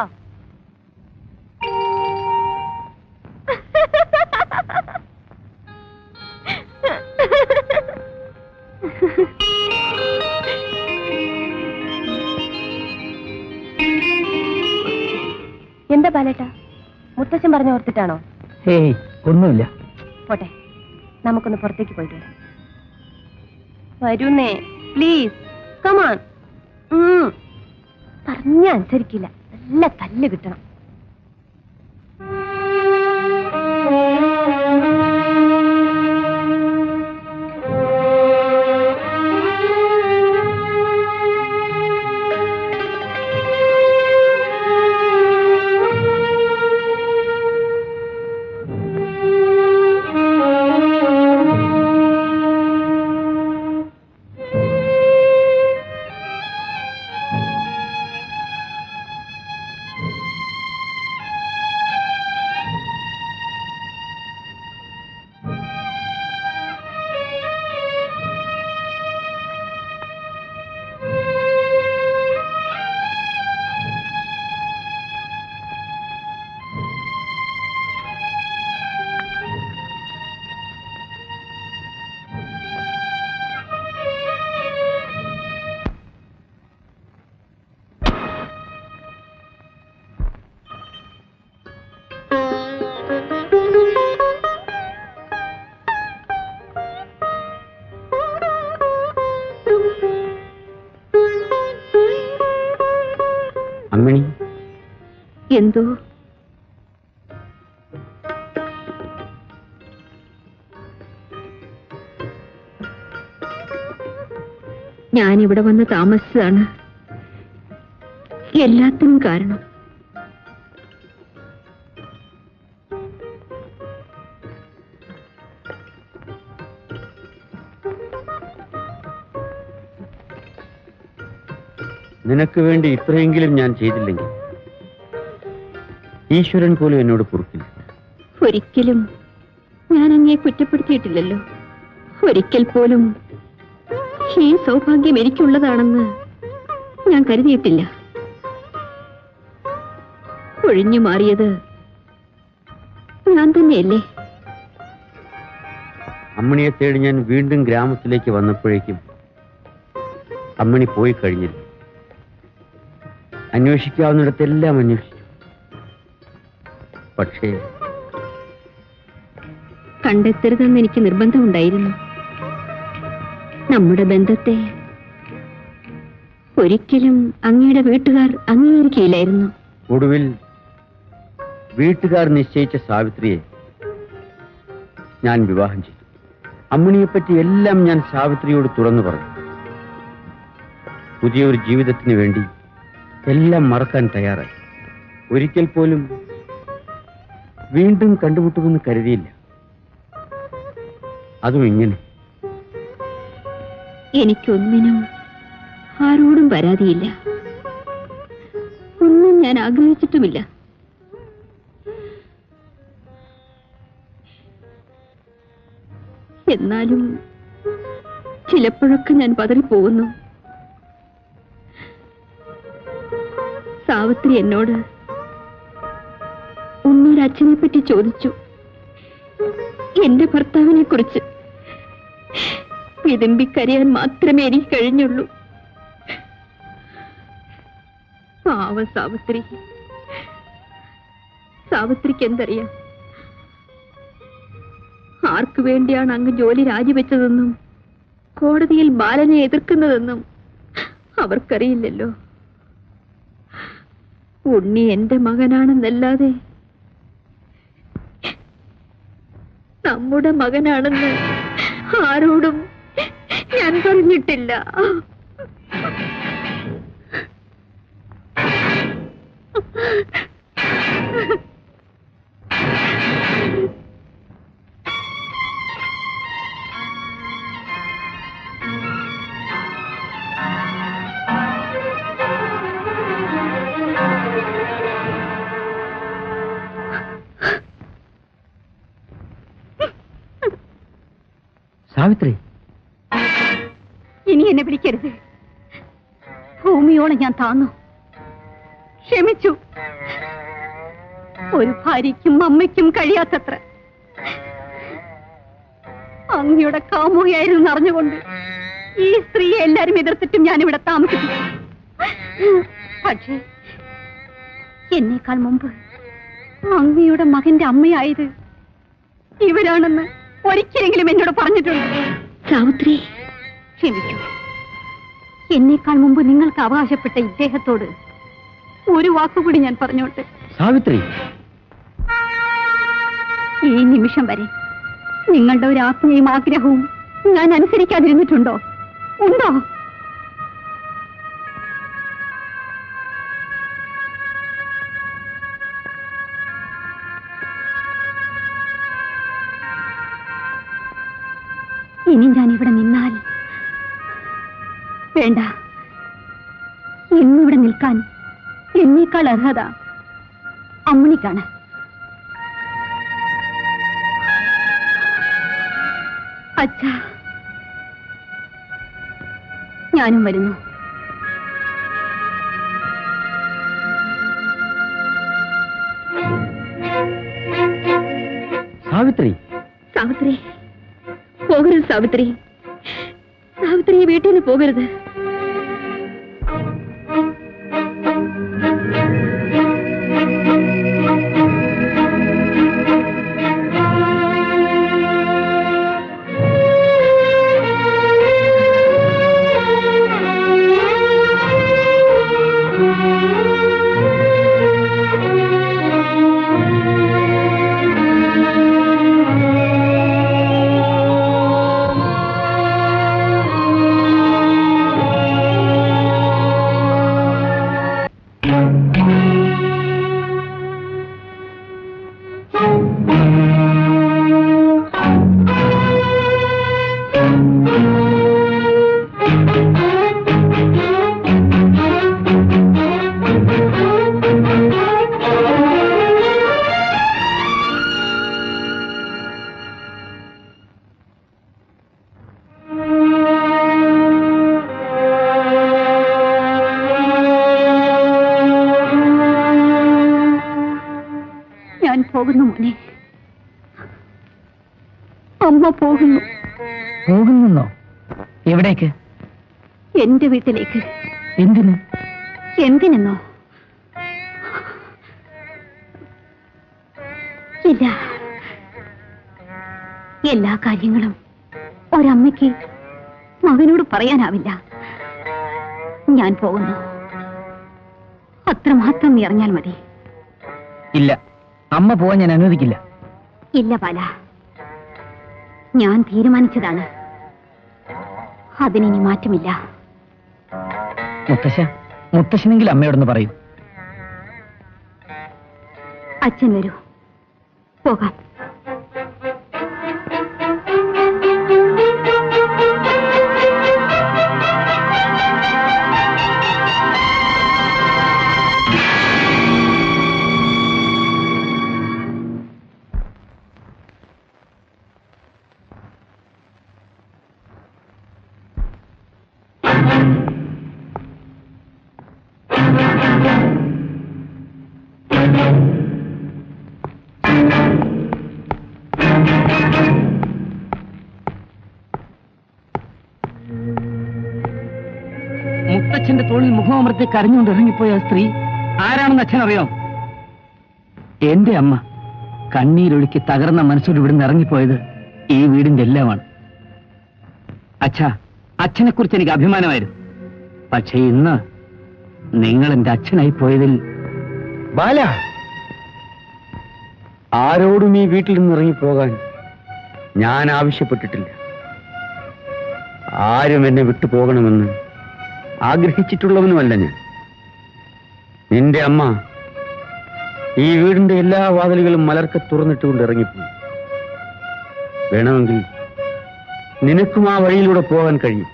എന്താ ബാലേട്ടാ മുത്തച്ഛൻ പറഞ്ഞു ഓർത്തിട്ടാണോ ഹേയ് ഒന്നുമില്ല പോട്ടെ നമുക്കൊന്ന് പുറത്തേക്ക് പോയിട്ട് വരാം വരുന്നേ പ്ലീസ് കമാൺ പറഞ്ഞ അനുസരിക്കില്ല നല്ല തല്ല് കിട്ടണം അമ്മിണി എന്തോ ഞാനിവിടെ വന്ന് താമസിച്ചതാണ് എല്ലാത്തിനും കാരണം നിനക്ക് വേണ്ടി ഇത്രയെങ്കിലും ഞാൻ ചെയ്തില്ലെങ്കിൽ ഈശ്വരൻ പോലും എന്നോട് പൊറുക്കില്ല ഒരിക്കലും ഞാൻ അങ്ങേ കുറ്റപ്പെടുത്തിയിട്ടില്ലല്ലോ ഒരിക്കൽ പോലും ഈ സൗഭാഗ്യം എനിക്കുള്ളതാണെന്ന് ഞാൻ കരുതിയിട്ടില്ല ഒഴിഞ്ഞു മാറിയത് ഞാൻ തന്നെയല്ലേ അമ്മണിയെ തേടി ഞാൻ വീണ്ടും ഗ്രാമത്തിലേക്ക് വന്നപ്പോഴേക്കും അമ്മണി പോയി കഴിഞ്ഞിരുന്നു അന്വേഷിക്കാവുന്നിടത്തെല്ലാം അന്വേഷിച്ചു പക്ഷേ കണ്ടെത്തരുതെന്ന് എനിക്ക് നിർബന്ധമുണ്ടായിരുന്നു നമ്മുടെ ബന്ധത്തെ ഒരിക്കലും അങ്ങയുടെ വീട്ടുകാർ അംഗീകരിക്കില്ലായിരുന്നു ഒടുവിൽ വീട്ടുകാർ നിശ്ചയിച്ച സാവിത്രിയെ ഞാൻ വിവാഹം ചെയ്തു അമ്മിണിയെപ്പറ്റി എല്ലാം ഞാൻ സാവിത്രിയോട് തുറന്നു പറഞ്ഞു പുതിയൊരു ജീവിതത്തിന് വേണ്ടി എല്ലാം മറക്കാൻ തയ്യാറായി ഒരിക്കൽ പോലും വീണ്ടും കണ്ടുമുട്ടുമെന്ന് കരുതിയില്ല അതും ഇങ്ങനെ എനിക്കൊന്നിനും ആരോടും പരാതിയില്ല ഒന്നും ഞാൻ ആഗ്രഹിച്ചിട്ടുമില്ല എന്നാലും ചിലപ്പോഴൊക്കെ ഞാൻ പതറിപ്പോകുന്നു സാവിത്രി എന്നോട് ഉണ്ണിയുടെ അച്ഛനെ പറ്റി ചോദിച്ചു എന്റെ ഭർത്താവിനെ കുറിച്ച് വിതുമ്പിക്കരയാൻ മാത്രമേ എനിക്ക് കഴിഞ്ഞുള്ളൂ പാവ സാവിത്രി സാവിത്രിക്ക് എന്തറിയാം ആർക്കു വേണ്ടിയാണ് അങ്ങ് ജോലി രാജിവെച്ചതെന്നും കോടതിയിൽ ബാലനെ എതിർക്കുന്നതെന്നും അവർക്കറിയില്ലല്ലോ ഉണ്ണി എന്റെ മകനാണെന്നല്ലാതെ നമ്മുടെ മകനാണെന്ന് ആരോടും ഞാൻ പറഞ്ഞിട്ടില്ല സാവിത്രി ഇനി എന്നെ വിളിക്കരുത് ഭൂമിയോളം ഞാൻ താന്നു ക്ഷമിച്ചു ഒരു ഭാര്യയ്ക്കും അമ്മയ്ക്കും കഴിയാത്തത്ര അങ്ങയുടെ കാമുകയായിരുന്നു അറിഞ്ഞുകൊണ്ട് ഈ സ്ത്രീയെ എല്ലാരും എതിർത്തിട്ടും ഞാനിവിടെ താമസിക്കും പക്ഷേ എന്നേക്കാൾ മുമ്പ് അങ്ങയുടെ മകന്റെ അമ്മയായത് ഇവരാണെന്ന് ഒരിക്കലെങ്കിലും എന്നോട് പറഞ്ഞിട്ടുണ്ട് സാവിത്രി ക്ഷമിക്കൂ എന്നേക്കാൾ മുമ്പ് നിങ്ങൾക്ക് അവകാശപ്പെട്ട ഇദ്ദേഹത്തോട് ഒരു വാക്കുകൂടി ഞാൻ പറഞ്ഞോട്ടെ സാവിത്രി ഈ നിമിഷം വരെ നിങ്ങളുടെ ഒരു ആജ്ഞയും ആഗ്രഹവും ഞാൻ അനുസരിക്കാതിരുന്നിട്ടുണ്ടോ ഉണ്ടോ ഇനി ഞാൻ ഇവിടെ നിന്നാൽ വേണ്ട ഇന്നിവിടെ നിൽക്കാൻ എന്നേക്കാൾ അർഹത അമ്മിണിക്കാണ് അച്ഛാ ഞാനും വരുന്നു സാവിത്രി സാവിത്രി പോകരുത് സാവിത്രി സാവിത്രി ഈ വീട്ടിൽ നിന്ന് പോകരുത് ഞാൻ പോകുന്നു മോനെ അമ്മ പോകുന്നു പോകുന്നോ എവിടേക്ക് എന്റെ വീട്ടിലേക്ക് എന്തിന് എന്തിനെന്നോ ഇല്ല എല്ലാ കാര്യങ്ങളും ഒരമ്മയ്ക്ക് മകനോട് പറയാനാവില്ല ഞാൻ പോകുന്നു അത്രമാത്രം നീ അറിഞ്ഞാൽ മതി ഇല്ല അമ്മ പോവാൻ ഞാൻ അനുവദിക്കില്ല ഇല്ല ബാല ഞാൻ തീരുമാനിച്ചതാണ് അതിനിനി മാറ്റമില്ല മുത്തശ്ശ മുത്തശ്ശനെങ്കിൽ അമ്മയോടൊന്ന് പറയൂ അച്ഛൻ വരൂ പോകാം മുത്തച്ഛന്റെ തോളിൽ മുഖമർത്തി കരഞ്ഞുകൊണ്ട് ഇറങ്ങിപ്പോയ ആ സ്ത്രീ ആരാണെന്ന് അച്ഛൻ അറിയാം എന്റെ അമ്മ കണ്ണീരൊഴുക്കി തകർന്ന മനസ്സോട് ഇവിടുന്ന് ഇറങ്ങിപ്പോയത് ഈ വീടിന്റെ എല്ലാമാണ് അച്ഛാ അച്ഛനെ കുറിച്ച് എനിക്ക് അഭിമാനമായിരുന്നു പക്ഷേ ഇന്ന് നിങ്ങൾ എന്റെ അച്ഛനായി പോയതിൽ ബാല ആരോടും ഈ വീട്ടിൽ നിന്ന് ഇറങ്ങിപ്പോകാൻ ഞാൻ ആവശ്യപ്പെട്ടിട്ടില്ല ആരും എന്നെ വിട്ടു പോകണമെന്ന് ആഗ്രഹിച്ചിട്ടുള്ളവനുമല്ല ഞാൻ നിന്റെ അമ്മ ഈ വീടിന്റെ എല്ലാ വാതിലുകളും മലർക്കെ തുറന്നിട്ടുകൊണ്ട് ഇറങ്ങിപ്പോയി വേണമെങ്കിൽ നിനക്കും ആ വഴിയിലൂടെ പോകാൻ കഴിയും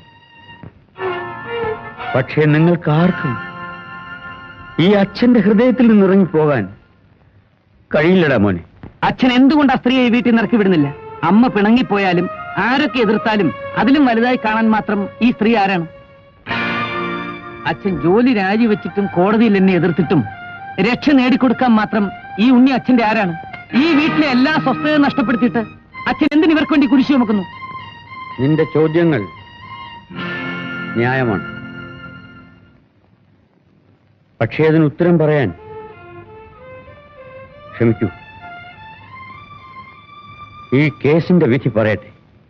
പക്ഷേ നിങ്ങൾക്ക് ആർക്കും ഈ അച്ഛന്റെ ഹൃദയത്തിൽ നിന്ന് ഇറങ്ങിപ്പോകാൻ കഴിയില്ലടാ മോനെ അച്ഛൻ എന്തുകൊണ്ട് ആ സ്ത്രീയെ ഈ വീട്ടിൽ നിന്ന് ഇറക്കി വിടുന്നില്ല അമ്മ പിണങ്ങിപ്പോയാലും ആരൊക്കെ എതിർത്താലും അതിലും വലുതായി കാണാൻ മാത്രം ഈ സ്ത്രീ ആരാണ് അച്ഛൻ ജോലി രാജിവെച്ചിട്ടും കോടതിയിൽ എന്നെ എതിർത്തിട്ടും രക്ഷ നേടിക്കൊടുക്കാൻ മാത്രം ഈ ഉണ്ണി അച്ഛന്റെ ആരാണ് ഈ വീട്ടിലെ എല്ലാ സ്വസ്ഥതയും നഷ്ടപ്പെടുത്തിയിട്ട് അച്ഛൻ എന്തിന് ഇവർക്ക് വേണ്ടി കുരിശു ചുമക്കുന്നു നിന്റെ ചോദ്യങ്ങൾ ന്യായമാണ് പക്ഷേ അതിന് ഉത്തരം പറയാൻ ക്ഷമിക്കൂ ഈ കേസിന്റെ വിധി പറയട്ടെ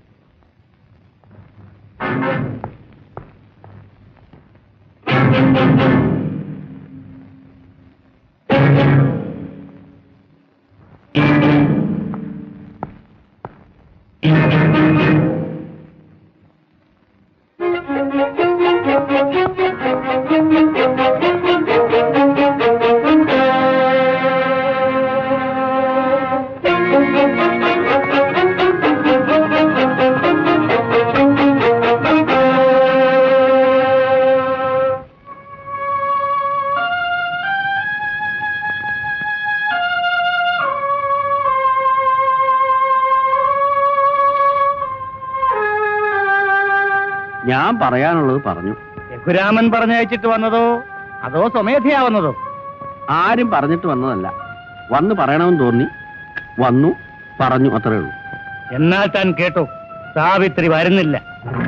ഞാൻ പറയാനുള്ളത് പറഞ്ഞു രഘുരാമൻ പറഞ്ഞയച്ചിട്ട് വന്നതോ അതോ സ്വമേധയാവുന്നതോ ആരും പറഞ്ഞിട്ട് വന്നതല്ല വന്ന് പറയണമെന്ന് തോന്നി വന്നു പറഞ്ഞു അത്രേ ഉള്ളൂ എന്നാൽ താൻ കേട്ടോ സാവിത്രി വരുന്നില്ല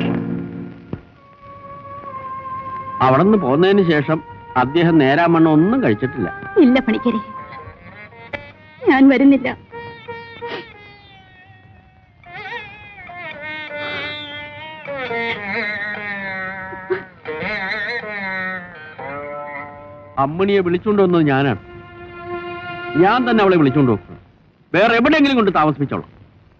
അവിടെ നിന്ന് പോന്നതിന് ശേഷം അദ്ദേഹം നേരാമണ്ണം ഒന്നും കഴിച്ചിട്ടില്ല ഇല്ല പണിക്കരെ ഞാൻ വരുന്നില്ല അമ്മണിയെ വിളിച്ചുകൊണ്ട് വന്നത് ഞാനാണ് ഞാൻ തന്നെ അവളെ വിളിച്ചുകൊണ്ട് പോകും വേറെ എവിടെയെങ്കിലും കൊണ്ട് താമസിപ്പിച്ചോളാം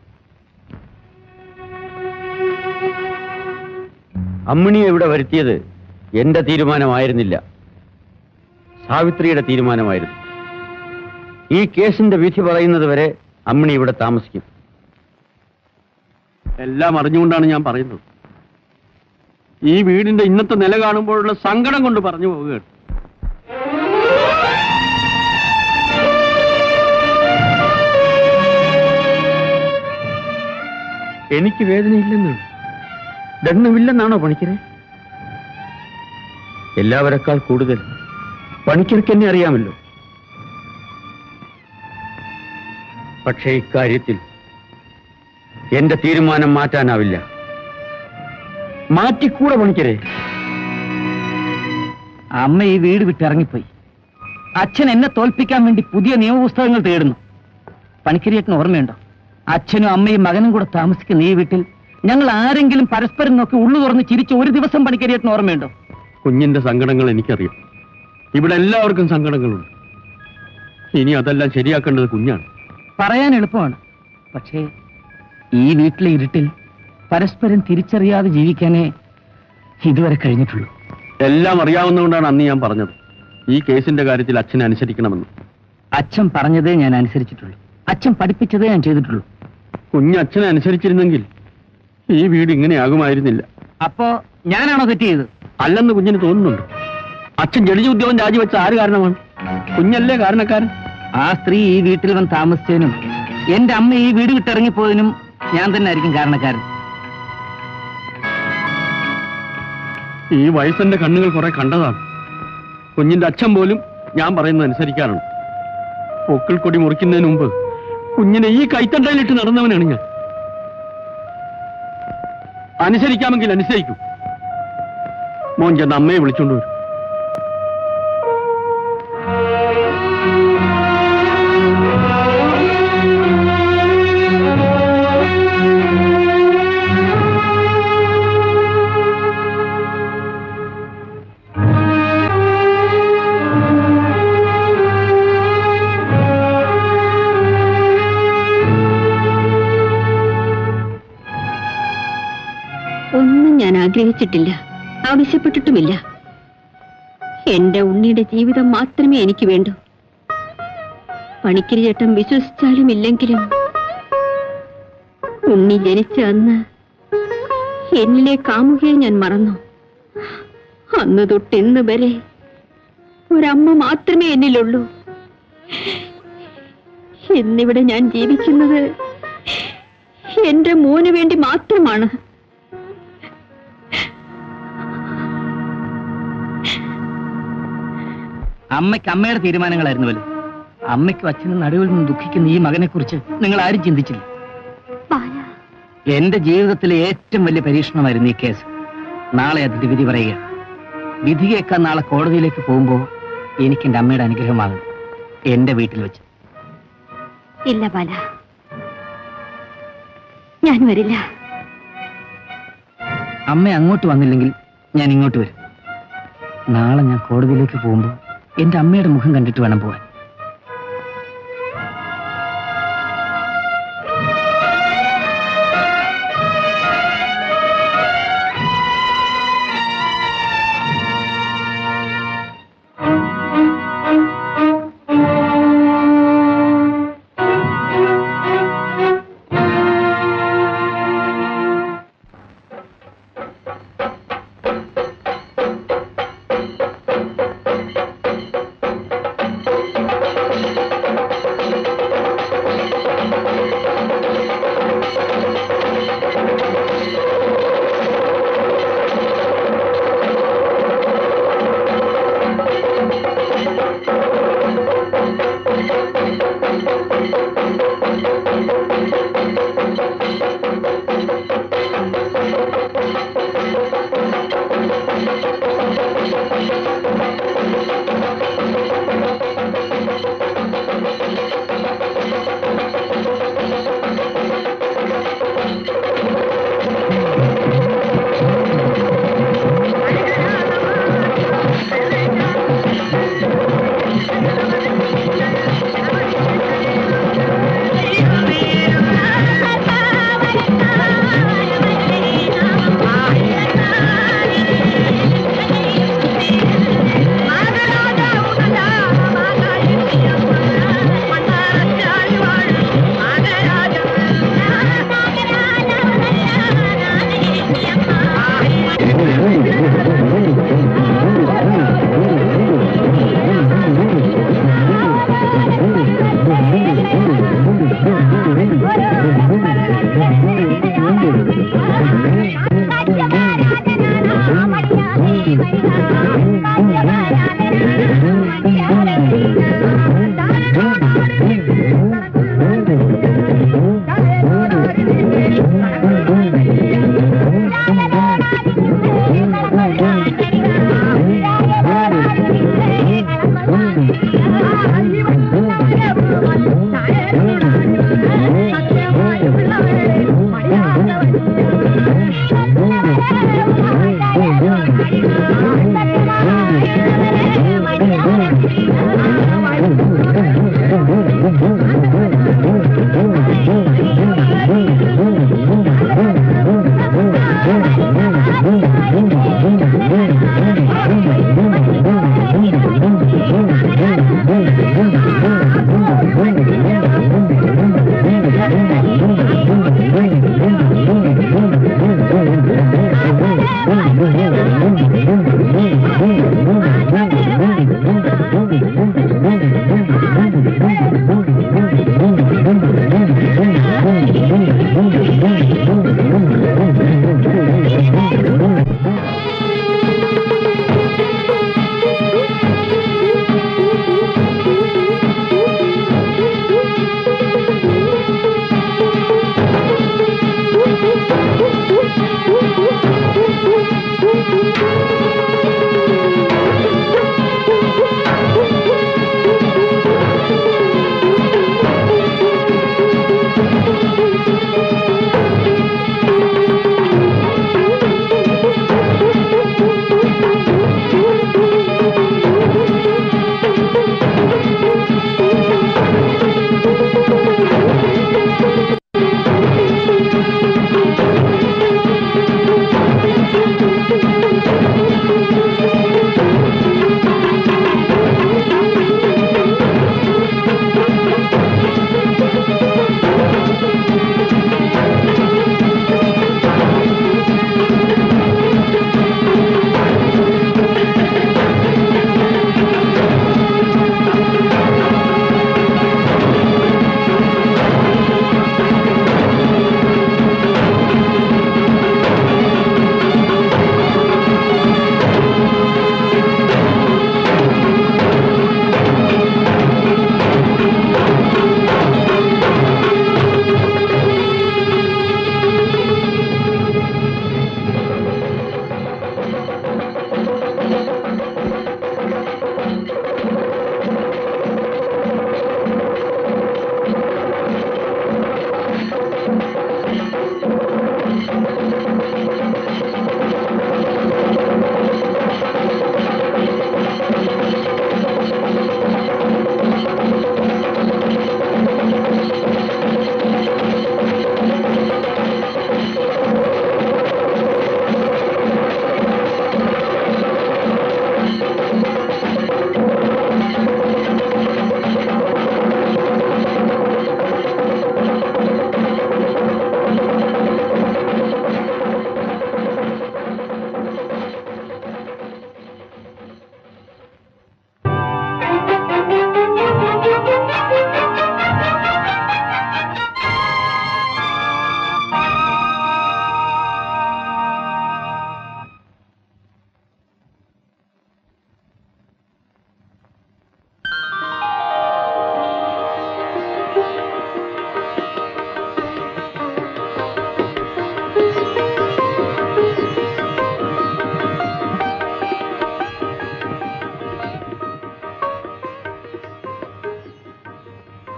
അമ്മിണിയെ ഇവിടെ വരുത്തിയത് എന്റെ തീരുമാനമായിരുന്നില്ല സാവിത്രിയുടെ തീരുമാനമായിരുന്നു ഈ കേസിന്റെ വിധി പറയുന്നത് വരെ അമ്മിണി ഇവിടെ താമസിക്കും എല്ലാം അറിഞ്ഞുകൊണ്ടാണ് ഞാൻ പറയുന്നത് ഈ വീടിന്റെ ഇന്നത്തെ നില കാണുമ്പോഴുള്ള സങ്കടം കൊണ്ട് പറഞ്ഞു പോവുകയാണ് എനിക്ക് വേദനയില്ലെന്നാണ് ദണ്ണമില്ലെന്നാണോ പണിക്കരെ എല്ലാവരെക്കാൾ കൂടുതൽ പണിക്കർക്ക് എന്നെ അറിയാമല്ലോ പക്ഷേ ഇക്കാര്യത്തിൽ എന്റെ തീരുമാനം മാറ്റാനാവില്ല മാറ്റിക്കൂടെ പണിക്കരെ അമ്മ ഈ വീട് വിട്ടിറങ്ങിപ്പോയി അച്ഛൻ എന്നെ തോൽപ്പിക്കാൻ വേണ്ടി പുതിയ നിയമപുസ്തകങ്ങൾ തേടുന്നു പണിക്കരിയേട്ടന് ഓർമ്മയുണ്ടോ അച്ഛനും അമ്മയും മകനും കൂടെ താമസിക്കുന്ന ഈ വീട്ടിൽ ഞങ്ങൾ ആരെങ്കിലും പരസ്പരം നോക്കി ഉള്ളു തുറന്ന് ചിരിച്ച ഒരു ദിവസം പണിക്കരിയേട്ടന് ഓർമ്മയുണ്ടോ കുഞ്ഞിന്റെ സങ്കടങ്ങൾ എനിക്കറിയാം ഇവിടെ എല്ലാവർക്കും സങ്കടങ്ങളുണ്ട് ഇനി അതെല്ലാം ശരിയാക്കേണ്ടത് കുഞ്ഞാണ് പറയാൻ എളുപ്പമാണ് പക്ഷേ ഈ വീട്ടിലെ ഇരുട്ടിൽ പരസ്പരം തിരിച്ചറിയാതെ ജീവിക്കാനേ ഇതുവരെ കഴിഞ്ഞിട്ടുള്ളൂ എല്ലാം അറിയാവുന്നതുകൊണ്ടാണ് അന്ന് ഞാൻ പറഞ്ഞത് ഈ കേസിന്റെ കാര്യത്തിൽ അച്ഛനെ അനുസരിക്കണമെന്ന് അച്ഛൻ പറഞ്ഞതേ ഞാൻ അനുസരിച്ചിട്ടുള്ളൂ അച്ഛൻ പഠിപ്പിച്ചതേ ഞാൻ ചെയ്തിട്ടുള്ളൂ കുഞ്ഞ് അച്ഛനെ അനുസരിച്ചിരുന്നെങ്കിൽ ഈ വീട് ഇങ്ങനെ ആകുമായിരുന്നില്ല അപ്പോ ഞാനാണോ തെറ്റ് ചെയ്തത് അല്ലെന്ന് കുഞ്ഞിന് തോന്നുന്നുണ്ട് അച്ഛൻ ജഡ്ജി ഉദ്യോഗം രാജിവെച്ച ആര് കാരണമാണ് കുഞ്ഞല്ലേ കാരണക്കാരൻ ആ സ്ത്രീ ഈ വീട്ടിൽ വന്ന് താമസിച്ചതിനും എന്റെ അമ്മ ഈ വീട് വിട്ടിറങ്ങിപ്പോയതിനും ഞാൻ തന്നെ ആയിരിക്കും കാരണക്കാരൻ ഈ വയസ്സന്റെ കണ്ണുകൾ കുറെ കണ്ടതാണ് കുഞ്ഞിന്റെ അച്ഛൻ പോലും ഞാൻ പറയുന്നത് അനുസരിക്കാറുണ്ട് പൊക്കിൾ കൊടി മുറിക്കുന്നതിന് മുമ്പ് കുഞ്ഞിനെ ഈ കൈത്തണ്ടയിലിട്ട് നടന്നവനാണ് ഞാൻ അനുസരിക്കാമെങ്കിൽ അനുസരിക്കൂ മോൻ ചെന്ന് അമ്മയെ വിളിച്ചോണ്ട് വരും ഒന്നും ഞാൻ ആഗ്രഹിച്ചിട്ടില്ല ആവശ്യപ്പെട്ടിട്ടുമില്ല എന്റെ ഉണ്ണിയുടെ ജീവിതം മാത്രമേ എനിക്ക് വേണ്ടൂ പണിക്കരി ചേട്ടൻ വിശ്വസിച്ചാലും ഇല്ലെങ്കിലും ഉണ്ണി ജനിച്ച അന്ന് എന്നിലെ കാമുകയെ ഞാൻ മറന്നു അന്ന് തൊട്ട് ഇന്ന് വരെ ഒരമ്മ മാത്രമേ എന്നിലുള്ളൂ ഇന്നിവിടെ ഞാൻ ജീവിക്കുന്നത് എന്റെ മോന് വേണ്ടി മാത്രമാണ് അമ്മയ്ക്ക് അമ്മയുടെ തീരുമാനങ്ങളായിരുന്നു വലുത് അമ്മയ്ക്കും അച്ഛനും നടുവിൽ നിന്ന് ദുഃഖിക്കുന്ന ഈ മകനെ കുറിച്ച് നിങ്ങൾ ആരും ചിന്തിച്ചില്ല എന്റെ ജീവിതത്തിലെ ഏറ്റവും വലിയ പരീക്ഷണമായിരുന്നു ഈ കേസ് നാളെ അതിന്റെ വിധി പറയുക വിധി കേൾക്കാൻ നാളെ കോടതിയിലേക്ക് പോകുമ്പോൾ എനിക്ക് എന്റെ അമ്മയുടെ അനുഗ്രഹമാകണം എന്റെ വീട്ടിൽ വെച്ച് ഇല്ല ബാല ഞാൻ വരില്ല അമ്മ അങ്ങോട്ട് വന്നില്ലെങ്കിൽ ഞാൻ ഇങ്ങോട്ട് വരും നാളെ ഞാൻ കോടതിയിലേക്ക് പോകുമ്പോൾ എന്റെ അമ്മയുടെ മുഖം കണ്ടിട്ട് വേണം പോവാൻ Thank you.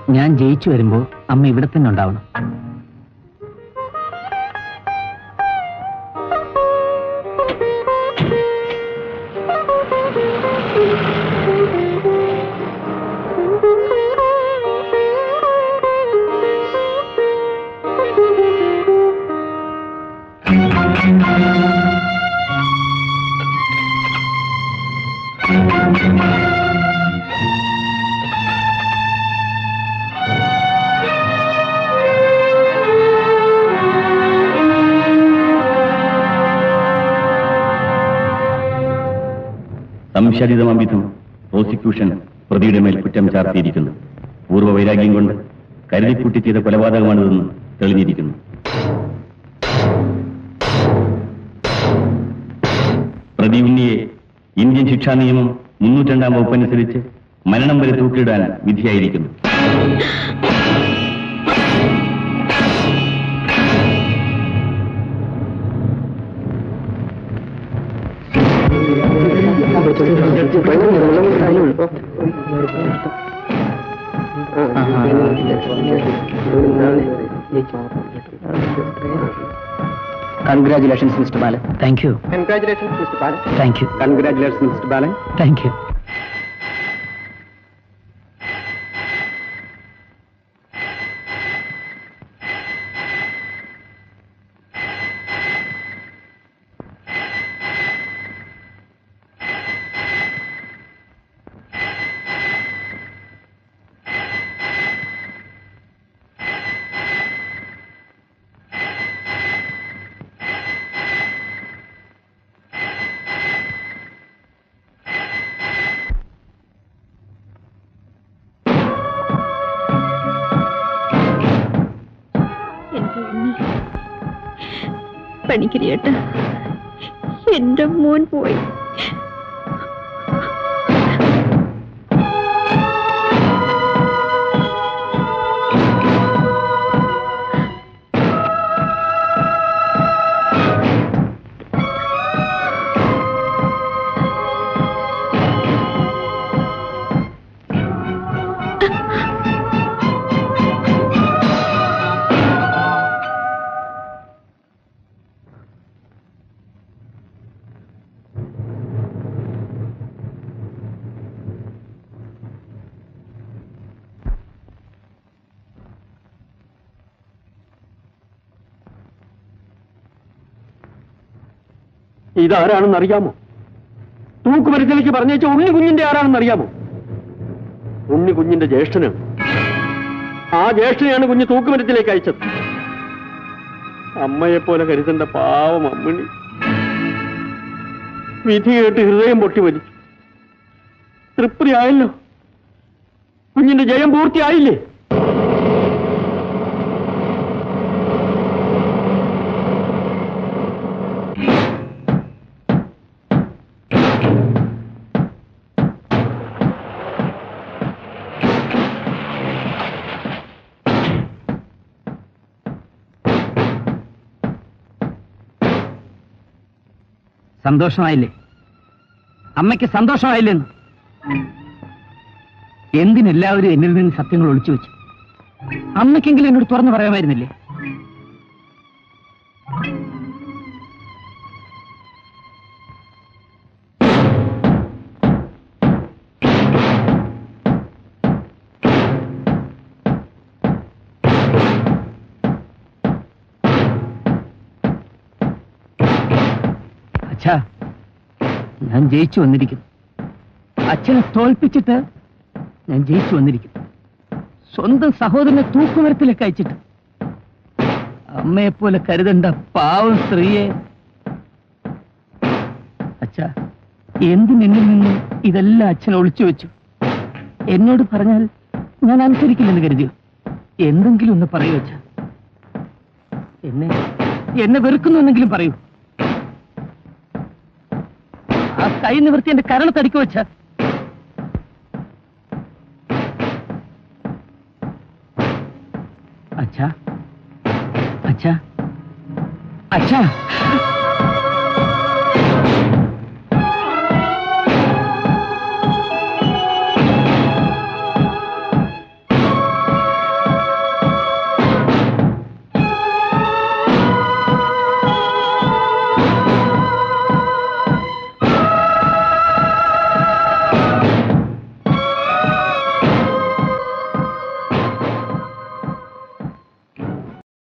ഞാൻ ജയിച്ചു വരുമ്പോ അമ്മ ഇവിടെ തന്നെ ഉണ്ടാവണം സംശയാതീതമാംവിധം പ്രോസിക്യൂഷൻ പ്രതിയുടെ മേൽ കുറ്റം ചാർത്തിയിരിക്കുന്നു പൂർവ്വ വൈരാഗ്യം കൊണ്ട് കരുതിക്കൂട്ടി ചെയ്ത കൊലപാതകമാണിതെന്ന് തെളിഞ്ഞിരിക്കുന്നു പ്രതി ഉണ്ണിയെ ഇന്ത്യൻ ശിക്ഷാ നിയമം മുന്നൂറ്റണ്ടാം വകുപ്പനുസരിച്ച് മരണം വരെ തൂക്കിയിടാൻ വിധിയായിരിക്കുന്നു congratulations mister Balan thank you congratulation mister Balan thank you congratulation mister Balan thank you എന്റെ ഉണ്ണി പണിക്കരിയേട്ട എന്റെ മോൻ പോയി ഇതാരാണെന്ന് അറിയാമോ തൂക്കുമരത്തിലേക്ക് പറഞ്ഞേച്ച ഉണ്ണി കുഞ്ഞിന്റെ ആരാണെന്ന് അറിയാമോ ഉണ്ണി കുഞ്ഞിന്റെ ജ്യേഷ്ഠനാണ് ആ ജ്യേഷ്ഠനെയാണ് കുഞ്ഞ് തൂക്കുമരത്തിലേക്ക് അയച്ചത് അമ്മയെപ്പോലെ കരുതേണ്ട പാവം അമ്മിണി വിധി കേട്ട് ഹൃദയം പൊട്ടി വലിച്ചു തൃപ്തിയായല്ലോ കുഞ്ഞിന്റെ ജയം പൂർത്തിയായില്ലേ സന്തോഷമായില്ലേ അമ്മയ്ക്ക് സന്തോഷമായില്ലെന്ന് എന്തിനെല്ലാവരും എന്നിൽ നിന്ന് സത്യങ്ങൾ ഒളിച്ചു വെച്ചു അമ്മയ്ക്കെങ്കിലും എന്നോട് തുറന്നു പറയാമായിരുന്നില്ലേ അച്ഛാ ഞാൻ ജയിച്ചു വന്നിരിക്കുന്നു അച്ഛനെ തോൽപ്പിച്ചിട്ട് ഞാൻ ജയിച്ചു വന്നിരിക്കുന്നു സ്വന്തം സഹോദരനെ തൂക്കുമരത്തിലേക്ക് അയച്ചിട്ട് അമ്മയെപ്പോലെ കരുതണ്ട പാവം സ്ത്രീയെ അച്ഛാ എന്തിനെന്നിൽ നിന്ന് ഇതെല്ലാം അച്ഛൻ ഒളിച്ചു വെച്ചു എന്നോട് പറഞ്ഞാൽ ഞാൻ അനുസരിക്കില്ലെന്ന് കരുതിയോ എന്തെങ്കിലും ഒന്ന് പറയൂ അച്ഛാ എന്നെ എന്നെ വെറുക്കുന്നുവെന്നെങ്കിലും പറയൂ ആ കൈ നിവർത്തി എന്റെ കരണത്തടിക്കു വെച്ച അച്ഛാ അച്ഛാ അച്ഛാ